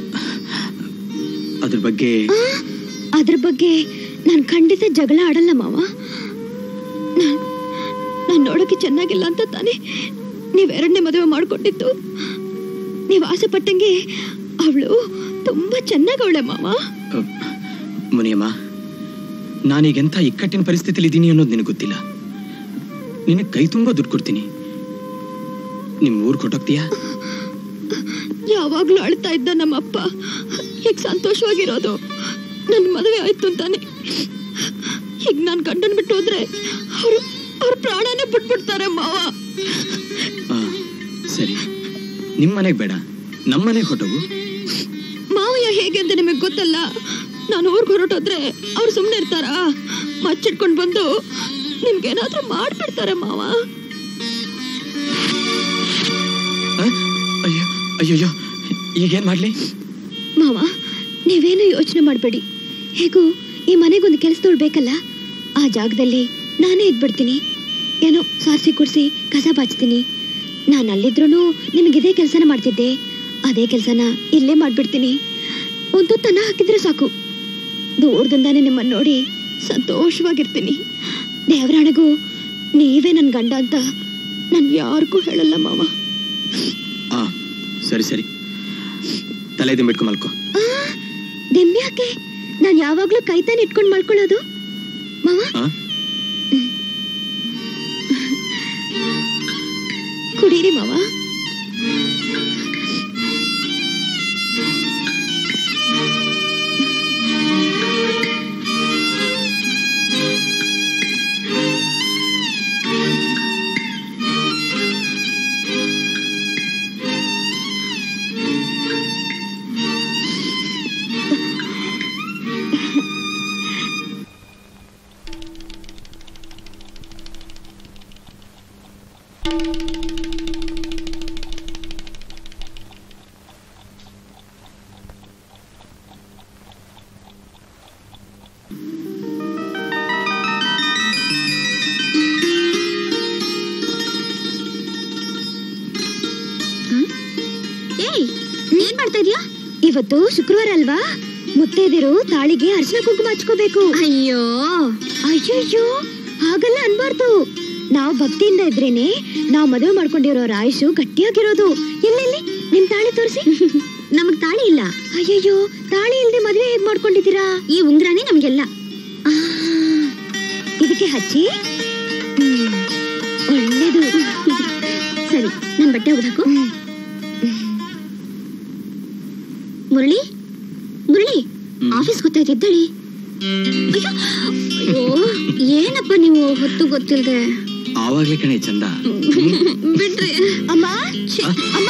ಅದ್ರ ಬಗ್ಗೆ ಅದ್ರ ಬಗ್ಗೆ ನಾನು ಖಂಡಿತ ಜಗಳ ಆಡಲ್ಲ ಮಾವ ನಾನ್ ನಾನ್ ನೋಡೋಕೆ ಚೆನ್ನಾಗಿಲ್ಲ ಅಂತ ತಾನೇ ನೀವ್ ಎರಡನೇ ಮದುವೆ ಮಾಡ್ಕೊಂಡಿದ್ದು ನೀವ್ ಆಸೆ ಪಟ್ಟಂಗೆ ಅವಳು ತುಂಬಾ ಚೆನ್ನಾಗವಳೆ ಮಾವ ಆ, ಮುನಿಯಮ್ಮ ನಾನೀಗೆಂಥ ಇಕ್ಕಟ್ಟಿನ ಪರಿಸ್ಥಿತಿಲಿ ಇದ್ದೀನಿ ಅನ್ನೋದು ನಿನಗೆ ಗೊತ್ತಿಲ್ಲ ನಿನಗೆ ಕೈ ತುಂಬ ದುಡ್ಡು ಕೊಡ್ತೀನಿ ನಿಮ್ ಊರ್ ಕೊಟ್ಟೋಗ್ತೀಯಾ ಯಾವಾಗ್ಲೂ ಅಳ್ತಾ ಇದ್ದ ನಮ್ಮಪ್ಪ ಈಗ ಸಂತೋಷವಾಗಿರೋದು ನನ್ ಮದುವೆ ಆಯ್ತು ಅಂತಾನೆ ಈಗ ನಾನ್ ಗಂಡನ್ ಬಿಟ್ಟು ಹೋದ್ರೆ ಅವ್ರು ಅವ್ರ ಪ್ರಾಣನೇ ಬಿಟ್ಬಿಡ್ತಾರೆ ಮಾವ ಆ, ಸರಿ ನಿಮ್ಮ ಮನೆಗೆ ಬೇಡ ನಮ್ಮ ಮನೆಗೆ ಹೊಟ್ಟೋಗು ಮಾವಯ್ಯ ಹೇಗೆ ಅಂತ ನಿಮಗೆ ಗೊತ್ತಲ್ಲ ನಾನು ಊರ್ಗ್ ಹೊರಟೋದ್ರೆ ಅವ್ರು ಸುಮ್ಮನೆ ಇರ್ತಾರಾ ಮಚ್ಚಿಡ್ಕೊಂಡು ಬಂದು ನಿಮ್ಗೇನಾದ್ರೂ ಮಾಡ್ಬಿಡ್ತಾರೆ ಮಾವ ಆ? ಅಯ್ಯೋ ಅಯ್ಯಯ್ಯೋ ಈಗೇನ್ ಮಾಡ್ಲಿ ಮಾವ ನೀವೇನು ಯೋಚನೆ ಮಾಡಬೇಡಿ ಹೇಗೂ ಈ ಮನೆಗೊಂದು ಕೆಲಸದವ್ಳು ಬೇಕಲ್ಲ ಆ ಜಾಗದಲ್ಲಿ ನಾನೇ ಇದ್ಬಿಡ್ತೀನಿ ಏನೋ ಸಾರಿಸಿ ಕುಡಿಸಿ ಕಸ ಬಾಚ್ತೀನಿ ನಾನು ಅಲ್ಲಿದ್ರೂ ನಿಮಗಿದೇ ಕೆಲಸನ ಮಾಡ್ತಿದ್ದೆ ಅದೇ ಕೆಲಸನ ಇಲ್ಲೇ ಮಾಡ್ಬಿಡ್ತೀನಿ ಒಂದು ತನ ಹಾಕಿದ್ರೆ ಸಾಕು ದೂರದಿಂದಾನೆ ನಿಮ್ಮನ್ನು ನೋಡಿ ಸಂತೋಷವಾಗಿರ್ತೀನಿ ದೇವರಾಣೆಗೂ ನೀವೇ ನನ್ನ ಗಂಡ ಅಂತ ನಾನು ಯಾರಿಗೂ ಹೇಳಲ್ಲ ಮಾವ ಆ ಸರಿ ಸರಿ ತಲೆ ದಿಂಬಿಟ್ಕೊ ಮಲ್ಕೋ ಯಾಕೆ ನಾನು ಯಾವಾಗ್ಲೂ ಕೈತಾನೆ ಇಟ್ಕೊಂಡು ಮಲ್ಕೊಳ್ಳೋದು ಮಾವ ಆ? ಕುಡೀರಿ ಮಾವ ಏಯ್ ಏನ್ ಮಾಡ್ತಾ ಇದೀಯಾ ಇವತ್ತು ಶುಕ್ರವಾರ ಅಲ್ವಾ ಮುತ್ತೈದಿರು ತಾಳಿಗೆ ಅರ್ಶಿನ ಕುಂಕುಮ ಹಚ್ಕೋಬೇಕು ಅಯ್ಯೋ ಅಯ್ಯಯ್ಯೋ ಹಾಗಲ್ಲ ಅನ್ಬಾರ್ದು ನಾವು ಭಕ್ತಿಯಿಂದ ಇದ್ರೇನೆ ನಾವು ಮದುವೆ ಮಾಡ್ಕೊಂಡಿರೋರ ಆಯುಷು ಗಟ್ಟಿಯಾಗಿರೋದು ಎಲ್ಲೆಲ್ಲಿ ನಿಮ್ ತಾಳಿ ತೋರಿಸಿ ನಮಗ್ ತಾಳಿ ಇಲ್ಲ ಅಯ್ಯಯ್ಯೋ ತಾಳಿ ಇಲ್ದೆ ಮದುವೆ ಹೇಗ್ ಮಾಡ್ಕೊಂಡಿದ್ದೀರಾ ಈ ಉಂಗ್ರಾನೇ ನಮ್ಗೆಲ್ಲ ಆ, ಇದಕ್ಕೆ ಹಚ್ಚಿ ಹ್ಮ್, ಒಳ್ಳೇದು ಸರಿ ನನ್ ಬಟ್ಟೆ ಒಗ್ದಾಕು ಹ್ಮ್. ಮುರಳಿ ಮುರಳಿ ಹ್ಮ್. ಆಫೀಸ್ ಗೊತ್ತಾಯ್ತು ಎದ್ದೇಳಿ ಅಯ್ಯೋ ಅಯ್ಯೋ ಏನಪ್ಪ ನೀವು ಹೊತ್ತು ಗೊತ್ತಿಲ್ದೆ ಆವಾಗ್ಲೇ ಕಣೆ ಚಂದ ಬಿಡ್ರಿ ಅಮ್ಮ ಛೆ, ಅಮ್ಮ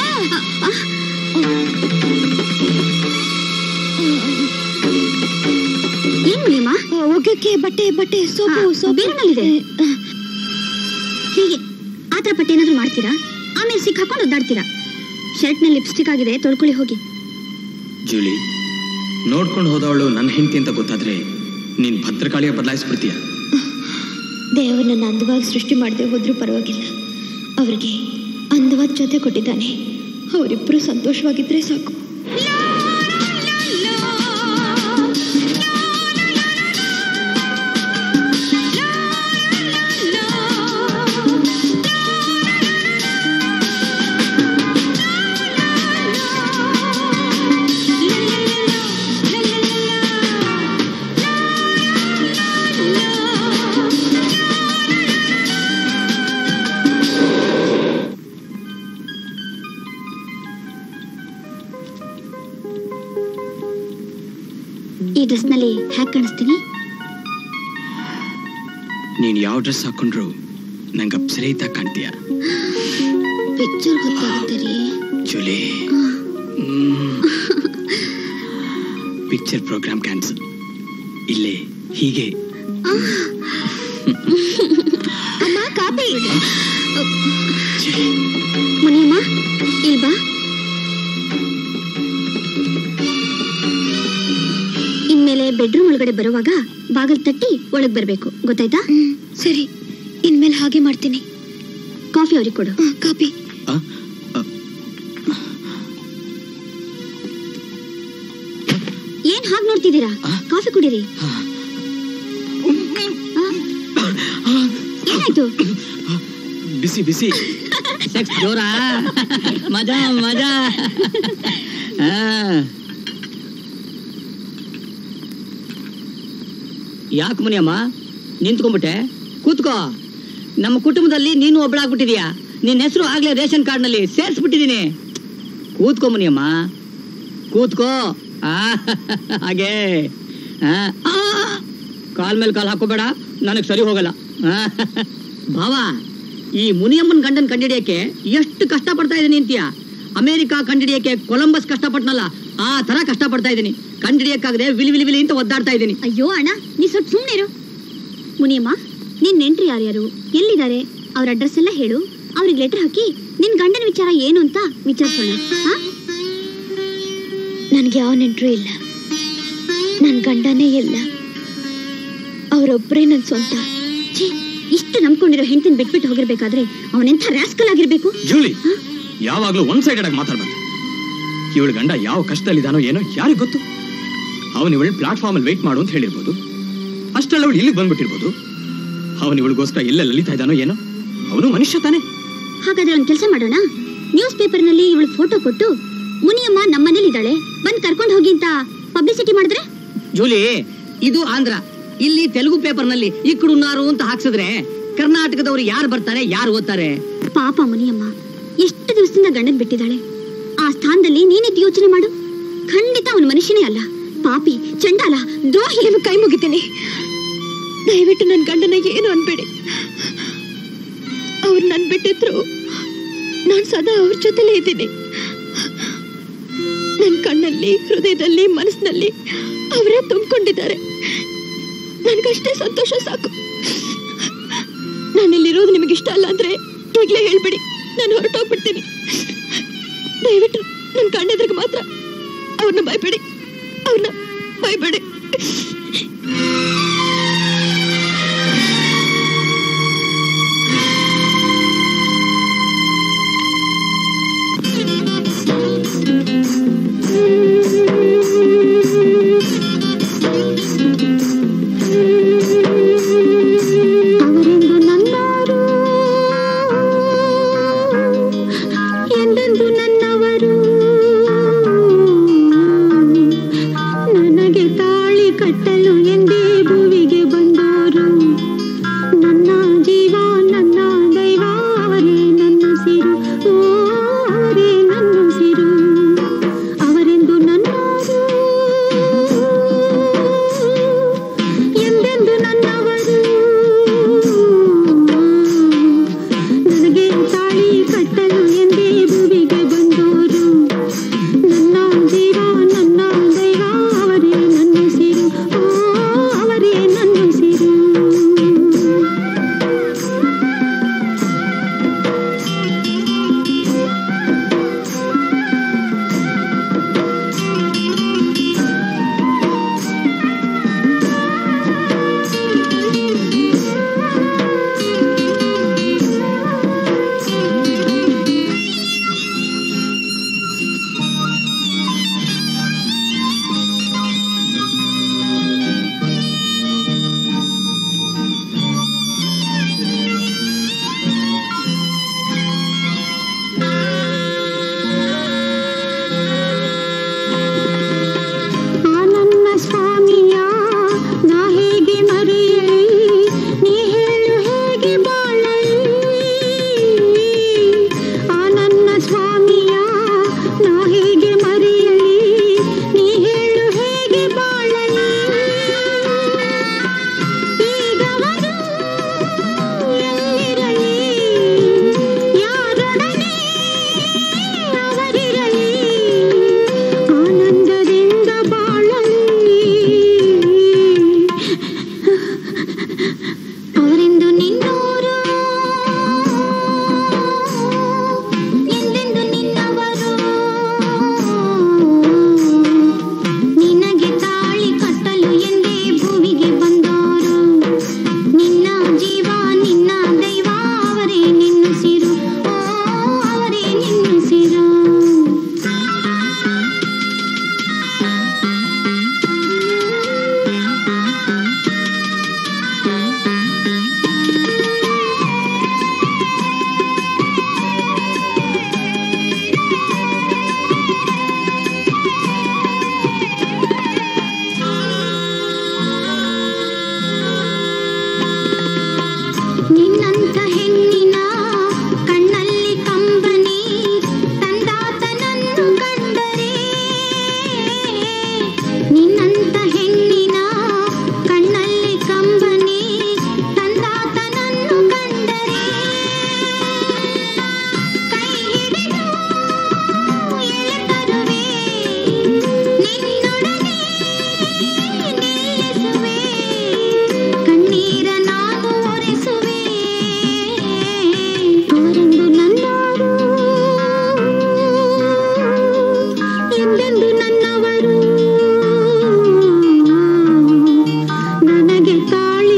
ಏನ್ ಮುನಿಯಮ್ಮ ಒಗ್ಗಕ್ಕೆ ಬಟ್ಟೆ ಬಟ್ಟೆ ಸೋಪು ಆ, ಸೋಪು ಬೇರೆನಲ್ಲಿದೆ. ಹೀಗೆ ಆತರ ಪಟ್ಟೆ ಏನಾದ್ರು ಮಾಡ್ತೀರಾ ಆಮೇಲೆ ಸಿಕ್ ಹಾಕೊಂಡು ಒದ್ದಾಡ್ತೀರಾ ಶರ್ಟ್ ನಲ್ಲಿ ಲಿಪ್ಸ್ಟಿಕ್ ಆಗಿದೆ ತೊಳ್ಕೊಳ್ಳಿ ಹೋಗಿ ಜೂಲಿ ನೋಡ್ಕೊಂಡು ಹೋದವಳು ನನ್ನ ಹೆಂಡತಿ ಅಂತ ಗೊತ್ತಾದ್ರೆ ನೀನ್ ಭದ್ರಕಾಳಿಯ ಬದಲಾಯಿಸ್ಬಿಡ್ತೀಯ ದೇವರು ನನ್ನ ಅಂದವಾಗಿ ಸೃಷ್ಟಿ ಮಾಡದೆ ಹೋದ್ರೂ ಪರವಾಗಿಲ್ಲ ಅವ್ರಿಗೆ ಅಂದವಾದ ಜೊತೆ ಕೊಟ್ಟಿದ್ದಾನೆ ಅವರಿಬ್ಬರು ಸಂತೋಷವಾಗಿದ್ರೆ ಸಾಕು ಈ ಡ್ರೆಸ್ ನಲ್ಲಿ ಹ್ಯಾಕ್ ಕಾಣಿಸ್ತೀನಿ ನೀನ್ ಯಾವ ಡ್ರೆಸ್ ಹಾಕೊಂಡ್ರು ನಂಗೆ ಅಪ್ಸರೆ ಇದ್ದಾಗ ಕಾಣ್ತೀಯ ಪಿಕ್ಚರ್ ಗೊತ್ತಾಗುತ್ತೆ ರೀ ಜೂಲಿ ಪಿಕ್ಚರ್ ಪ್ರೋಗ್ರಾಮ್ ಕ್ಯಾನ್ಸಲ್ ಇಲ್ಲೇ ಹೀಗೆ ಅಮ್ಮ ಕಾಪಿ ಮುನಿಯಮ್ಮ ಇಲ್ಲಿ ಬಾ ಬೆಡ್ರೂಮ್ ಒಳಗಡೆ ಬರುವಾಗ ಬಾಗಿಲು ತಟ್ಟಿ ಒಳಗ್ ಬರ್ಬೇಕು ಗೊತ್ತಾಯ್ತಾ ಹ್ಮ್ ಸರಿ ಇನ್ಮೇಲೆ ಹಾಗೆ ಮಾಡ್ತೀನಿ ಕಾಫಿ ಅವ್ರಿಗೆ ಕೊಡು ಆ, ಕಾಪಿ ಏನ್ ಹಾಗೆ ನೋಡ್ತಿದ್ದೀರಾ ಕಾಫಿ ಕುಡೀರಿ ಆ? ಏನಾಯ್ತು ಬಿಸಿ ಬಿಸಿ ಸೆಕ್ಸ್ ಜೋರ ಮಜಾ ಮಜಾ ಆ. ಯಾಕೆ ಮುನಿಯಮ್ಮ ನಿಂತ್ಕೊಂಡ್ಬಿಟ್ಟೆ ಕೂತ್ಕೋ ನಮ್ಮ ಕುಟುಂಬದಲ್ಲಿ ನೀನು ಒಬ್ಬಳಾಗ್ಬಿಟ್ಟಿದ್ಯಾ ನಿನ್ನ ಹೆಸರು ಆಗ್ಲೇ ರೇಷನ್ ಕಾರ್ಡ್ನಲ್ಲಿ ಸೇರಿಸ್ಬಿಟ್ಟಿದ್ದೀನಿ ಕೂತ್ಕೋ ಮುನಿಯಮ್ಮ ಕೂತ್ಕೋ ಆ, ಹಾಗೆ ಆ, ಆ, ಕಾಲ್ ಮೇಲೆ ಕಾಲ್ ಹಾಕೋಬೇಡ ನನಗೆ ಸರಿ ಹೋಗಲ್ಲ ಆ, ಭಾವ ಈ ಮುನಿಯಮ್ಮನ ಗಂಡನ್ ಕಂಡಿಡಿಯಕ್ಕೆ ಎಷ್ಟು ಕಷ್ಟ ಪಡ್ತಾ ಇದ್ದೀನಿ ಅಂತೀಯ ಅಮೆರಿಕ ಕಂಡಿಡಿಯಕ್ಕೆ ಕೊಲಂಬಸ್ ಕಷ್ಟಪಟ್ನಲ್ಲ ಆ ತರ ಕಷ್ಟ ಪಡ್ತಾ ಇದ್ದೀನಿ ಕಂಡಿಡಿಯಕ್ಕಾಗದೆ ವಿಲಿ ವಿಲಿ ವಿಲಿ ಅಂತ ಒದ್ದಾಡ್ತಾ ಇದ್ದೀನಿ ಅಯ್ಯೋ ಅಣ್ಣ ನೀ ಸ್ವಲ್ಪ ಸುಮ್ಮನೆ ಇರು ಮುನಿಯಮ್ಮ ನಿನ್ ನೆಂಟ್ರು ಯಾರ್ಯಾರು ಎಲ್ಲಿದ್ದಾರೆ ಅವ್ರ ಅಡ್ರೆಸ್ ಎಲ್ಲ ಹೇಳು ಅವ್ರಿಗೆ ಲೆಟರ್ ಹಾಕಿ ನಿನ್ ಗಂಡನ ವಿಚಾರ ಏನು ಅಂತ ವಿಚಾರಿಸೋಣ ಹಾ ನನ್ಗೆ ಯಾವ ನೆಂಟ್ರು ಇಲ್ಲ ನನ್ ಗಂಡನೇ ಇಲ್ಲ ಅವರೊಬ್ಬರೇ ನನ್ ಸ್ವಂತ ಛೀ, ಇಷ್ಟು ನಂಬ್ಕೊಂಡಿರೋ ಹೆಂಡತಿನ ಬಿಟ್ಬಿಟ್ಟು ಹೋಗಿರ್ಬೇಕಾದ್ರೆ ಅವನೆಂಥ ರಾಸ್ಕಲ್ ಆಗಿರ್ಬೇಕು ಜೂಲಿ ಯಾವಾಗ್ಲೂ ಒನ್ ಸೈಡೆಡ್ ಆಗಿ ಮಾತಾಡ್ಬಾರ್ದು ಇವಳ ಗಂಡ ಯಾವ ಕಷ್ಟದಲ್ಲಿದ್ದಾನೋ ಏನೋ ಯಾರಿಗ್ ಗೊತ್ತು ಅವನು ಇವಳು ಪ್ಲಾಟ್ಫಾರ್ಮ್ ಅಲ್ಲಿ ವೆಯ್ಟ್ ಮಾಡು ಅಂತ ಹೇಳಿರ್ಬೋದು ಅಷ್ಟರಲ್ಲಿ ಅವಳು ಇಲ್ಲಿಗೆ ಬಂದ್ಬಿಟ್ಟಿರ್ಬೋದು ಅವನು ಇವಳಿಗೋಸ್ಕರ ಎಲ್ಲೆಲ್ಲಿ ಅಲಿತಾ ಇದ್ದಾನೋ ಏನೋ ಅವನು ಮನುಷ್ಯ ತಾನೆ ಹಾಗಾದ್ರೆ ಒಂದ್ ಕೆಲಸ ಮಾಡೋಣ ನ್ಯೂಸ್ ಪೇಪರ್ನಲ್ಲಿ ಇವಳು ಫೋಟೋ ಕೊಟ್ಟು ಮುನಿಯಮ್ಮ ನಮ್ಮನೇಲಿ ಇದ್ದಾಳೆ ಬಂದ್ ಕರ್ಕೊಂಡು ಹೋಗಿ ಅಂತ ಪಬ್ಲಿಸಿಟಿ ಮಾಡಿದ್ರೆ ಜೂಲಿ ಇದು ಆಂಧ್ರ ಇಲ್ಲಿ ತೆಲುಗು ಪೇಪರ್ನಲ್ಲಿ ಇಕ್ಕಡುನ್ನಾರು ಅಂತ ಹಾಕ್ಸಿದ್ರೆ ಕರ್ನಾಟಕದವರು ಯಾರು ಬರ್ತಾರೆ ಯಾರು ಓದ್ತಾರೆ ಪಾಪ ಮುನಿಯಮ್ಮ ಎಷ್ಟು ದಿವಸದಿಂದ ಗಂಡನ್ ಬಿಟ್ಟಿದ್ದಾಳೆ ಆ ಸ್ಥಾನದಲ್ಲಿ ನೀನಿದ್ ಯೋಚನೆ ಮಾಡು ಖಂಡಿತ ಅವನ ಮನುಷ್ಯನೇ ಅಲ್ಲ ಪಾಪಿ ಚಂಡಾಲ ದ್ರೋಹಿ ನಿಮ್ಗೆ ಕೈ ಮುಗಿತೀನಿ ದಯವಿಟ್ಟು ನನ್ನ ಗಂಡನ ಏನು ಅನ್ಬೇಡಿ ಅವ್ರು ನನ್ ಬಿಟ್ಟಿದ್ರು ನಾನು ಸದಾ ಅವ್ರ ಜೊತೆಲೇ ಇದ್ದೀನಿ ನನ್ನ ಕಣ್ಣಲ್ಲಿ ಹೃದಯದಲ್ಲಿ ಮನಸ್ಸಿನಲ್ಲಿ ಅವರೇ ತುಂಬಿಕೊಂಡಿದ್ದಾರೆ ನನ್ಗಷ್ಟೇ ಸಂತೋಷ ಸಾಕು ನಾನಿಲ್ಲಿರೋದು ನಿಮಗೆ ಇಷ್ಟ ಅಲ್ಲ ಅಂದ್ರೆ ಈಗಲೇ ಹೇಳ್ಬಿಡಿ ನಾನು ಹೊರಟೋಗ್ಬಿಡ್ತೀನಿ ದಯವಿಟ್ಟು ನನ್ನ ಕಣ್ಣೆದ್ರಿಗೆ ಮಾತ್ರ ಅವ್ರನ್ನ ಭಯಬೇಡಿ ಅವ್ರನ್ನ ಭಯಬೇಡಿ ಅವರೆಂದು ನನ್ನವರು ಎಂದೆಂದು ನನ್ನವರು ನನಗೆ ತಾಳಿ ಕಟ್ಟಲು ಎಂದೇ ಭೂಮಿ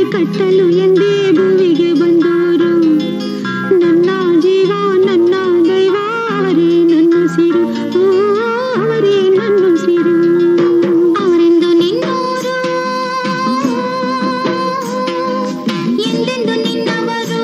ಕಟ್ಟಲು ಎಂದೇ ಭೂಮಿಗೆ ಬಂದವರು ನನ್ನ ಜೀವ ನನ್ನ ದೈವ ಅವರೇ ನನ್ನುಸಿರು ಓ ಅವರೇ ನನ್ನುಸಿರು ಅವರೆಂದು ನಿನ್ನೋರು ಎಂದೆಂದು ನಿನ್ನವರು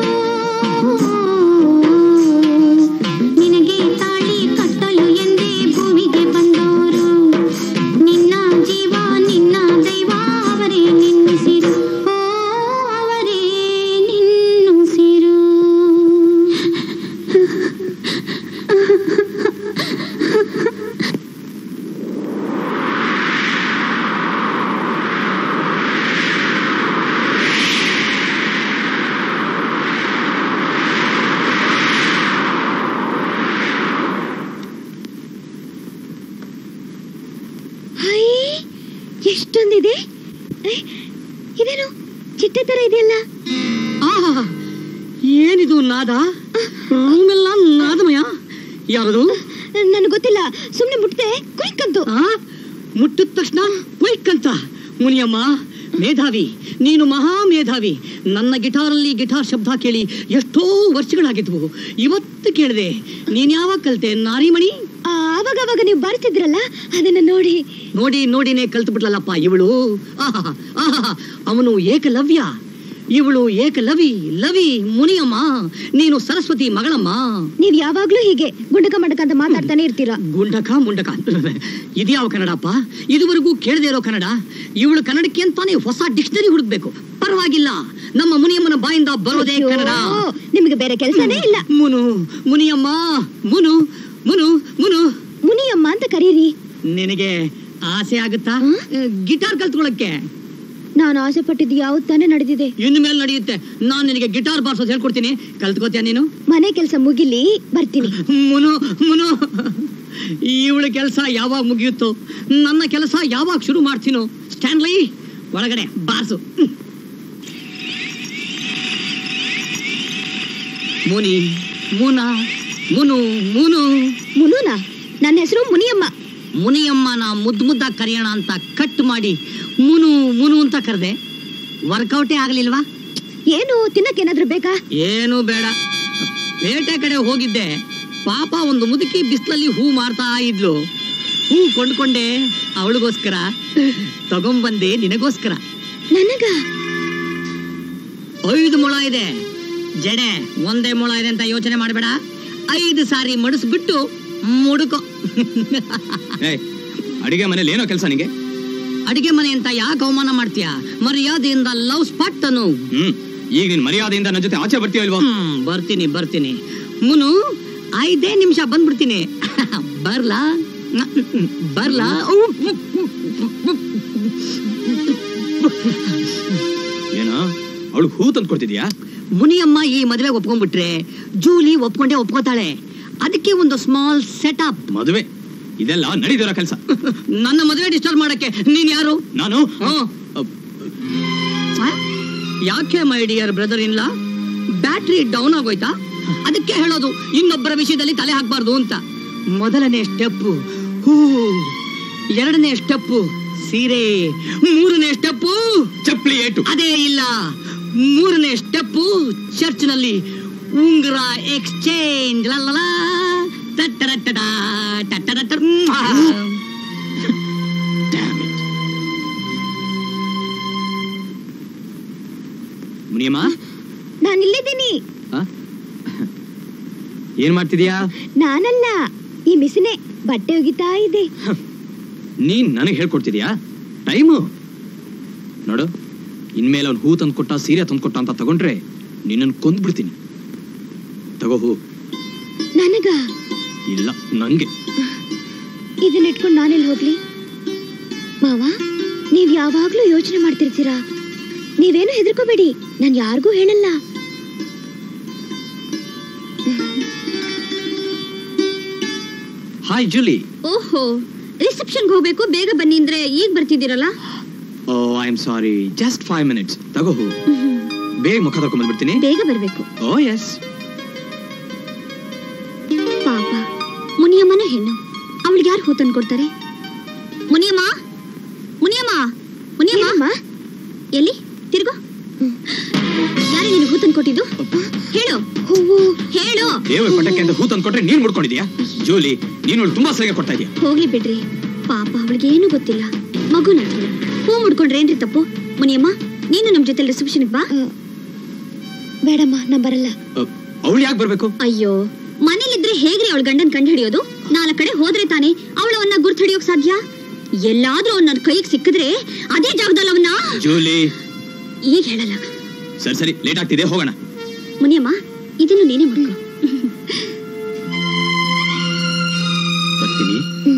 ನಿನಗೆ ತಾಳಿ ಕಟ್ಟಲು ಎಂದೇ ಭೂಮಿಗೆ ಬಂದವರು ನಿನ್ನ ಜೀವ ನಿನ್ನ ದೈವ ಅವರೇ ನಿನ್ನಿಸಿರು ಓ ಅವರೇ ನಿನ್ನುಸಿರು ಹೈ ಎಷ್ಟೊಂದಿದೆ ಐ, ಇದೇನು ಚಿಟ್ಟೆ ತರ ಇದೆಯಲ್ಲ ಆಹಾ ಏನಿದು ನಾದ ರೂಮೆಲ್ಲ ನಾದಮಯ ಯಾರದು ನನಗೆ ಗೊತ್ತಿಲ್ಲ ಸುಮ್ಮನೆ ಮುಟ್ತೆ ಕ್ವಿಕ್ ಅಂತು ಆ ಮುಟ್ಟಿದ ತಕ್ಷಣ ಕ್ವಿಕ್ ಅಂತ ಮುನಿಯಮ್ಮ ಮೇಧಾವಿ ನೀನು ಮಹಾ ಮೇಧಾವಿ ನನ್ನ ಗಿಟಾರಲ್ಲಿ ಗಿಟಾರ್ ಶಬ್ದ ಕೇಳಿ ಎಷ್ಟೋ ವರ್ಷಗಳಾಗಿದ್ವು ಇವತ್ತು ಕೇಳಿದೆ ನೀನ್ ಯಾವಾಗ ಕಲ್ತೆ ನಾರಿಮಣಿ ಆವಾಗ ಅವಾಗ ನೀವು ಬರ್ತಿದ್ರಲ್ಲ ಅದನ್ನ ನೋಡಿ ನೋಡಿ ನೋಡಿನೇ ಕಲ್ತು ಬಿಟ್ಲಲ್ಲಪ್ಪ ಇವಳು ಆಹಾ ಆಹಾ ಅವನು ಏಕಲವ್ಯ ಇವಳು ಏಕಲವಿ ಲವಿ ಮುನಿಯಮ್ಮ ನೀನು ಸರಸ್ವತಿ ಮಗಳಮ್ಮ ನೀವ್ ಯಾವಾಗ್ಲೂ ಹೀಗೆ ಗುಂಡಕ ಮಡಕ ಅಂತ ಮಾತಾಡ್ತಾನೆ ಇರ್ತೀರಾ ಗುಂಡಕ ಮುಂಡಕ ಇದ್ಯಾವ ಕನ್ನಡಪ್ಪ ಇದುವರೆಗೂ ಕೇಳದೆ ಇರೋ ಕನ್ನಡ ಇವಳು ಕನ್ನಡಕ್ಕೆ ಅಂತಾನೆ ಹೊಸ ಡಿಕ್ಷನರಿ ಹುಡುಕ್ಬೇಕು ಪರವಾಗಿಲ್ಲ ನಮ್ಮ ಮುನಿಯಮ್ಮನ ಬಾಯಿಂದ ಬರೋದೇ ಕನ್ನಡ ಅಯ್ಯೋ, ನಿಮ್ಗೆ ಬೇರೆ ಕೆಲಸನೇ ಇಲ್ಲ ಮುನು ಮುನಿಯಮ್ಮ ಮುನು ಮುನು ಮುನು ಮುನಿಯಮ್ಮ ಅಂತ ಕರೀರಿ ನಿನಗೆ ಆಸೆ ಆಗುತ್ತಾ ಗಿಟಾರ್ ಕಲ್ತ್ಕೊಳಕ್ಕೆ ನಾನು ಆಸೆ ಪಟ್ಟಿದ್ದು ಯಾವ್ದು ತಾನೇ ನಡೆದಿದೆ ಇನ್ನು ಮೇಲೆ ನಡೆಯುತ್ತೆ ನಾನು ನಿನಗೆ ಗಿಟಾರ್ ಬಾರ್ಸೋದು ಹೇಳ್ಕೊಡ್ತೀನಿ ಕಲ್ತ್ಕೋತೀಯ ನೀನು ಮನೆ ಕೆಲಸ ಮುಗಿಲಿ ಬರ್ತೀನಿ ಮುನು ಮುನು ಇವಳ ಕೆಲಸ ಯಾವಾಗ ಮುಗಿಯುತ್ತೋ ನನ್ನ ಕೆಲಸ ಯಾವಾಗ ಶುರು ಮಾಡ್ತೀನೋ ಸ್ಟ್ಯಾನ್ಲೈ ಒಳಗಡೆ ಬಾರ್ಸು ಮುನಿ ಮುನ ಮುನು ಮುನು ಮುನುನ ನನ್ನ ಹೆಸರು ಮುನಿಯಮ್ಮ ಮುನಿಯಮ್ಮನ ಮುದ್ದು ಮುದ್ದಾಗಿ ಕರೆಯೋಣ ಅಂತ ಕಟ್ ಮಾಡಿ ಮುನು ಮುನು ಅಂತ ಕರೆದೆ ವರ್ಕೌಟೇ ಆಗ್ಲಿಲ್ವಾ ಏನು ತಿನ್ನಕ್ಕೇನಾದ್ರೂ ಬೇಕಾ ಏನು ಬೇಡ ಪೇಟೆ ಕಡೆ ಹೋಗಿದ್ದೆ ಪಾಪ ಒಂದು ಮುದುಕಿ ಬಿಸಿಲಲ್ಲಿ ಹೂ ಮಾರ್ತಾ ಇದ್ಲು ಹೂ ಕೊಂಡ್ಕೊಂಡೆ ಅವಳಿಗೋಸ್ಕರ ತಗೊಂಬಂದೆ ನಿನಗೋಸ್ಕರ ನನಗ ಐದು ಮೊಳ ಇದೆ ಜಡೆ ಒಂದೇ ಮೊಳ ಇದೆ ಅಂತ ಯೋಚನೆ ಮಾಡಬೇಡ ಐದು ಸಾರಿ ಮಡಿಸ್ಬಿಟ್ಟು ಮುಡುಕೋ ಏಯ್ ಅಡಿಗೆ ಮನೇಲಿ ಏನೋ ಕೆಲಸ ನಿಂಗೆ ಅಡಿಗೆ ಮನೆ ಅಂತ ಯಾಕೆ ಅವಮಾನ ಮಾಡ್ತೀಯ ಮರ್ಯಾದೆಯಿಂದ ಲವ್ ಸ್ಪಾಟ್ ಅನ್ನು ಹ್ಮ್ ಈಗ ನೀನ್ ಮರ್ಯಾದೆಯಿಂದ ನನ್ನ ಜೊತೆ ಆಚೆ ಬರ್ತೀಯ ಇಲ್ವಾ ಹ್ಮ್, ಬರ್ತೀನಿ ಬರ್ತೀನಿ ಮುನು ಐದೇ ನಿಮಿಷ ಬಂದ್ಬಿಡ್ತೀನಿ ಬರ್ಲಾ ಬರ್ಲಾ ಏನೋ ಅವಳು ಹೂ ತಂದು ಕೊಡ್ತಿದ್ಯಾ ಮುನಿಯಮ್ಮ ಈ ಮದುವೆ ಒಪ್ಕೊಂಡ್ಬಿಟ್ರೆ ಜೂಲಿ ಒಪ್ಕೊಂಡೇ ಒಪ್ಕೋತಾಳೆ ಅದಕ್ಕೆ ಒಂದು ಸ್ಮಾಲ್ ಸೆಟಪ್ ಮದುವೆ ಇದೆಲ್ಲ ನಡೀದಿರೋ ಕೆಲಸ ನನ್ನ ಮದುವೆ ಡಿಸ್ಟರ್ಬ್ ಮಾಡಕ್ಕೆ ನೀನ್ ಯಾರು ನಾನು ಹ್ಮ್. ಅಹ್, ಆ? ಯಾಕೆ ಮೈ ಡಿಯರ್ ಬ್ರದರ್ ಇಲ್ಲ ಬ್ಯಾಟ್ರಿ ಡೌನ್ ಆಗೋಯ್ತಾ ಅದಕ್ಕೆ ಹೇಳೋದು ಇನ್ನೊಬ್ಬರ ವಿಷಯದಲ್ಲಿ ತಲೆ ಹಾಕ್ಬಾರ್ದು ಅಂತ ಮೊದಲನೇ ಸ್ಟೆಪ್ ಹೂ ಎರಡನೇ ಸ್ಟೆಪ್ ಸೀರೆ ಮೂರನೇ ಸ್ಟೆಪ್ ಚಪ್ಪಲಿ ಏಟು ಅದೇ ಇಲ್ಲ ಮೂರನೇ ಸ್ಟೆಪ್ ಚರ್ಚ್ ನಲ್ಲಿ ಉಂಗುರ ಎಕ್ಸ್ಚೇಂಜ್ ಲಲ್ಲ ತಟ್ಟರಟ್ಟಡ ಟಟ್ಟರಟ್ಟ Damn it. ಮುನಿಯಮ್ಮ ನಾನು ಇಲ್ಲಿದ್ದೀನಿ ಆ? ಏನ್ ಮಾಡ್ತಿದ್ಯಾ ನಾನಲ್ಲ ಈ ಮಿಸಿನೆ ಬಟ್ಟೆ ಒಗಿತಾ ಇದೆ ನೀನ್ ನನಗೆ ಹೇಳ್ಕೊಡ್ತಿದ್ಯಾ ಟೈಮು ನೋಡು ಇನ್ಮೇಲೆ ಅವ್ನು ಹೂ ತಂದ್ಕೊಟ್ಟ ಸೀರೆ ತಂದ್ಕೊಟ್ಟ ಅಂತ ತಗೊಂಡ್ರೆ ನಿನ್ನನ್ನು ಕೊಂದ್ಬಿಡ್ತೀನಿ ತಗೋ ಹೂ ನನಗ ಇಲ್ಲ ನಂಗೆ ಇದನ್ನ ಇಟ್ಕೊಂಡು ನಾನೆಲ್ಲಿ ಹೋಗ್ಲಿ ಮಾವ ನೀವ್ ಯಾವಾಗ್ಲೂ ಯೋಚನೆ ಮಾಡ್ತಿರ್ತೀರಾ ನೀವೇನು ಹೆದರ್ಕೋಬೇಡಿ ನಾನು ಯಾರಿಗೂ ಹೇಳಲ್ಲ ಹಾಯ್ ಜೂಲಿ ಓಹೋ ರಿಸೆಪ್ಷನ್ಗೆ ಹೋಗ್ಬೇಕು ಬೇಗ ಬನ್ನಿ ಅಂದ್ರೆ ಈಗ ಬರ್ತಿದ್ದೀರಲ್ಲ oh I am sorry just five minutes ತಗೋ ಹೂ ಬೇಗ ಮುಖ ತಗೊಂಡ್ ಬಂದ್ಬಿಡ್ತೀನಿ ಬೇಗ ಬರ್ಬೇಕು ಓ ಎಸ್ ಪಾಪ ಮುನಿಯಮ್ಮನ ಹೆಣ್ಣು ಅವಳಿಗೆ ಯಾರು ಹೂ ತಂದು ಕೊಡ್ತಾರೆ ಮುನಿಯಮ್ಮ ಮುನಿಯಮ್ಮ ಮುನಿಯಮ್ಮ ಏನಮ್ಮ? ಎಲ್ಲಿ ತಿರ್ಗು ಹ್ಮ್. ತಂದ್ಕೊಟ್ಟಿದ್ದು ಹೇಳು ಹೂವು ಹೇಳು ದೇವ್ರ ಪಟಕ್ಕೆ ಅಂತ ಹೂ ತಂದ್ಕೊಟ್ರೆ ನೀನ್ ಮುಡ್ಕೊಂಡಿದ್ಯಾ ಜೂಲಿ ನೀನು ಅವ್ಳು ತುಂಬಾ ಸರಿಯಾಗಿ ಕೊಡ್ತಾ ಇದೀಯ ಹೋಗ್ಲಿ ಬಿಡ್ರಿ ಪಾಪ ಅವಳಿಗೆ ಏನು ಗೊತ್ತಿಲ್ಲ ಮಗು ನಡ್ಗಳು ಹೂ ಮುಡ್ಕೊಂಡ್ರೆ ಏನ್ರಿ ತಪ್ಪು ಮುನಿಯಮ್ಮ ನೀನು ನಮ್ ಜೊತೆ ರಿಸೆಪ್ಷನ್ಗೆ ಬಾ ಬೇಡಮ್ಮ ನಾ ಬರಲ್ಲ ಅವಳು ಯಾಕೆ ಬರ್ಬೇಕು ಅಯ್ಯೋ ಮನೇಲಿದ್ರೆ ಹೇಗ್ರಿ ಅವಳ ಗಂಡನ್ ಕಂಡು ಹಿಡಿಯೋದು ನಾಲ್ಕು ಕಡೆ ಹೋದ್ರೆ ತಾನೇ ಅವಳು ಅವನ್ನ ಗುರ್ತು ಹಿಡಿಯೋಕ್ ಸಾಧ್ಯ ಎಲ್ಲಾದ್ರೂ ಅವ್ನ ನನ್ ಕೈಗೆ ಸಿಕ್ಕಿದ್ರೆ ಅದೇ ಜಾಗದಲ್ಲಿ ಅವನ್ನ ಜೂಲಿ ಈಗ ಹೇಳಲ್ಲ ಸರಿ ಸರಿ ಲೇಟ್ ಆಗ್ತಿದೆ ಹೋಗೋಣ ಮುನಿಯಮ್ಮ ಇದನ್ನು ನೀನೇ ಮುಡ್ಕೋ ಬರ್ತೀನಿ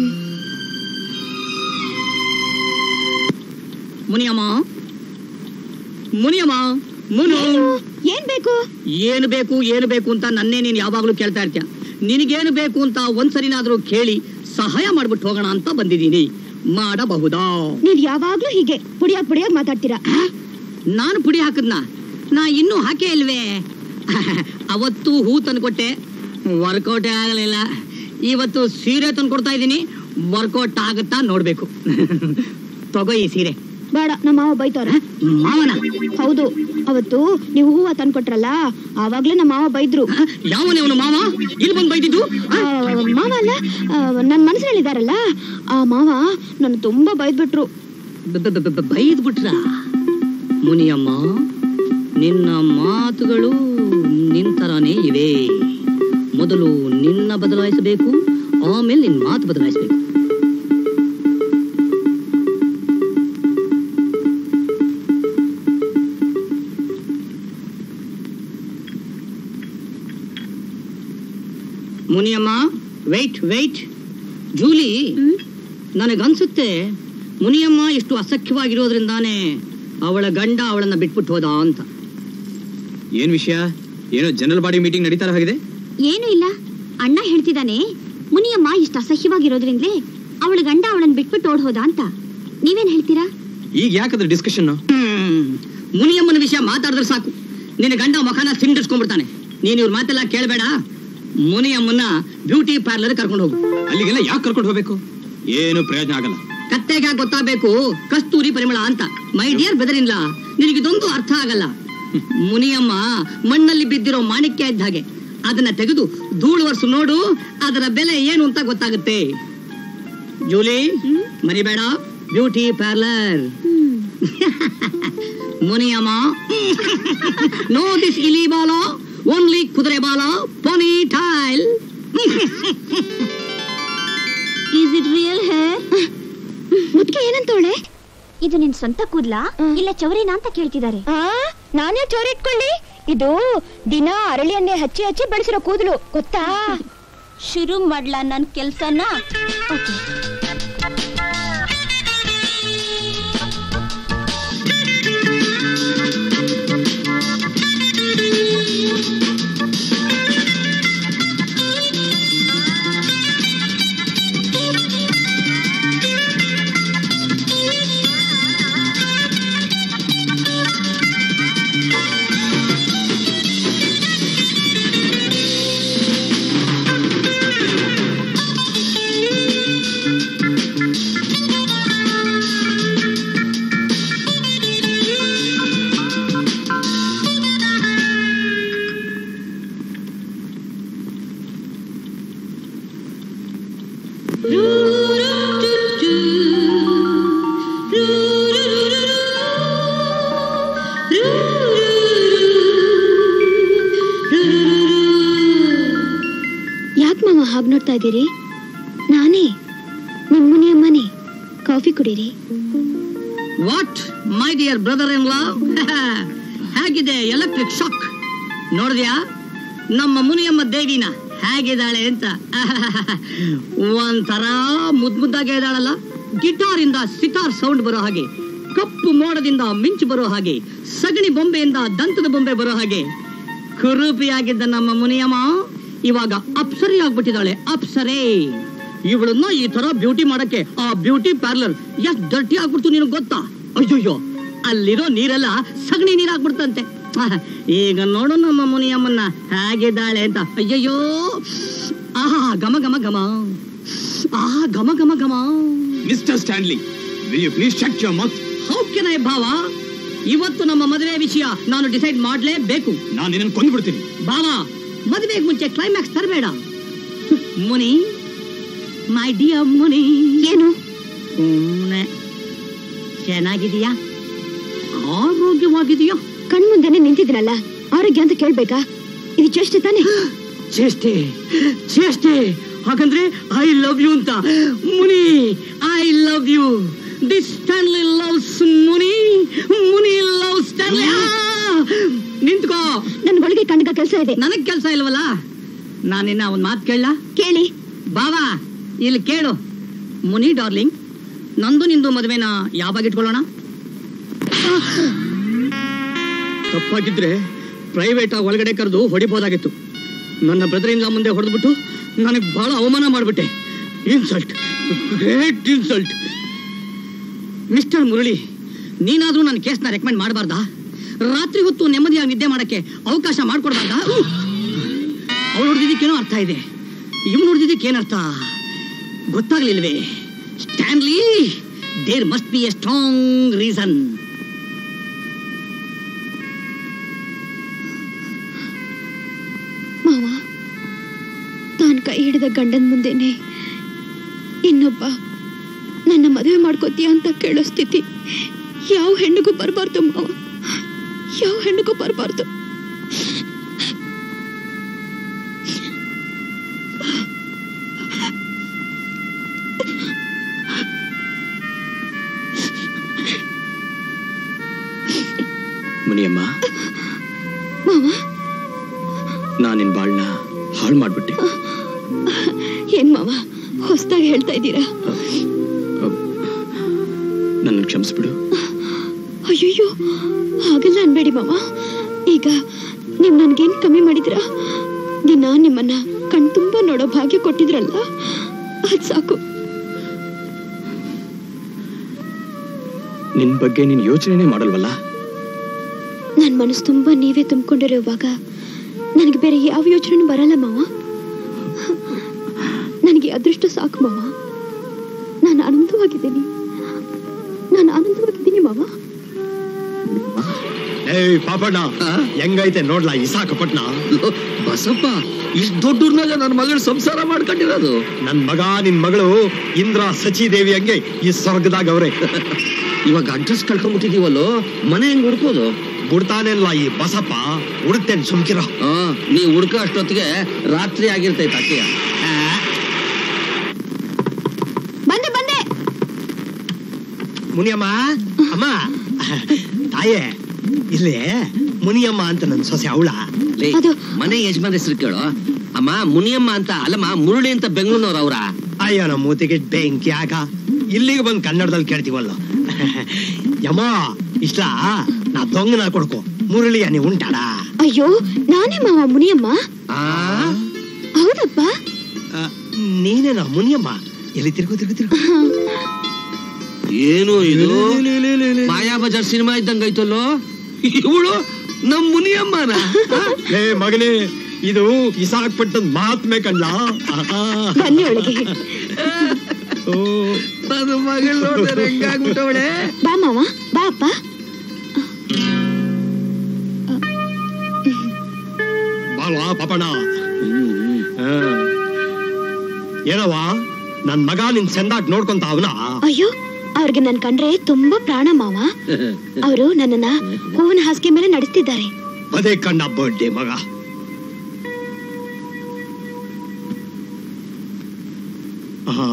ಮುನಿಯಮ್ಮ ಮುನಿಯಮ್ಮ ಮುನು ಏನ್ ಬೇಕು ಏನು ಬೇಕು ಏನು ಬೇಕು ಅಂತ ನನ್ನೇ ನೀನು ಯಾವಾಗ್ಲೂ ಕೇಳ್ತಾ ಇರ್ತೀಯ ನಿನಗೇನು ಬೇಕು ಅಂತ ಒಂದ್ಸರಿನಾದ್ರೂ ಕೇಳಿ ಸಹಾಯ ಮಾಡ್ಬಿಟ್ಟು ಹೋಗೋಣ ಅಂತ ಬಂದಿದ್ದೀನಿ ಮಾಡಬಹುದಾ ನೀವ್ ಯಾವಾಗ್ಲೂ ಹೀಗೆ ಪುಡಿಯಾಗ್ ಪುಡಿಯಾಗ್ ಮಾತಾಡ್ತೀರಾ ನಾನು ಪುಡಿ ಹಾಕದ್ನ ನಾ ಇನ್ನೂ ಹಾಕೇ ಇಲ್ವೇ ಅವತ್ತು ಹೂ ತಂದ್ಕೊಟ್ಟೆ ವರ್ಕೌಟೇ ಆಗಲಿಲ್ಲ ಇವತ್ತು ಸೀರೆ ತಂದ್ಕೊಡ್ತಾ ಇದ್ದೀನಿ ವರ್ಕೌಟ್ ಆಗುತ್ತಾ ನೋಡ್ಬೇಕು ತಗೋ ಈ ಸೀರೆ ಬೇಡ ನಮ್ಮ ಮಾವ ಬೈತಾರ ಮಾವನ ಹೌದು ಅವತ್ತು ನೀವು ಹೂವ ತಂದ್ಕೊಟ್ರಲ್ಲ ಆವಾಗ್ಲೇ ನಮ್ಮ ಮಾವ ಬೈದ್ರು ಯಾವನೇ ಅವನು ಮಾವ ಇಲ್ಲಿ ಬಂದು ಬೈದಿದ್ದು ಆ, ಮಾವ ಅಲ್ಲ ಆ, ನನ್ ಮನಸ್ಸಿನಲ್ಲಿದಾರಲ್ಲ ಆ ಮಾವ ನನ್ನ ತುಂಬಾ ಬೈದ್ಬಿಟ್ರು ಬೈದ್ ಬಿಟ್ರ ಮುನಿಯಮ್ಮ ನಿನ್ನ ಮಾತುಗಳು ನಿಂತರನೇ ಇವೆ ಮೊದಲು ನಿನ್ನ ಬದಲಾಯಿಸಬೇಕು ಆಮೇಲೆ ನಿನ್ನ ಮಾತು ಬದಲಾಯಿಸಬೇಕು ಮುನಿಯಮ್ಮ ವೆಯ್ಟ್ ವೆಯ್ಟ್ ಜೂಲಿ ನನಗನ್ಸುತ್ತೆ ಮುನಿಯಮ್ಮ ಇಷ್ಟು ಅಸಖ್ಯವಾಗಿರೋದ್ರಿಂದಾನೇ ಅವಳ ಗಂಡ ಅವಳನ್ನ ಬಿಟ್ಬಿಟ್ಟು ಹೋದ ಅಂತ ಏನ್ ವಿಷಯ ಏನೋ ಜನರಲ್ ಬಾಡಿ ಮೀಟಿಂಗ್ ನಡೀತಾ ಆಗಿದೆ ಏನು ಇಲ್ಲ ಅಣ್ಣ ಹೇಳ್ತಿದ್ದಾನೆ ಮುನಿಯಮ್ಮ ಇಷ್ಟ ಅಸಹ್ಯವಾಗಿರೋದ್ರಿಂದಲೇ ಅವಳ ಗಂಡ ಅವಳನ್ನ ಬಿಟ್ಬಿಟ್ಟು ಓಡ್ ಹೋದ ಅಂತ ನೀವೇನ್ ಹೇಳ್ತೀರಾ ಈಗ ಯಾಕಂದ್ರೆ ಡಿಸ್ಕಷನ್ ಹ್ಮ್. ಮುನಿಯಮ್ಮನ ವಿಷಯ ಮಾತಾಡಿದ್ರೆ ಸಾಕು ನಿನ್ನ ಗಂಡ ಮುಖನ ಸಿಂಡಿಸ್ಕೊಂಡ್ಬಿಡ್ತಾನೆ ನೀನ್ ಇವ್ರ ಮಾತೆಲ್ಲ ಕೇಳಬೇಡ ಮುನಿಯಮ್ಮನ್ನ ಬ್ಯೂಟಿ ಪಾರ್ಲರ್ ಕರ್ಕೊಂಡು ಹೋಗು ಅಲ್ಲಿಗೆಲ್ಲ ಯಾಕೆ ಕರ್ಕೊಂಡು ಹೋಗ್ಬೇಕು ಏನು ಪ್ರಯೋಜನ ಆಗಲ್ಲ ಕತ್ತೆಗ ಗೊತ್ತಾಗಬೇಕು ಕಸ್ತೂರಿ ಪರಿಮಳ ಅಂತ ಮೈ ಡಿಯರ್ ಬೆದರಿಲ್ಲ ನಿನಗಿದೊಂದು ಅರ್ಥ ಆಗಲ್ಲ ಮುನಿಯಮ್ಮ ಮಣ್ಣಲ್ಲಿ ಬಿದ್ದಿರೋ ಮಾಣಿಕ್ಯ ಇದ್ದ ಹಾಗೆ ಅದನ್ನ ತೆಗೆದು ಧೂಳು ವರ್ಷ ನೋಡು ಅದರ ಬೆಲೆ ಏನು ಅಂತ ಗೊತ್ತಾಗುತ್ತೆ ಜೂಲಿ ಮರಿಬೇಡ beauty parlour Muniyamma no this ಇಲಿ ಬಾಲ ಓನ್ಲಿ ಕುದುರೆ ಬಾಲ pony tail is it real hair ಮುದ್ಕೆ ಏನಂತವಳೆ ಇದು ನಿನ್ ಸ್ವಂತ ಕೂದ್ಲಾ ಇಲ್ಲ ಚೌರಿನಾ ಅಂತ ಕೇಳ್ತಿದ್ದಾರೆ ಆ ನಾನೇ ಚೋರಿ ಇಟ್ಕೊಳ್ಳಿ ಇದು ದಿನ ಅರಳಿ ಎಣ್ಣೆ ಹಚ್ಚಿ ಹಚ್ಚಿ ಬೆಳೆಸಿರೋ ಕೂದಲು ಗೊತ್ತಾ ಶುರು ಮಾಡ್ಲಾ ನನ್ ಕೆಲ್ಸನ ಓಕೆ ಯಾಕೆ ಮಾವ ಹಾಗೆ ನೋಡ್ತಾ ಇದ್ದೀರಿ ನಾನೇ ನಿಮ್ ಮುನಿಯಮ್ಮನೇ ಕಾಫಿ ಕುಡೀರಿ what my dear brother in law ಹೇಗಿದೆ ಎಲೆಕ್ಟ್ರಿಕ್ ಶಾಕ್ ನೋಡಿದ್ಯಾ ನಮ್ಮ ಮುನಿಯಮ್ಮ ದೇವಿನ ಹೇಗಿದ್ದಾಳೆ ಅಂತ ಒಂಥರ ಮುದ್ ಮುದ್ದಾಗೆ ಇದ್ದಾಳಲ್ಲ ಗಿಟಾರ್ ಇಂದ ಸಿತಾರ್ ಸೌಂಡ್ ಬರೋ ಹಾಗೆ ಕಪ್ಪು ಮೋಡದಿಂದ ಮಿಂಚು ಬರೋ ಹಾಗೆ ಸಗಣಿ ಬೊಂಬೆಯಿಂದ ದಂತದ ಬೊಂಬೆ ಬರೋ ಹಾಗೆ ಕುರೂಪಿಯಾಗಿದ್ದ ನಮ್ಮ ಮುನಿಯಮ್ಮ ಇವಾಗ ಅಪ್ಸರಿ ಆಗ್ಬಿಟ್ಟಿದ್ದಾಳೆ ಅಪ್ಸರೇ ಇವಳನ್ನ ಈ ತರ ಬ್ಯೂಟಿ ಮಾಡಕ್ಕೆ ಆ ಬ್ಯೂಟಿ ಪಾರ್ಲರ್ ಎಷ್ಟ್ ಡರ್ಟಿ ಆಗ್ಬಿಡ್ತು ನಿನಗೆ ಗೊತ್ತಾ ಅಯ್ಯಯ್ಯೋ ಅಲ್ಲಿರೋ ನೀರೆಲ್ಲ ಸಗಣಿ ನೀರಾಗ್ಬಿಡ್ತಂತೆ ಆಹ್, ಈಗ ನೋಡು ನಮ್ಮ ಮುನಿಯಮ್ಮನ್ನ ಹೇಗಿದ್ದಾಳೆ ಅಂತ ಅಯ್ಯಯ್ಯೋ ಆಹಾ ಘಮ ಘಮ ಘಮ ಆಹಾ ಘಮ ಘಮ ಘಮ mister Stanley will you please check your mouth how can I ಭಾವ ಇವತ್ತು ನಮ್ಮ ಮದುವೆ ವಿಷಯ ನಾನು ಡಿಸೈಡ್ ಮಾಡ್ಲೇಬೇಕು ನಾನು ನಿನ್ನ ಕೊಂದ್ಬಿಡ್ತೀನಿ ಬಾವ ಮದುವೆಗೆ ಮುಂಚೆ ಕ್ಲೈಮ್ಯಾಕ್ಸ್ ತರಬೇಡ ಮುನಿ ಮೈ ಡಿಯರ್ ಮುನಿ ಏನು ಸುಮ್ನೆ. ಚೆನ್ನಾಗಿದೀಯಾ ಆರೋಗ್ಯವಾಗಿದೆಯಾ ಕಣ್ಮುಂದೆನೆ ನಿಂತಿದ್ರಲ್ಲ ಆರೋಗ್ಯ ಅಂತ ಕೇಳ್ಬೇಕಾ ಇದು ಚೇಷ್ಟೆ ತಾನೆ ಚೇಷ್ಟೆ ಚೇಷ್ಟೆ ಹಾಗಂದ್ರೆ ಐ ಲವ್ ಯು ಅಂತ Muni I love you this Stanley loves Muni Muni love Stanley ನಿಂತ್ಕೋ ನನ್ ಒಳಗೆ ಕಣ್ಗ ಕೆಲಸ ಇದೆ ನನಗ್ ಕೆಲಸ ಇಲ್ವಲ್ಲ ನಾನಿನ್ನ ಒಂದ್ ಮಾತು ಕೇಳ ಕೇಳಿ ಬಾವಾ ಇಲ್ಲಿ ಕೇಳು ಮುನಿ ಡಾರ್ಲಿಂಗ್ ನಂದು ನಿಂದು ಮದುವೆನ ಯಾವಾಗ ಇಟ್ಕೊಳ್ಳೋಣ ತಪ್ಪಾಗಿದ್ರೆ ಪ್ರೈವೇಟ್ ಆಗಿ ಒಳಗಡೆ ಕರೆದು ಹೊಡಿಬೋದಾಗಿತ್ತು ನನ್ನ ಬ್ರದರಿಂದ ಮುಂದೆ ಹೊಡೆದ್ಬಿಟ್ಟು ನನಗೆ ಬಹಳ ಅವಮಾನ ಮಾಡಿಬಿಟ್ಟೆ insult great insult mister Murali ನೀನಾದ್ರೂ ನನ್ನ ಕೇಸ್ನ ರೆಕಮೆಂಡ್ ಮಾಡಬಾರ್ದಾ ರಾತ್ರಿ ಹೊತ್ತು ನೆಮ್ಮದಿಯಾಗಿ ನಿದ್ದೆ ಮಾಡಕ್ಕೆ ಅವಕಾಶ ಮಾಡ್ಕೊಡ್ಬಾರ್ದಾ ಅವಳು ನೋಡಿದ್ದಕ್ಕೇನೋ ಅರ್ಥ ಇದೆ ಇವ್ನು ನೋಡಿದ್ದಕ್ಕೇನು ಅರ್ಥ ಗೊತ್ತಾಗ್ಲಿಲ್ವೇ Stanley there must be a strong reason ಮಾವ ತಾನ್ ಕೈ ಹಿಡಿದ ಗಂಡನ ಮುಂದೆನೆ ಇನ್ನೊಬ್ಬ ನನ್ನ ಮದುವೆ ಮಾಡ್ಕೋತೀಯ ಅಂತ ಕೇಳೋ ಸ್ಥಿತಿ ಯಾವ ಹೆಣ್ಣಿಗೂ ಬರಬಾರ್ದು ಮಾವ ಯಾವ ಹೆಣ್ಣಿಗೂ ಬರಬಾರ್ದು ಮುನಿಯಮ್ಮ ಮಾವ ನಾನು ನಿನ್ ಬಾಳ್ನ ಹಾಳು ಮಾಡ್ಬಿಟ್ಟೆ ಏನ್ ಮಾವ ಹೊಸ್ದಾಗಿ ಹೇಳ್ತಾ ಇದ್ದೀರಾ ನನ್ನ ಕ್ಷಮಿಸ್ಬಿಡು ಅಯ್ಯಯ್ಯೋ ಹಾಗೆಲ್ಲ ಅನ್ಬೇಡಿ ಮಾವ ಈಗ ನೀವ್ ನನ್ಗೇನ್ ಕಮ್ಮಿ ಮಾಡಿದ್ರ ದಿನ ನಿಮ್ಮನ್ನ ಕಣ್ ತುಂಬಾ ನೋಡೋ ಭಾಗ್ಯ ಕೊಟ್ಟಿದ್ರಲ್ಲ ಅದ್ ಸಾಕು ನಿನ್ ಬಗ್ಗೆ ನೀನ್ ಯೋಚನೆನೇ ಮಾಡಲ್ವಲ್ಲ ನನ್ ಮನಸ್ಸು ತುಂಬಾ ನೀವೇ ತುಂಬಿಕೊಂಡಿರುವಾಗ ನನಗೆ ಬೇರೆ ಯಾವ ಯೋಚನೆ ಬರಲ್ಲ ಮಾವ ನನಗೆ ಅದೃಷ್ಟ ಸಾಕು ಮಾವ ನಾನು ಆನಂದವಾಗಿದ್ದೀನಿ ನಾನು ಆನಂದವಾಗಿದ್ದೀನಿ ಮಾವ ಏಯ್ ಪಾಪಣ್ಣ ಹೆಂಗೈತೆ ನೋಡ್ಲಾ ಇಸಾಕಪಟ್ನ ಲೋ, ಬಸಪ್ಪ ಇಷ್ಟು ದೊಡ್ಡೂರ್ನಾಗ ನನ್ನ ಮಗಳು ಸಂಸಾರ ಮಾಡ್ಕೊಂಡಿರೋದು ನನ್ ಮಗ ನಿನ್ ಮಗಳು ಇಂದ್ರ ಸಚಿದೇವಿ ಹಂಗೆ ಈ ಸ್ವರ್ಗದಾಗ ಅವ್ರೆ ಇವಾಗ ಅಡ್ರೆಸ್ ಕಳ್ಕೊಂಡ್ಬಿಟ್ಟಿದೀವಲ್ಲೋ ಮನೆ ಹೆಂಗ್ ಹುಡ್ಕೋದು ಬಿಡ್ತಾನೆಲ್ಲ ಈ ಬಸಪ್ಪ ಹುಡುಕ್ತೇನೆ ಸುಮ್ಕಿರ ಆ ನೀ ಹುಡ್ಕೋ ಅಷ್ಟೊತ್ತಿಗೆ ರಾತ್ರಿ ಆಗಿರ್ತೈತೆ ಅಕ್ಕಿಯ ಬಂದೆ ಬಂದೆ ಮುನಿಯಮ್ಮ ಅಮ್ಮ ತಾಯೇ ಇಲ್ಲೇ ಮುನಿಯಮ್ಮ ಅಂತ ನನ್ ಸೊಸೆ ಅವಳ ಲೇ, ಅದು- ಮನೆ ಯಜಮಾನ್ ಹೆಸರು ಕೇಳು ಅಮ್ಮ ಮುನಿಯಮ್ಮ ಅಂತ ಅಲ್ಲಮ್ಮ ಮುರುಳಿ ಅಂತ ಬೆಂಗಳೂರಿನವ್ರ ಅವ್ರ ಅಯ್ಯೋ ನಮ್ಮ ಮೂತಿಗೆ ಬೆಂಕಿ ಯಾಕ ಇಲ್ಲಿಗೆ ಬಂದು ಕನ್ನಡದಲ್ಲಿ ಕೇಳ್ತೀವಲ್ಲ ಯಮ್ಮ ಇಷ್ಟ ನಾ ದೊಂಗನ ಕೊಡ್ಕೊ ಮುರಳಿಯ ನೀವು ಉಂಟಾಡ ಅಯ್ಯೋ ನಾನೇ ಮಾವ ಮುನಿಯಮ್ಮ ಆ ಹೌದಪ್ಪ ಆ, ನೀನೇನಾ ಮುನಿಯಮ್ಮ ಎಲ್ಲಿ ತಿರ್ಗು ತಿರ್ಗು ತಿರ್ಗು ಏನು ಇದು ಮಾಯಾ ಬಜಾರ್ ಸಿನಿಮಾ ಇದ್ದಂಗ ಐತಲ್ಲೋ ಇವಳು ನಮ್ ಮುನಿಯಮ್ಮನ ಆ? ಲೇ ಮಗನೇ ಇದು ಇಸಾಕ್ ಪಟ್ಟದ ಮಹಾತ್ಮೆ ಕಣ್ಲಾ ಆಹಾ. ಬನ್ನಿ ಒಳಗೆ ಓ, ನನ್ನ ಮಗಳು ನೋಡಿದ್ರೆ ಹೆಂಗಾಗ್ಬಿಟ್ಟವಳೆ ಬಾ ಮಾವ ಬಾ ಅಪ್ಪ ಬಾಳ್ವಾ ಪಾಪಣ್ಣ ಆ. ಏನವ್ವ ನನ್ ಮಗ ನಿನ್ ಸೆಂದಾಕ್ ನೋಡ್ಕೊಂತ ಅವನ ಅಯ್ಯೋ ಅವ್ರಿಗೆ ನನ್ ಕಂಡ್ರೆ ತುಂಬಾ ಪ್ರಾಣ ಮಾವ ಅವರು ನನ್ನನ್ನ ಹೂವಿನ ಹಾಸಿಗೆ ಮೇಲೆ ನಡೆಸ್ತಿದ್ದಾರೆ ಅದೇ ಕಣ್ಣ ಬರ್ಡೇ ಮಗ ಆ.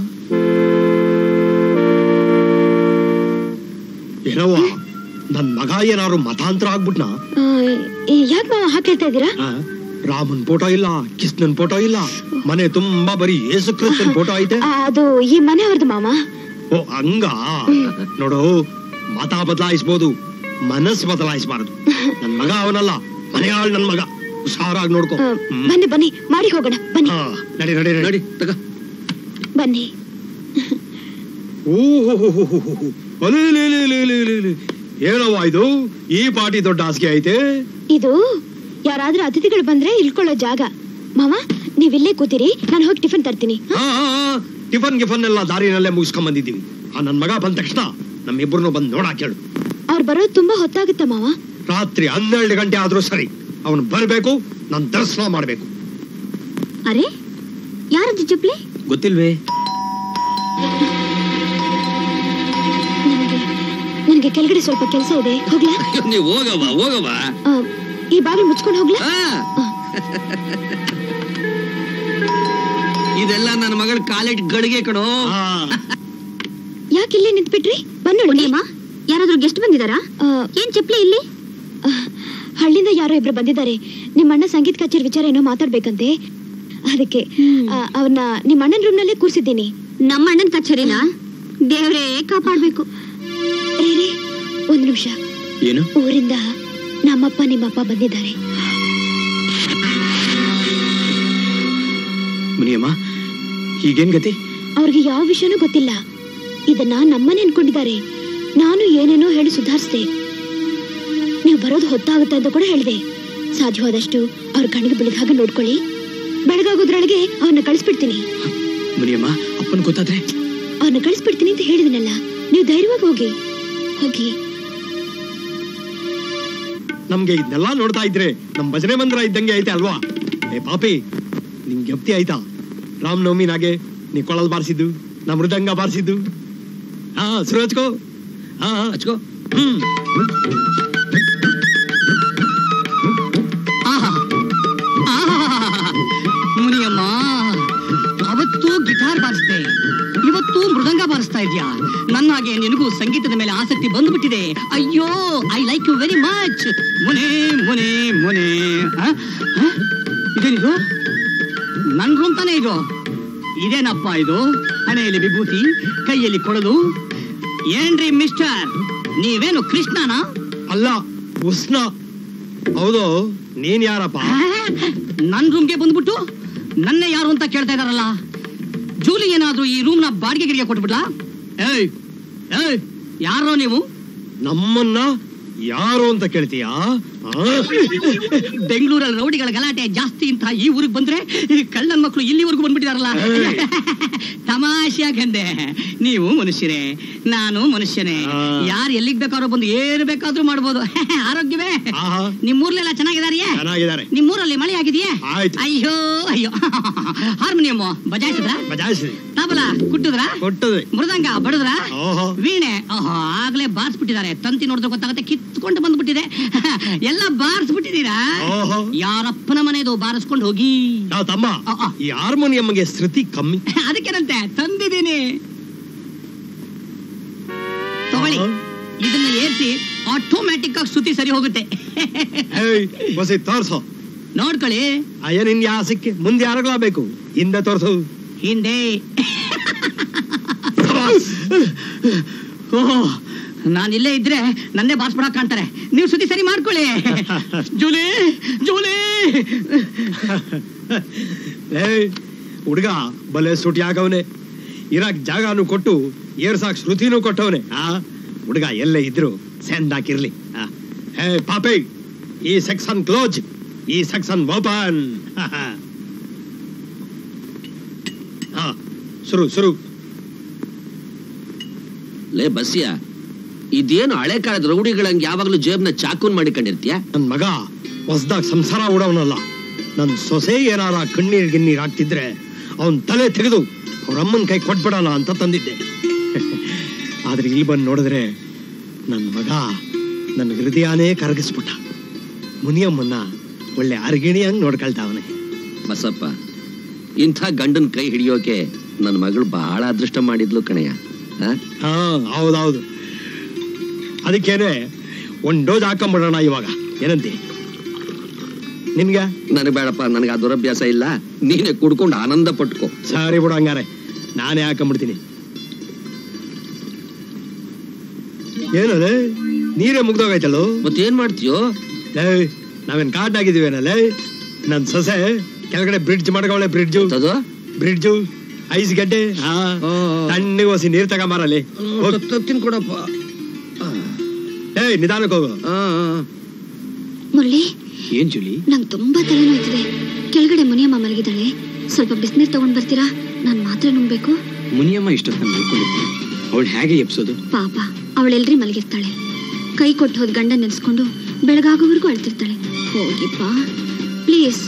ಏನವ್ವ ನನ್ ಮಗ ಏನಾರು ಮತಾಂತರ ಆಗ್ಬಿಟ್ನಾ ಯಾಕೆ ಮಾವ ಹಾಗೆ ಹೇಳ್ತಾ ಇದ್ದೀರಾ ಆ, ರಾಮನ್ ಫೋಟೋ ಇಲ್ಲ ಕೃಷ್ಣನ್ ಫೋಟೋ ಇಲ್ಲ ಮನೆ ತುಂಬಾ ಬರೀ ಯೇಸು ಕ್ರಿಸ್ತನ್ ಫೋಟೋ ಐತೆ ಆ, ಅದು ಈ ಮನೆ ಅವ್ರದ್ದು ಮಾವ ಓ ಹಂಗ ನೋಡು ಮತ ಬದಲಾಯಿಸ್ಬೋದು ಮನಸ್ಸು ಬದಲಾಯಿಸಬಾರದು ನನ್ ಮಗ ಅವನಲ್ಲ ಮನೆಯಾಳ್ ನನ್ ಮಗ ಹುಷಾರಾಗಿ ನೋಡ್ಕೊ ಆ, ಹ್ಮ್. ಬನ್ನಿ ಬನ್ನಿ ಮಾಡಿ ಹೋಗೋಣ ಬನ್ನಿ ಹಾ, ನಡಿ ನಡಿ ನಡಿ ನಡಿ ತಗ ಬನ್ನಿ ಓಹೋ ಅಲೇ ಲೇ ಲೇ ಲೇ ಲೇ ಲೇ ಲೇ. ಏನವ್ವ ಇದು ಈ ಪಾಟಿ ದೊಡ್ಡ ಹಾಸಿಗೆ ಐತೆ ಇದು ಯಾರಾದ್ರೂ ಅತಿಥಿಗಳು ಬಂದ್ರೆ ಇಳ್ಕೊಳ್ಳೋ ಜಾಗ ಮಾವ ನೀವಿಲ್ಲೇ ಕೂತಿರಿ ನಾನು ಹೋಗಿ ಟಿಫನ್ ತರ್ತೀನಿ ಹಾ ಹಾ, ಹಾ. ಟಿಫನ್ ಗಿಫನ್ ಎಲ್ಲ ದಾರಿನಲ್ಲೇ ಮುಗಿಸ್ಕೊಂಡ್ ಬಂದಿದ್ದೀವಿ ಆ ನನ್ ಮಗ ಬಂದ ತಕ್ಷಣ ನಮ್ಮಿಬ್ಬರನ್ನು ಬಂದು ನೋಡಾಕ್ ಹೇಳು ಅವ್ರು ಬರೋದು ತುಂಬಾ ಹೊತ್ತಾಗುತ್ತೆ ಮಾವ ರಾತ್ರಿ ಹನ್ನೆರಡು ಗಂಟೆ ಆದ್ರೂ ಸರಿ ಅವನು ಬರಬೇಕು ನಾನು ದರ್ಶನ ಮಾಡ್ಬೇಕು ಅರೆ ಯಾರದ್ದು ಚಪ್ಲಿ ಗೊತ್ತಿಲ್ವೇ ನನಗೆ ನನಗೆ ಕೆಳಗಡೆ ಸ್ವಲ್ಪ ಕೆಲಸ ಇದೆ ಹೋಗ್ಲಾ ಅಯ್ಯೋ, ನೀವ್ ಹೋಗವ್ವ ಹೋಗವ್ವ ಆ, ಈ ಬಾಗಿಲು ಮುಚ್ಕೊಂಡು ಹೋಗ್ಲಾ ಆ. ಇದೆಲ್ಲ ನನ್ನ ಮಗಳ ಕಾಲೇಜ್ ಗಡಿಗೆ ಕಣೋ ಯಾಕೆ ಇಲ್ಲೇ ನಿಂತ್ಬಿಟ್ರಿ ಬಂದು ಪುಣ್ಯಮ್ಮ ಯಾರಾದ್ರೂ ಗೆಸ್ಟ್ ಬಂದಿದಾರಾ ಏನ್ ಚಪ್ಲಿ ಇಲ್ಲಿ ಹಳ್ಳಿಂದ ಯಾರೋ ಇಬ್ರು ಬಂದಿದ್ದಾರೆ ನಿಮ್ಮ ಅಣ್ಣ ಸಂಗೀತ ಕಚೇರಿ ವಿಚಾರ ಏನೋ ಮಾತಾಡ್ಬೇಕಂತೆ ಅದಕ್ಕೆ ಆ, ಅವ್ರನ್ನ ನಿಮ್ಮ ಅಣ್ಣನ ರೂಮ್ ನಲ್ಲೇ ಕೂರ್ಸಿದ್ದೀನಿ ನಮ್ಮ ಅಣ್ಣನ್ ಕಚೇರಿನ ದೇವ್ರೇ ಕಾಪಾಡ್ಬೇಕು ರೀ ರೀ, ಒಂದ್ ನಿಮಿಷ ಏನು ಊರಿಂದ ನಮ್ಮಪ್ಪ ನಿಮ್ಮಪ್ಪ ಬಂದಿದ್ದಾರೆ ಮುನಿಯಮ್ಮ ಈಗೇನ್ ಗತಿ ಅವ್ರಿಗೆ ಯಾವ ವಿಷಯನೂ ಗೊತ್ತಿಲ್ಲ ಇದನ್ನ ನಮ್ಮನೆ ಅನ್ಕೊಂಡಿದ್ದಾರೆ ನಾನು ಏನೇನೋ ಹೇಳಿ ಸುಧಾರಿಸ್ದೆ ನೀವು ಬರೋದು ಹೊತ್ತಾಗುತ್ತೆ ಅಂತ ಕೂಡ ಹೇಳಿದೆ ಸಾಧ್ಯವಾದಷ್ಟು ಅವ್ರ ಕಣ್ಣಿಗೆ ಬೆಳಗ್ ಹಾಗೆ ನೋಡ್ಕೊಳ್ಳಿ ಬೆಳಗಾಗೋದ್ರೊಳಗೆ ಅವ್ರನ್ನ ಕಳಿಸ್ಬಿಡ್ತೀನಿ ಮುನಿಯಮ್ಮ ಅಪ್ಪನ್ ಗೊತ್ತಾದ್ರೆ ಅವ್ರನ್ನ ಕಳಿಸ್ಬಿಡ್ತೀನಿ ಅಂತ ಹೇಳಿದನಲ್ಲ ನೀವು ಧೈರ್ಯವಾಗಿ ಹೋಗಿ ಹೋಗಿ ನಮ್ಗೆ ಇದನ್ನೆಲ್ಲ ನೋಡ್ತಾ ಇದ್ರೆ ನಮ್ ಭಜನೆ ಮಂದಿರ ಇದ್ದಂಗೆ ಐತೆ ಅಲ್ವಾ ಏ ಪಾಪಿ ನಿಂಗೆ ಗೆಪ್ತಿ ಆಯ್ತಾ ರಾಮನವಮಿನಾಗೆ ನೀ ಕೊಳಲ್ ಬಾರಿಸಿದ್ದು ನಾ ಮೃದಂಗ ಬಾರಿಸಿದ್ದು ಹಾ ಶುರು ಹಚ್ಕೋ ಹಾ ಹಾ, ಹಚ್ಕೋ ಹ್ಮ್ ಆಹಾ ಆಹಾ ಮುನಿಯಮ್ಮ ಅವತ್ತು ಗಿಟಾರ್ ಬಾರಿಸ್ದೆ ಇವತ್ತು ಮೃದಂಗ ಬಾರಿಸ್ತಾ ಇದ್ಯಾ ನನ್ನ ಹಾಗೆ ನಿನಗೂ ಸಂಗೀತದ ಮೇಲೆ ಆಸಕ್ತಿ ಬಂದ್ಬಿಟ್ಟಿದೆ ಅಯ್ಯೋ I like you very much ಮುನೆ ಮುನೆ ಮುನೆ ಆ? ಆ? ಇದೇನಿದು ನನ್ ರೂಮ್ ತಾನೇ ಇದು ಇದೇನಪ್ಪ ಇದು ಹಣೆಯಲ್ಲಿ ವಿಭೂತಿ ಕೈಯಲ್ಲಿ ಕೊಡಲು ಏನ್ರಿ ಮಿಸ್ಟರ್ ನೀವೇನು ಕೃಷ್ಣನಾ ಅಲ್ಲ ಉಸ್ನ ಹೌದು ನೀನ್ ಯಾರಪ್ಪ ನನ್ ರೂಮ್ಗೆ ಬಂದ್ಬಿಟ್ಟು ನನ್ನೇ ಯಾರು ಅಂತ ಕೇಳ್ತಾ ಇದಾರಲ್ಲ ಜೂಲಿ ಏನಾದ್ರೂ ಈ ರೂಮ್ನ ಬಾಡಿಗೆ ಗಿರಿಗೆ ಕೊಟ್ಬಿಡ್ಲಾ ಏಯ್ ಏಯ್ ಯಾರೋ ನೀವು ನಮ್ಮನ್ನ ಯಾರು ಅಂತ ಕೇಳ್ತೀಯಾ ಆ? ಬೆಂಗಳೂರಲ್ಲಿ ರೌಡಿಗಳ ಗಲಾಟೆ ಜಾಸ್ತಿ ಅಂತ ಈ ಊರಿಗೆ ಬಂದ್ರೆ ಈ ಕಳ್ಳನ್ ಮಕ್ಕಳು ಇಲ್ಲಿವರೆಗೂ ಬಂದ್ಬಿಟ್ಟಿದಾರಲ್ಲ ತಮಾಷೆಯಾಗಂದೆ ನೀವು ಮನುಷ್ಯರೇ ನಾನು ಮನುಷ್ಯನೇ ಆ. ಯಾರು ಎಲ್ಲಿಗ್ ಬೇಕಾದ್ರೂ ಬಂದು ಏನು ಬೇಕಾದ್ರೂ ಮಾಡ್ಬೋದು ಆರೋಗ್ಯವೇ ಆಹಾ. ನಿಮ್ಮೂರ್ಲೆಲ್ಲ ಚೆನ್ನಾಗಿದಾರಿಯೇ ಚೆನ್ನಾಗಿದ್ದಾರೆ ನಿಮ್ಮೂರಲ್ಲಿ ಮಳೆ ಆಗಿದೆಯೇ ಆಯ್ತು. ಅಯ್ಯೋ ಅಯ್ಯೋ ಹಾರ್ಮೋನಿಯಂ ಬಜಾಯಿಸಿದ್ರ ಬಜಾಯಿಸಿ ತಬಲ ಕುಟ್ಟಿದ್ರ ಕೊಟ್ಟದೆ ಮೃದಂಗ ಬಡದ್ರ ಓಹೋ ವೀಣೆ ಓಹೋ ಆಗ್ಲೇ ಬಾರ್ಸ್ಬಿಟ್ಟಿದ್ದಾರೆ ತಂತಿ ನೋಡಿದ್ರೆ ಗೊತ್ತಾಗುತ್ತೆ ಕಿತ್ಕೊಂಡು ಬಂದ್ಬಿಟ್ಟಿದೆ ಎಲ್ಲ ಬಾರಿಸ್ಬಿಟ್ಟಿದ್ದೀರಾ ಓಹೋ ಯಾರಪ್ಪನ ಮನೆದು ಬಾರಿಸ್ಕೊಂಡು ಹೋಗಿ ನಾವು ತಮ್ಮ ಆ, ಆ. ಈ ಹಾರ್ಮೋನಿಯಂಗೆ ಶ್ರುತಿ ಕಮ್ಮಿ ಅದಕ್ಕೇನಂತೆ ತಂದಿದ್ದೀನಿ ತಗೊಳ್ಳಿ ಆಹಾ. ಇದನ್ನ ಏರ್ಸಿ ಆಟೋಮ್ಯಾಟಿಕ್ ಆಗಿ ಶ್ರುತಿ ಸರಿ ಹೋಗುತ್ತೆ ಏಯ್ ಹೊಸಿ ತೋರ್ಸೋ ನೋಡ್ಕೊಳ್ಳಿ ಅಯ್ಯ ನಿನ್ ಯಾ ಸಿಕ್ಕಿ ಮುಂದೆ ಯಾರಾಗ್ಲಾಬೇಕು ಹಿಂದೆ ತೋರ್ಸು ಹಿಂದೆ ಓಹ್ ನಾನು ಇಲ್ಲೇ ಇದ್ರೆ ನನ್ನೇ ಬಾರ್ಸ್ಬಿಡಕ್ ಕಾಣ್ತಾರೆ ನೀವು ಸುದ್ದಿ ಸರಿ ಮಾಡ್ಕೊಳ್ಳಿ ಜೂಲಿ ಜೂಲಿ ಏಯ್ ಹುಡುಗ ಬಲೆ ಸುಟಿ ಆಗವನೆ ಇರಾಕ್ ಜಾಗನು ಕೊಟ್ಟು ಏರ್ಸಾಕ್ ಶ್ರುತಿನೂ ಕೊಟ್ಟವನೆ ಆ ಹುಡುಗ ಎಲ್ಲೇ ಇದ್ರು ಸೆಂಡ್ ಹಾಕಿರ್ಲಿ ಆ. ಹೇ ಪಾಪೆ ಈ ಸೆಕ್ಷನ್ ಕ್ಲೋಸ್ ಈ ಸೆಕ್ಷನ್ ಓಪನ್ ಹಾ ಶುರು ಶುರು ಲೇ ಬಸ್ಸಿಯ ಇದೇನು ಹಳೆ ಕಾಲದ ರೌಡಿಗಳಂಗೆ ಯಾವಾಗ್ಲೂ ಜೇಬ್ನ ಚಾಕೂನ್ ಮಾಡಿಕೊಂಡಿರ್ತೀಯ ನನ್ ಮಗ ಹೊಸ್ದಾಗ್ ಸಂಸಾರ ಉಡವನಲ್ಲ ನನ್ ಸೊಸೆ ಏನಾರ ಕಣ್ಣೀರ್ ಗಿಣ್ಣೀರ್ ಹಾಕ್ತಿದ್ರೆ ಅವನ್ ತಲೆ ತೆಗೆದು ಅವ್ರ ಅಮ್ಮನ್ ಕೈ ಕೊಟ್ಬಿಡೋಣ ಅಂತ ತಂದಿದ್ದೆ ಆದ್ರೆ ಇಲ್ಲಿ ಬಂದು ನೋಡಿದ್ರೆ ನನ್ ಮಗ ನನ್ನ ಹೃದಯನೇ ಕರಗಿಸ್ಬಿಟ್ಟ ಮುನಿಯಮ್ಮನ್ನ ಒಳ್ಳೆ ಅರ್ಗಿಣಿ ಹಂಗ್ ನೋಡ್ಕೊಳ್ತಾವನೆ ಬಸಪ್ಪ ಇಂಥ ಗಂಡನ್ ಕೈ ಹಿಡಿಯೋಕೆ ನನ್ನ ಮಗಳು ಬಹಳ ಅದೃಷ್ಟ ಮಾಡಿದ್ಲು ಕಣಯ್ಯ ಆ? ಹಾ ಹೌದೌದು ಅದಕ್ಕೇನೆ ಒಂದ್ ಡೋಸ್ ಹಾಕೊಂಬಿಡೋಣ ಇವಾಗ ಏನಂತಿ ನಿನ್ಗೆ ನನಗೆ ಬೇಡಪ್ಪ ನನಗೆ ಆ ದುರಭ್ಯಾಸ ಇಲ್ಲ ನೀನೇ ಕುಡ್ಕೊಂಡು ಆನಂದ ಪಟ್ಕೋ ಸರಿ ಬಿಡು ಹಂಗಾರೆ ನಾನೇ ಹಾಕೊಂಬಿಡ್ತೀನಿ ಏನದೆ ನೀರೇ ಮುಗ್ದೋಗೈತಲ್ಲೋ ಮತ್ತೇನ್ ಮಾಡ್ತೀಯೋ ಲೇ ನಾವೇನ್ ಕಾಡ್ನಾಗಿದೀವೇನಲ್ಲೇ ನನ್ ಸೊಸೆ ಕೆಳಗಡೆ ಬ್ರಿಡ್ಜ್ ಮಾಡ್ಕೊಳ್ಳೆ ಬ್ರಿಡ್ಜು ಅದು ಬ್ರಿಡ್ಜು ಐಸ್ ಗಡ್ಡೆ ಹಾ ತಣ್ಣಗೆ ಹೊಸಿ ನೀರ್ ತಗೊಂಬಾರಲ್ಲಿ ತಿನ್ಕೊಡಪ್ಪ ಏಯ್ ನಿಧಾನಕ್ಕೆ ಹೋಗು ಮುರಳಿ ಏನ್ ಜೂಲಿ ನಂಗೆ ತುಂಬಾ ತಲೆ ನೋಯ್ತಿದೆ ಕೆಳಗಡೆ ಮುನಿಯಮ್ಮ ಮಲಗಿದ್ದಾಳೆ ಸ್ವಲ್ಪ ಬಿಸಿನೀರ್ ತಗೊಂಡ್ ಬರ್ತೀರಾ ನಾನ್ ಮಾತ್ರ ನುಂಗ್ಬೇಕು ಮುನಿಯಮ್ಮ ಇಷ್ಟೊತ್ತ ಮಲ್ಕೊಂಡಿರ್ತೀನಿ ಅವಳು ಹೇಗೆ ಎಪ್ಸೋದು ಪಾಪ ಅವಳೆಲ್ರಿ ಮಲಗಿರ್ತಾಳೆ ಕೈ ಕೊಟ್ಟು ಹೋದ್ ಗಂಡ ನೆನ್ಸ್ಕೊಂಡು ಬೆಳಗಾಗೋವರೆಗೂ ಅಳ್ತಿರ್ತಾಳೆ ಹೋಗಿಪ್ಪ ಪ್ಲೀಸ್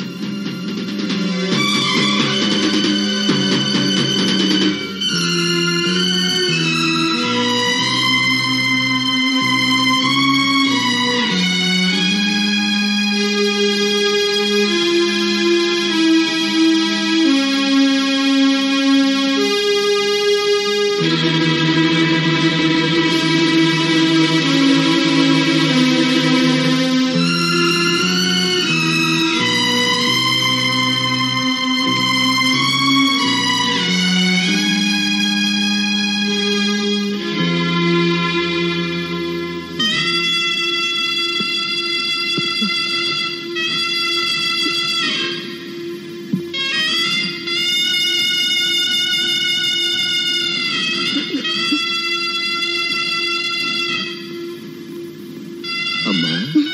ಅಮ್ಮ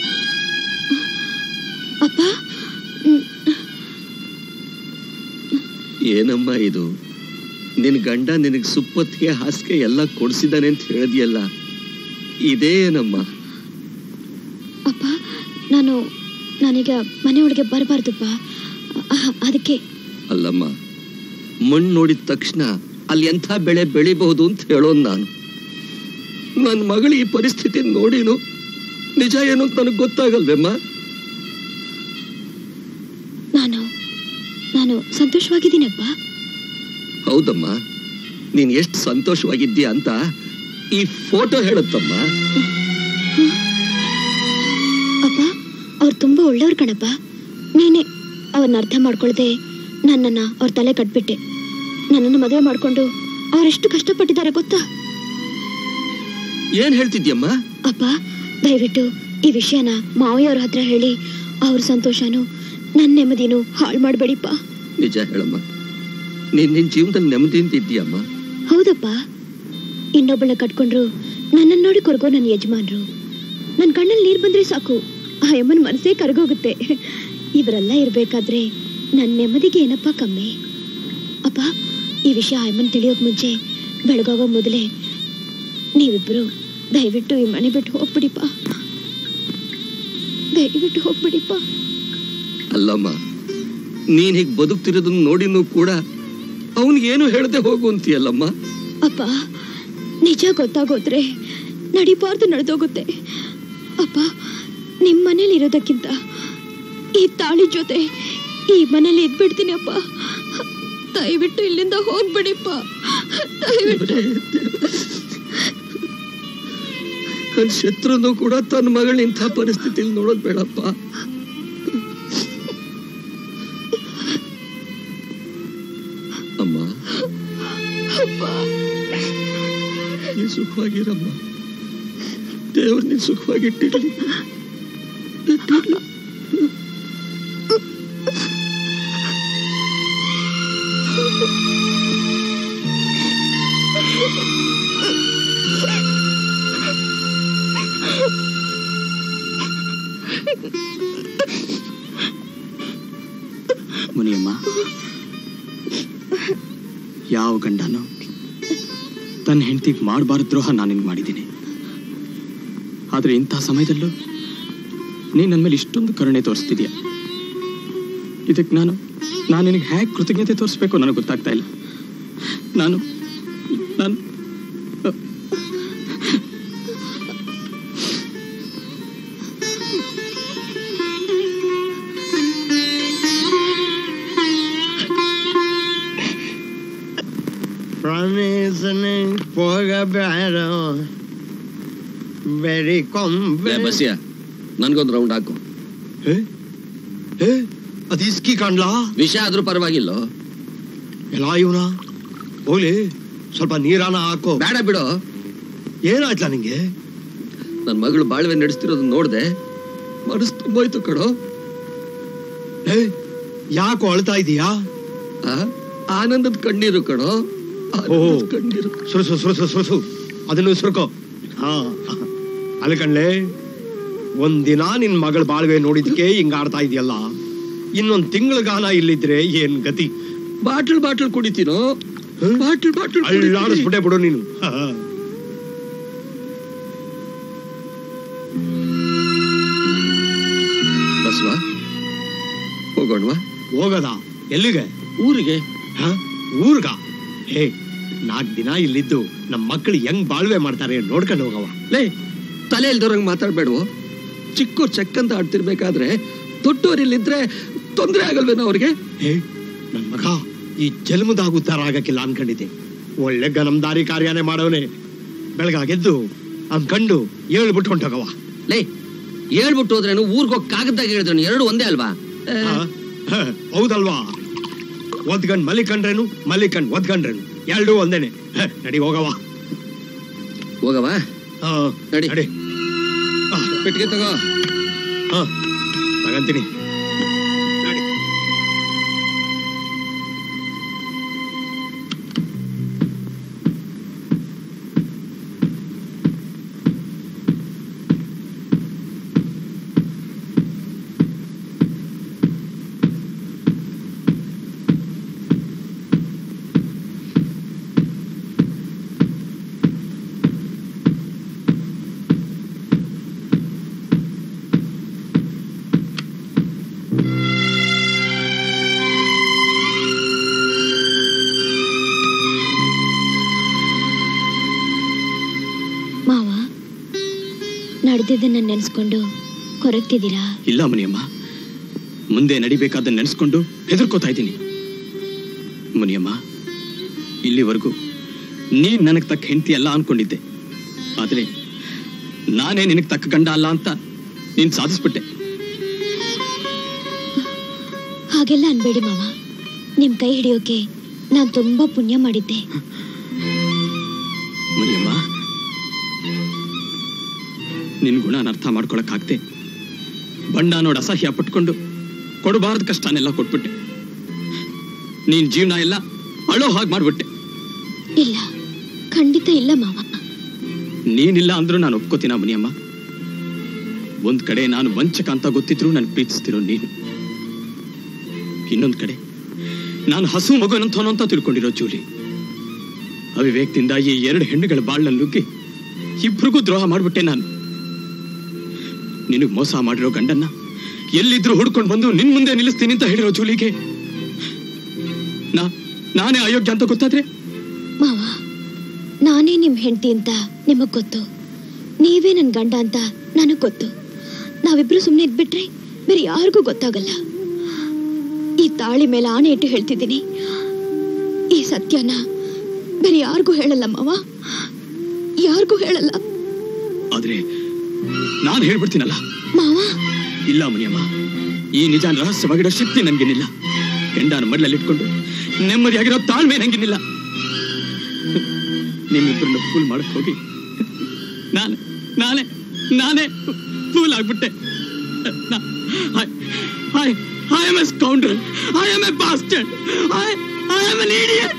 ಅಪ್ಪ ಏನಮ್ಮ ಇದು ನಿನ್ ಗಂಡ ನಿನಗ್ ಸುಪ್ಪತ್ತಿಗೆ ಹಾಸಿಗೆ ಎಲ್ಲ ಕೊಡ್ಸಿದ್ದಾನೆ ಅಂತ ಹೇಳಿದ್ಯಲ್ಲ ಇದೇ ಏನಮ್ಮ ಅಪ್ಪ ನಾನು ನಾನೀಗ ಮನೆ ಒಳಗೆ ಬರಬಾರ್ದಪ್ಪ ಅದಕ್ಕೆ ಅಲ್ಲಮ್ಮ ಮಣ್ಣು ನೋಡಿದ ತಕ್ಷಣ ಅಲ್ಲಿ ಎಂಥ ಬೆಳೆ ಬೆಳಿಬಹುದು ಅಂತ ಹೇಳೋನ್ ನಾನು ನನ್ನ ಮಗಳು ಈ ಪರಿಸ್ಥಿತಿ ನೋಡಿನು ನಿಜ ಏನು ಅಂತ ನನಗೆ ಗೊತ್ತಾಗಲ್ವೇಮ್ಮ ನಾನು ನಾನು ಸಂತೋಷವಾಗಿದ್ದೀನಪ್ಪ ಹೌದಮ್ಮ ನೀನ್ ಎಷ್ಟು ಸಂತೋಷವಾಗಿದ್ದೀಯ ಅಂತ ಈ ಫೋಟೋ ಹೇಳುತ್ತಮ್ಮ ಅಪ್ಪ ಅವ್ರು ತುಂಬಾ ಒಳ್ಳೆಯವ್ರು ಕಣಪ್ಪ ನೀನೆ ಅವ್ರನ್ನ ಅರ್ಥ ಮಾಡ್ಕೊಳ್ದೆ ನನ್ನನ್ನ ಅವ್ರ ತಲೆ ಕಟ್ಬಿಟ್ಟೆ ನನ್ನನ್ನು ಮದುವೆ ಮಾಡ್ಕೊಂಡು ಅವರೆಷ್ಟು ಕಷ್ಟಪಟ್ಟಿದ್ದಾರೆ ಗೊತ್ತಾ ಏನ್ ಹೇಳ್ತಿದ್ಯಮ್ಮ ಅಪ್ಪ ದಯವಿಟ್ಟು ಈ ವಿಷಯನ ಮಾವಯ್ಯವ್ರ ಹತ್ರ ಹೇಳಿ ಅವ್ರ ಸಂತೋಷನು ನನ್ನ ನೆಮ್ಮದಿನೂ ಹಾಳು ಮಾಡಬೇಡಿಪ್ಪ ನಿಜ ಹೇಳಮ್ಮ ನೀನ್ ನಿನ್ ಜೀವನದಲ್ಲಿ ನೆಮ್ಮದಿಯಿಂದ ಇದ್ದೀಯಮ್ಮ ಹೌದಪ್ಪ ಇನ್ನೊಬ್ಬಳ ಕಟ್ಕೊಂಡ್ರು ನನ್ನನ್ನು ನೋಡಿ ಕೊರಗೋ ನನ್ನ ಯಜಮಾನ್ರು ನನ್ನ ಕಣ್ಣಲ್ಲಿ ನೀರು ಬಂದ್ರೆ ಸಾಕು ಆ ಯಮ್ಮನ ಮನಸ್ಸೇ ಕರಗೋಗುತ್ತೆ ಇವರೆಲ್ಲ ಇರ್ಬೇಕಾದ್ರೆ ನನ್ನ ನೆಮ್ಮದಿಗೆ ಏನಪ್ಪ ಕಮ್ಮಿ ಅಪ್ಪ ಈ ವಿಷಯ ಆ ಯಮ್ಮನ್ ತಿಳಿಯೋಕ್ ಮುಂಚೆ ಬೆಳಗಾಗೋ ಮೊದಲೇ ನೀವಿಬ್ರು ದಯವಿಟ್ಟು ಈ ಮನೆ ಬಿಟ್ಟು ಹೋಗ್ಬಿಡಿಪ್ಪ ದಯವಿಟ್ಟು ಹೋಗ್ಬಿಡಿಪ್ಪ ಅಲ್ಲಮ್ಮ ನೀನ್ ಹೀಗ್ ಬದುಕ್ತಿರೋದನ್ನ ನೋಡಿನೂ ಕೂಡ ಅವನಿಗೇನು ಹೇಳ್ದೆ ಹೋಗು ಅಂತೀಯಲ್ಲಮ್ಮ ಅಪ್ಪ ನಿಜ ಗೊತ್ತಾಗೋದ್ರೆ ನಡಿಬಾರ್ದು ನಡೆದೋಗುತ್ತೆ ಅಪ್ಪ ನಿಮ್ಮ ಮನೇಲಿ ಇರೋದಕ್ಕಿಂತ ಈ ತಾಳಿ ಜೊತೆ ಈ ಮನೇಲಿ ಇದ್ಬಿಡ್ತೀನಿ ಅಪ್ಪ ದಯವಿಟ್ಟು ಇಲ್ಲಿಂದ ಹೋಗ್ಬಿಡಿಪ್ಪ ದಯವಿಟ್ಟು ನನ್ ಶತ್ರುನು ಕೂಡ ತನ್ನ ಮಗಳನ್ನ ಇಂಥ ಪರಿಸ್ಥಿತಿಲಿ ನೋಡೋದ್ ಬೇಡಪ್ಪ ಅಮ್ಮ ನೀ ಸುಖವಾಗಿರಮ್ಮ ದೇವ್ರು ನೀನ್ ಸುಖವಾಗಿಟ್ಟಿರ್ಲಿ ಮುನಿಯಮ್ಮ ಯಾವ ಗಂಡನೋ ತನ್ನ ಹೆಂಡತಿಗೆ ಮಾಡಬಾರ್ದು ದ್ರೋಹ ನಾನು ನಿನ್ಗೆ ಮಾಡಿದ್ದೀನಿ ಆದ್ರೆ ಇಂಥ ಸಮಯದಲ್ಲೂ ನೀನು ನನ್ನ ಮೇಲೆ ಇಷ್ಟೊಂದು ಕರುಣೆ ತೋರಿಸ್ತಿದ್ಯಾ ಇದಕ್ಕೆ ನಾನು ನಾನು ನಿನಗೆ ಹೇಗೆ ಕೃತಜ್ಞತೆ ತೋರಿಸ್ಬೇಕು ನನಗೆ ಗೊತ್ತಾಗ್ತಾ ಇಲ್ಲ ನಾನು ನಾನು ಪ್ರಾಣೇಶನೇ ಹೋಗಬೇಡ ಬೆರಿ ಕೊಂಬೆ ಬಸ್ಯ ನನ್ಗೊಂದು ರೌಂಡ್ ಹಾಕು ಅದು ಇಸ್ಕಿ ಕಾಣ್ಲಾ ವಿಷ ಆದ್ರೂ ಪರವಾಗಿಲ್ಲ ಎಲ್ಲ ಇವನ ಹೋಗ್ಲಿ ಸ್ವಲ್ಪ ನೀರಾನ ಹಾಕೋ ಬೇಡ ಬಿಡು ಏನಾಯ್ತಲ್ಲ ನಿಂಗೆ ನನ್ ಮಗಳು ಬಾಳ್ವೆ ನಡೆಸ್ತಿರೋದನ್ನ ನೋಡ್ದೆ ಮನಸ್ಸು ತುಂಬೋಯ್ತು ಕಣೋ ಏ ಯಾಕೋ ಅಳ್ತಾ ಇದೀಯಾ ಆ? ಆನಂದದ ಕಣ್ಣೀರು ಕಣೋ ಆನಂದದ್ ಕಣ್ಣೀರು ಸುರಸು ಸುರಸು ಸುರಸು ಅದನ್ನು ಸುರ್ಕೋ ಹಾ ಅಲ್ಲಿ ಕಣ್ಲೆ ಒಂದಿನ ನಿನ್ ಮಗಳ ಬಾಳ್ವೆ ನೋಡಿದ್ಕೆ ಹಿಂಗ ಆಡ್ತಾ ಇದೆಯಲ್ಲ ಇನ್ನೊಂದ್ ತಿಂಗಳ ಗಾನ ಇಲ್ಲಿದ್ರೆ ಏನ್ ಗತಿ ಬಾಟ್ಲ್ ಬಾಟ್ಲ್ ಕುಡಿತೀನೋ ಬಾಟ್ಲ್ ಬಾಟ್ಲ್ ಅಳ್ಳಾಡಿಸ್ಬಿಟ್ಟೆ ಬಿಡು ನೀನು ಬಸವ ಹೋಗೋಣವಾ ಹೋಗದ ಎಲ್ಲಿಗೆ ಊರಿಗೆ ಹ? ಊರ್ಗ ಹೇ ನಾಲ್ಕು ದಿನ ಇಲ್ಲಿದ್ದು ನಮ್ಮ ಮಕ್ಕಳು ಹೆಂಗ್ ಬಾಳ್ವೆ ಮಾಡ್ತಾರೆ ನೋಡ್ಕೊಂಡು ಹೋಗವ ಲೇ ತಲೆ ಇಲ್ದವ್ರಂಗ್ ಮಾತಾಡ್ಬೇಡವು ಚಿಕ್ಕೋರ್ ಚೆಕ್ಕಂತ ಆಡ್ತಿರ್ಬೇಕಾದ್ರೆ ದೊಡ್ಡೋರ್ ಇಲ್ಲಿದ್ರೆ ತೊಂದ್ರೆ ಆಗಲ್ವೇನೋ ಅವ್ರಿಗೆ ಹೇ ನನ್ ಮಗ ಈ ಜನ್ಮದಾಗ ಉದ್ಧಾರ ಆಗಕ್ಕಿಲ್ಲ ಅನ್ಕೊಂಡಿದ್ದೆ ಒಳ್ಳೆ ಗನಂದಾರಿ ಕಾರ್ಯನೇ ಮಾಡವನೆ ಬೆಳಗಾಗೆದ್ದು ಅನ್ಕಂಡು ಹೇಳ್ಬಿಟ್ಟು ಹೊಂಟೋಗವ ಲೇ ಹೇಳ್ಬಿಟ್ಟು ಹೋದ್ರೇನು ಊರ್ಗ್ ಹೋಗ್ ಕಾಗದಾಗ ಹೇಳಿದ್ರು ಎರಡು ಒಂದೇ ಅಲ್ವಾ ಏ, ಹ? ಹ, ಹೌದಲ್ವಾ ಒದ್ಗಂಡ್ ಮಲಿಕಂಡ್ರೇನು ಮಲಿಕಂಡ್ ಒದ್ಗಂಡ್ರೇನು ಎರಡೂ ಒಂದೇನೆ ಹ, ನಡಿ ಹೋಗವ ಹೋಗವ ಹ, ನಡಿ. ನಡಿ ಹ, ಪೆಟ್ಟಿಗೆ ತಗೋ ಹ, ತಗಂತೀನಿ ನಡಿ ಮಾವ ನಡೆದಿದ್ದನ್ನ ನೆನೆಸ್ಕೊಂಡು ಕೊರಗ್ತಿದ್ದೀರಾ ಇಲ್ಲ ಮುನಿಯಮ್ಮ ಮುಂದೆ ನಡಿಬೇಕಾದ ನೆನೆಸ್ಕೊಂಡು ಹೆದರ್ಕೋತಾ ಇದ್ದೀನಿ ಮುನಿಯಮ್ಮ ಇಲ್ಲಿವರೆಗೂ ನೀನ್ ನನಗ್ ತಕ್ಕ ಹೆಂಡತಿ ಅಲ್ಲ ಅನ್ಕೊಂಡಿದ್ದೆ ಆದ್ರೆ ನಾನೇ ನಿನಗ್ ತಕ್ಕ ಗಂಡ ಅಲ್ಲ ಅಂತ ನೀನ್ ಸಾಧಿಸ್ಬಿಟ್ಟೆ ಹಾಗೆಲ್ಲ ಅನ್ಬೇಡಿ ಮಾವ ನಿಮ್ ಕೈ ಹಿಡಿಯೋಕೆ ನಾನ್ ತುಂಬಾ ಪುಣ್ಯ ಮಾಡಿದ್ದೆ ಮುನಿಯಮ್ಮ ನಿನ್ ಗುಣನ ಅರ್ಥ ಮಾಡ್ಕೊಳಕ್ಕಾಗ್ದೆ ಬಣ್ಣ ನೋಡ್ ಅಸಹ್ಯ ಪಟ್ಕೊಂಡು ಕೊಡಬಾರ್ದು ಕಷ್ಟನೆಲ್ಲ ಕೊಟ್ಬಿಟ್ಟೆ ನೀನ್ ಜೀವನ ಎಲ್ಲ ಅಳೋ ಹಾಗೆ ಮಾಡ್ಬಿಟ್ಟೆ ಇಲ್ಲ ಖಂಡಿತ ಇಲ್ಲ ಮಾವ ನೀನಿಲ್ಲ ಅಂದ್ರೂ ನಾನು ಒಪ್ಕೋತೀನ ಮುನಿಯಮ್ಮ ಒಂದ್ ಕಡೆ ನಾನು ವಂಚಕ ಅಂತ ಗೊತ್ತಿದ್ರು ನಾನು ಪ್ರೀತಿಸ್ತಿರೋ ನೀನು ಇನ್ನೊಂದ್ ಕಡೆ ನಾನು ಹಸು ಮಗುನಂತವನು ಅಂತ ತಿಳ್ಕೊಂಡಿರೋ ಜೂಲಿ ಅವಿವೇಕದಿಂದ ಈ ಎರಡು ಹೆಣ್ಣುಗಳ ಬಾಳ್ನಲ್ಲಿ ನುಗ್ಗಿ ಇಬ್ರಿಗೂ ದ್ರೋಹ ಮಾಡ್ಬಿಟ್ಟೆ ನಾನು ನಿನಗ್ ಮೋಸ ಮಾಡಿರೋ ಗಂಡನ್ನ ಎಲ್ಲಿದ್ರು ಹುಡ್ಕೊಂಡು ಬಂದು ನಿನ್ ಮುಂದೆ ನಿಲ್ಲಿಸ್ತೀನಿ ಅಂತ ಹೇಳಿರೋ ಜೂಲಿಗೆ ನಾ ನಾನೇ ಅಯೋಗ್ಯ ಅಂತ ಗೊತ್ತಾದ್ರೆ ಮಾವ ನಾನೇ ನಿಮ್ ಹೆಂಡತಿ ಅಂತ ನಿಮಗ್ ಗೊತ್ತು ನೀವೇ ನನ್ ಗಂಡ ಅಂತ ನನಗ್ ಗೊತ್ತು ನಾವಿಬ್ರು ಸುಮ್ನೆ ಇದ್ಬಿಟ್ರೆ ಬೇರೆ ಯಾರಿಗೂ ಗೊತ್ತಾಗಲ್ಲ ಈ ತಾಳಿ ಮೇಲೆ ಆಣೆ ಇಟ್ಟು ಹೇಳ್ತಿದ್ದೀನಿ ಈ ಸತ್ಯನ ಬೇರೆ ಯಾರಿಗೂ ಹೇಳಲ್ಲ ಮಾವ ಯಾರಿಗೂ ಹೇಳಲ್ಲ ಆದ್ರೆ ನಾನು ಹೇಳ್ಬಿಡ್ತೀನಲ್ಲ ಮಾವ ಇಲ್ಲ ಮುನಿಯಮ್ಮ ಈ ನಿಜ ರಹಸ್ಯವಾಗಿರೋ ಶಕ್ತಿ ನನ್ಗೇನಿಲ್ಲ ಗಂಡನ ಮಡ್ಲಲ್ಲಿ ಇಟ್ಕೊಂಡು ನೆಮ್ಮದಿಯಾಗಿರೋ ತಾಳ್ಮೆ ನಂಗೇನಿಲ್ಲ ನಿಮ್ಮಿಬ್ಬರನ್ನ ಫೂಲ್ ಮಾಡಕ್ ಹೋಗಿ ನಾನು ನಾನೇ ನಾನೇ ಫೂಲ್ ಆಗ್ಬಿಟ್ಟೆ I am a scoundrel I am a bastard I I am an idiot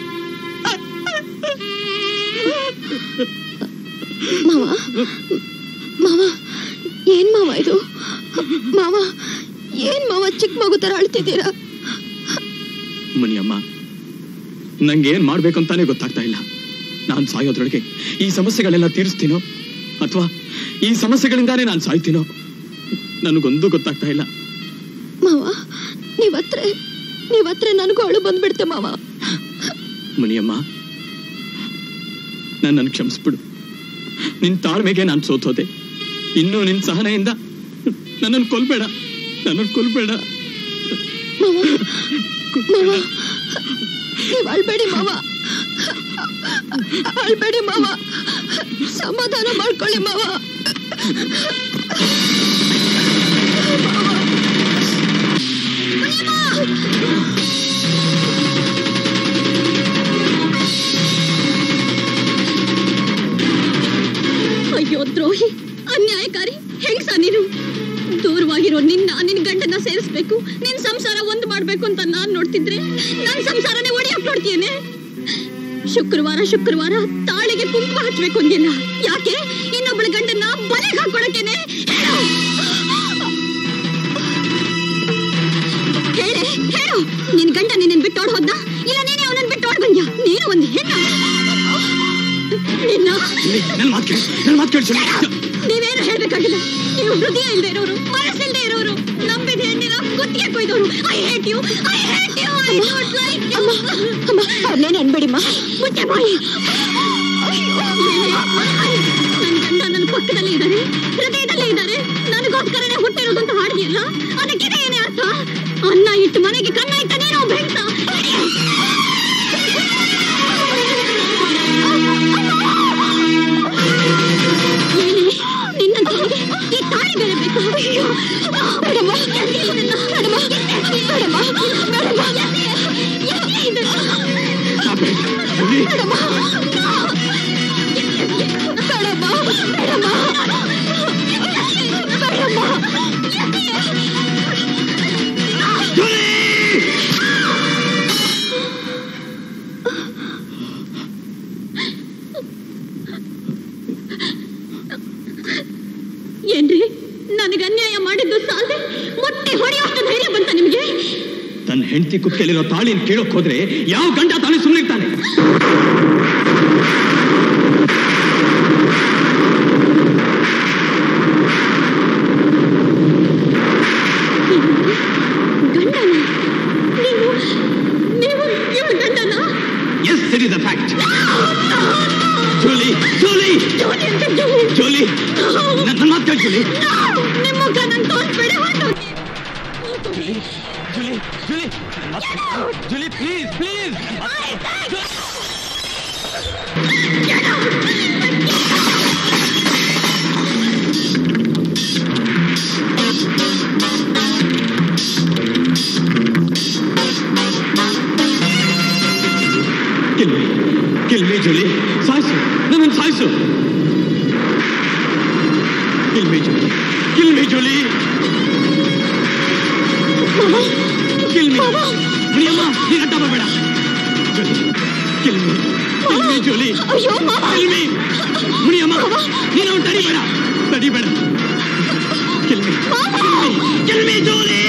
ಮಾವ ಮಾವ ಏನ್ ಮಾವ ಇದು ಮಾವ ಏನ್ ಮಾವ ಚಿಕ್ಕ ಮಗು ತರ ಅಳ್ತಿದ್ದೀರಾ ಮುನಿಯಮ್ಮ ನಂಗೆ ಏನ್ ಮಾಡ್ಬೇಕಂತಾನೆ ಗೊತ್ತಾಗ್ತಾ ಇಲ್ಲ ನಾನು ಸಾಯೋದ್ರೊಳಗೆ ಈ ಸಮಸ್ಯೆಗಳೆಲ್ಲ ತೀರಿಸ್ತೀನೋ ಅಥವಾ ಈ ಸಮಸ್ಯೆಗಳಿಂದಾನೇ ನಾನು ಸಾಯ್ತೀನೋ ನನಗೊಂದು ಗೊತ್ತಾಗ್ತಾ ಇಲ್ಲ ಮಾವ ನೀವತ್ರೆ ನೀವತ್ರೆ ನನಗೂ ಅಳು ಬಂದ್ಬಿಡ್ತೆ ಮಾವ ಮುನಿಯಮ್ಮ ನನ್ನನ್ನು ಕ್ಷಮಿಸ್ಬಿಡು ನಿನ್ ತಾಳ್ಮೆಗೆ ನಾನು ಸೋತೋದೆ ಇನ್ನು ನಿನ್ ಸಹನೆಯಿಂದ ನನ್ನನ್ನು ಕೊಲ್ಬೇಡ ನನ್ನನ್ನು ಕೊಲ್ಬೇಡ ಮಾವ ಮಾವ ನೀವ್ ಅಳ್ಬೇಡಿ ಮಾವ ಅಳ್ಬೇಡಿ ಮಾವ ಸಮಾಧಾನ ಮಾಡ್ಕೊಳ್ಳಿ ಮಾವ ಅಯ್ಯೋ ದ್ರೋಹಿ ಅನ್ಯಾಯಕಾರಿ ಹೆಂಗ್ಸ ನೀನು ದೂರವಾಗಿರೋ ನಿನ್ನ ನಿನ್ ಗಂಡನ ಸೇರಿಸ್ಬೇಕು ನಿನ್ ಸಂಸಾರ ಒಂದ್ ಮಾಡ್ಬೇಕು ಅಂತ ನಾನ್ ನೋಡ್ತಿದ್ರೆ ನನ್ ಸಂಸಾರನೇ ಒಡೆಯಕ್ ನೋಡ್ತೀಯೇನೆ ಶುಕ್ರವಾರ ಶುಕ್ರವಾರ ತಾಳಿಗೆ ಕುಂಕುಮ ಹಚ್ಬೇಕು ಅಂದಿಲ್ಲ ಯಾಕೆ ಇನ್ನೊಬ್ಬಳ ಗಂಡನ್ನ ಬಲೆಗೆ ಹಾಕೊಳಕೇನೆ ಹೇಳು ಹೇಳೆ ಹೇಳು ನಿನ್ ಗಂಡ ನಿನ್ನ ಬಿಟ್ಟೋಡ್ ಹೋದ್ನ ಇಲ್ಲ ನೀನೇ ಅವನನ್ನ ಬಿಟ್ಟೋಡ್ ಬಂದ್ಯಾ ನೀನು ಒಂದು ಹೆಣ್ಣ ನಿನ್ನ ನನ್ನ ಮಾತು ಕೇಳಿ ನನ್ನ ಮಾತು ಕೇಳಿಸಿ ನೀವೇನು ಹೇಳ್ಬೇಕಾಗಿಲ್ಲ ನೀವು ಹೃದಯ ಇಲ್ಲದೆ ಇರೋರು ಮನಸ್ಸಿಲ್ಲದೆ ಇರೋರು ನಂಬಿದ ಹೆಣ್ಣು ಹೊಟ್ಟೆ ಕೊಯ್ದವರು I hate you I hate you I don't like you ಅಮ್ಮ ಅವ್ರನ್ನೇನು ಅನ್ಬೇಡಿಮ್ಮ ಮುಚ್ಚೆ ಬಾಯಿ ನನ್ನ ಗಂಡ ನನ್ನ ಪಕ್ಕದಲ್ಲೇ ಇದ್ದಾರೆ ಹೃದಯದಲ್ಲೇ ಇದ್ದಾರೆ ನನಗೋಸ್ಕರನೇ ಹುಟ್ಟಿರೋದು ಅಂತ ಹಾಡಿದೆಯಲ್ಲ ಅದಕ್ಕಿದೆ ಏನೇ ಅರ್ಥ ಅನ್ನ ಇಟ್ಟು ಮನೆಗೆ ಕಣ್ಣ ಇಟ್ಟ ನೀನು ಬೆಳ್ತ ಏನೇ ನಿನ್ನಂತವನಿಗೆ ಈ ತಾಳಿ ಬೇರೆ ಬೇಕು ಅಯ್ಯೋ ಬೇಡಮ್ಮ ಇದನ್ನ ಬೇಡಮ್ಮ ಬೇಡಮ್ಮ ಬೇಡಮ್ಮ ಯಾಕೆ ಇದನ್ನ ಬೇಡಮ್ಮ ಏನ್ರಿ ನನಗೆ ಅನ್ಯಾಯ ಮಾಡಿದ್ದು ಸಾಲದೆ ಮೊಟ್ಟೆ ಹೊಡೆಯೋಷ್ಟು ಧೈರ್ಯ ಬಂತ ನಿಮಗೆ ತನ್ನ ಹೆಂಡತಿ ಕುತ್ತಿಗೆಲಿರೋ ತಾಳಿನ ಕೇಳೋಕ್ ಹೋದ್ರೆ ಯಾವ ಗಂಡ ತಾಳಿ ಸುಮ್ಮನಿರ್ತಾನೆ ಗಂಡನ ನೀವು ನೀವು ಇವಳ ಗಂಡನ yes it is the fact Julie Julie ಜೋಲಿ ಅಂತ ಜೋಲಿ ಜೂಲಿ ನನ್ನ ಮಾತು ಕೇಳು ಜೂಲಿ ನಿಮ್ಮ ಮುಖ ನನ್ ತೋರಿಸ್ಬೇಡಿ ಹೊರಟೋಗಿ ಜೂಲಿ ಜೂಲಿ ನನ್ನ ಮಾತು ಕೇಳು. Julie please please kill me kill me Julie ಸಾಯಿಸು ನನ್ನನ್ನು ಸಾಯಿಸು kill me Julie kill me Julie kill me Muniyamma ನೀನು ಅಡ್ಡ ಬರಬೇಡ Julie kill me kill me Julie ಅಯ್ಯೋ ಮಾವ ಕಿಲ್ ಮೀ ಮುನಿಯಮ್ಮ ನೀನು ಅವ್ನು ತಡಿಬೇಡ ತಡಿಬೇಡ kill me kill me Julie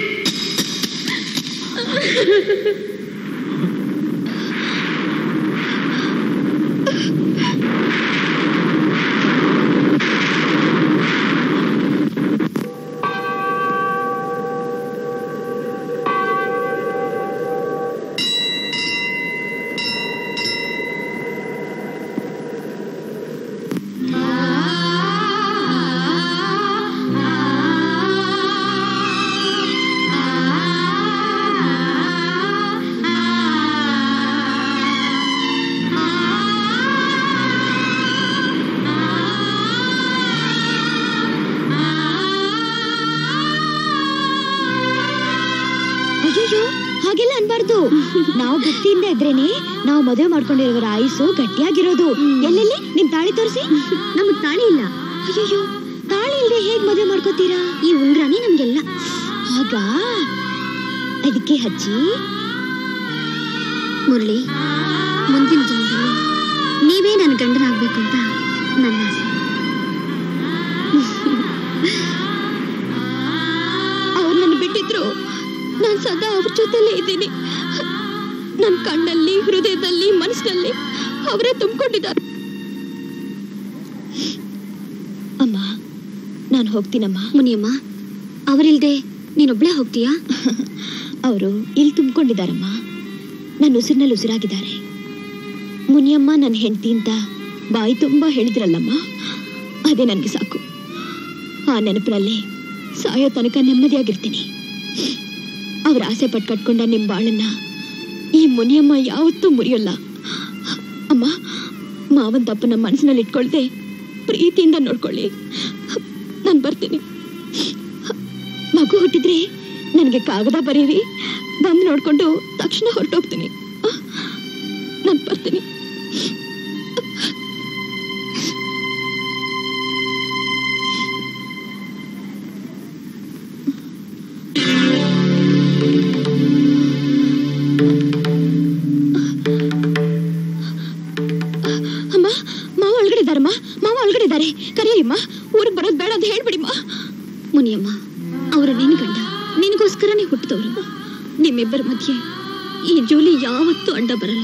ಅಯ್ಯಯ್ಯೋ ಹಾಗೆಲ್ಲ ಅನ್ಬಾರ್ದು ನಾವು ಭಕ್ತಿಯಿಂದ ಇದ್ರೇನೆ ನಾವು ಮದುವೆ ಮಾಡ್ಕೊಂಡಿರೋರ ಆಯುಸ್ಸು ಗಟ್ಟಿಯಾಗಿರೋದು ಎಲ್ಲೆಲ್ಲಿ ನಿಮ್ ತಾಳಿ ತೋರಿಸಿ ನಮಗ್ ತಾಳಿ ಇಲ್ಲ ಅಯ್ಯಯ್ಯೋ ತಾಳಿ ಇಲ್ದೆ ಹೇಗ್ ಮದುವೆ ಮಾಡ್ಕೋತೀರಾ ಈ ಉಂಗ್ರಾನೇ ನಮ್ಗೆಲ್ಲ ಆಗ ಅದಕ್ಕೆ ಹಚ್ಚಿ ಮುರಳಿ ಮುಂದಿನ ಜನ್ಮದಲ್ಲಿ ನೀವೇ ನನ್ನ ಗಂಡನಾಗ್ಬೇಕು ಅಂತ ನನ್ನ ಆಸೆ ಅವ್ರು ನನ್ನ ಬಿಟ್ಟಿದ್ರು ನಾನ್ ಸದಾ ಅವ್ರ ಜೊತೆಲೇ ಇದ್ದೀನಿ ನನ್ನ ಕಣ್ಣಲ್ಲಿ ಹೃದಯದಲ್ಲಿ ಮನಸ್ಸಿನಲ್ಲಿ ಅವರೇ ತುಂಬಿಕೊಂಡಿದ್ದಾರೆ ಅಮ್ಮ ನಾನು ಹೋಗ್ತೀನಮ್ಮ ಮುನಿಯಮ್ಮ ಅವರಿಲ್ದೆ ನೀನೊಬ್ಳೇ ಹೋಗ್ತೀಯಾ ಅವರು ಇಲ್ಲಿ ತುಂಬಿಕೊಂಡಿದ್ದಾರಮ್ಮ ನನ್ನ ಉಸಿರಿನಲ್ಲಿ ಉಸಿರಾಗಿದ್ದಾರೆ ಮುನಿಯಮ್ಮ ನನ್ನ ಹೆಂಡತಿ ಅಂತ ಬಾಯಿ ತುಂಬಾ ಹೇಳಿದ್ರಲ್ಲಮ್ಮ ಅದೇ ನನಗೆ ಸಾಕು ಆ ನೆನಪಿನಲ್ಲೇ ಸಾಯೋ ತನಕ ನೆಮ್ಮದಿಯಾಗಿರ್ತೀನಿ ಅವ್ರ ಆಸೆ ಪಟ್ಟು ಕಟ್ಕೊಂಡ ನಿಮ್ಮ ಬಾಳನ್ನ ಈ ಮುನಿಯಮ್ಮ ಯಾವತ್ತೂ ಮುರಿಯೋಲ್ಲ ಅಮ್ಮ ಮಾವನ್ ತಪ್ಪನ್ನ ಮನಸ್ಸಿನಲ್ಲಿ ಇಟ್ಕೊಳ್ದೆ ಪ್ರೀತಿಯಿಂದ ನೋಡ್ಕೊಳ್ಳಿ ನಾನು ಬರ್ತೀನಿ ಮಗು ಹುಟ್ಟಿದ್ರೆ ನನಗೆ ಕಾಗದ ಬರೀರಿ ಬಂದು ನೋಡ್ಕೊಂಡು ತಕ್ಷಣ ಹೊರಟೋಗ್ತೀನಿ ನಾನು ಬರ್ತೀನಿ ಅಮ್ಮ ಮಾವ ಒಳಗಡೆ ಇದ್ದಾರಮ್ಮ ಮಾವ ಒಳಗಡೆ ಇದ್ದಾರೆ ಕರೀರಿಮ್ಮ ಊರಿಗೆ ಬರೋದು ಬೇಡ ಅಂತ ಹೇಳ್ಬಿಡಿಮ್ಮ ಮುನಿಯಮ್ಮ ಅವರು ನಿನ್ ಗಂಡ ನಿನಗೋಸ್ಕರನೇ ಹುಟ್ಟಿದವರು ನಿಮ್ಮಿಬ್ಬರ ಮಧ್ಯೆ ಈ ಜೋಲಿ ಯಾವತ್ತೂ ಅಡ್ಡ ಬರಲ್ಲ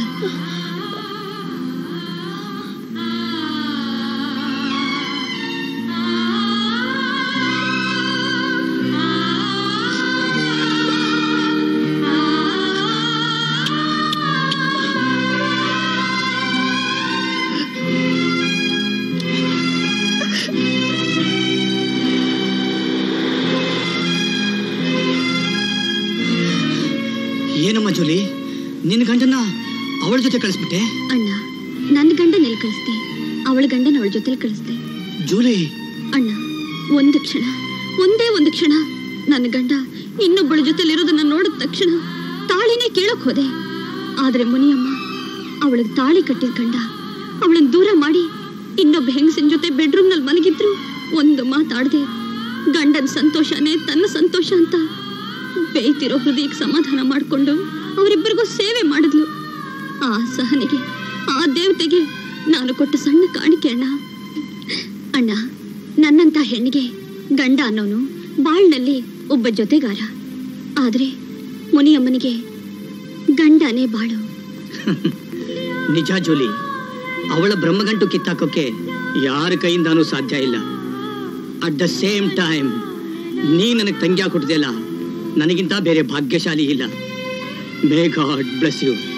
ಏನಮ್ಮ ಜೋಲಿ ನಿನ್ನ ಗಂಡನ ಅವಳ ಜೊತೆ ಕಳಿಸ್ಬಿಟ್ಟೆ ಅಣ್ಣ ನನ್ನ ಗಂಡನ ಎಲ್ಲಿ ಕಳಿಸ್ದೆ ಅವಳ ಗಂಡನ ಅವಳ ಜೊತೆಲಿ ಕಳಿಸ್ದೆ ಜೂಲಿ ಅಣ್ಣ ಒಂದು ಕ್ಷಣ ಒಂದೇ ಒಂದು ಕ್ಷಣ ನನ್ನ ಗಂಡ ಇನ್ನೊಬ್ಬಳ ಜೊತೆಲಿರೋದನ್ನ ನೋಡಿದ ತಕ್ಷಣ ತಾಳಿನೇ ಕೇಳಕ್ ಹೋದೆ ಆದ್ರೆ ಮುನಿಯಮ್ಮ ಅವಳಿಗೆ ತಾಳಿ ಕಟ್ಟಿದ ಗಂಡ ಅವಳನ್ನ ದೂರ ಮಾಡಿ ಇನ್ನೊಬ್ಬ ಹೆಂಗಸಿನ ಜೊತೆ ಬೆಡ್ರೂಮ್ ನಲ್ಲಿ ಮಲಗಿದ್ರು ಒಂದು ಮಾತಾಡದೆ ಗಂಡನ ಸಂತೋಷನೇ ತನ್ನ ಸಂತೋಷ ಅಂತ ಬೇಯ್ತಿರೋ ಹೃದಯಕ್ಕೆ ಸಮಾಧಾನ ಮಾಡಿಕೊಂಡು ಅವರಿಬ್ಬರಿಗೂ ಸೇವೆ ಮಾಡಿದ್ಲು ಆ ಸಹನೆಗೆ ಆ ದೇವತೆಗೆ ನಾನು ಕೊಟ್ಟ ಸಣ್ಣ ಕಾಣಿಕೆ ಅಣ್ಣ ಅಣ್ಣ ನನ್ನಂತ ಹೆಣ್ಣಿಗೆ ಗಂಡ ಅನ್ನೋನು ಬಾಳ್ನಲ್ಲಿ ಒಬ್ಬ ಜೊತೆಗಾರ ಆದ್ರೆ ಮುನಿಯಮ್ಮನಿಗೆ ಗಂಡನೇ ಬಾಳು ನಿಜ ಜೋಲಿ ಅವಳ ಬ್ರಹ್ಮಗಂಟು ಕಿತ್ತಾಕೋಕೆ ಯಾರ ಕೈಯಿಂದಾನೂ ಸಾಧ್ಯ ಇಲ್ಲ ಅಟ್ ದ ಸೇಮ್ ಟೈಮ್ ನೀ ನನಗೆ ತಂಗಿ ಕೊಟ್ಟಿದೆಯಲ್ಲ ನನಗಿಂತ ಬೇರೆ ಭಾಗ್ಯಶಾಲಿ ಇಲ್ಲ ಮೇ ಗಾಡ್ ಬ್ಲೆಸ್ ಯು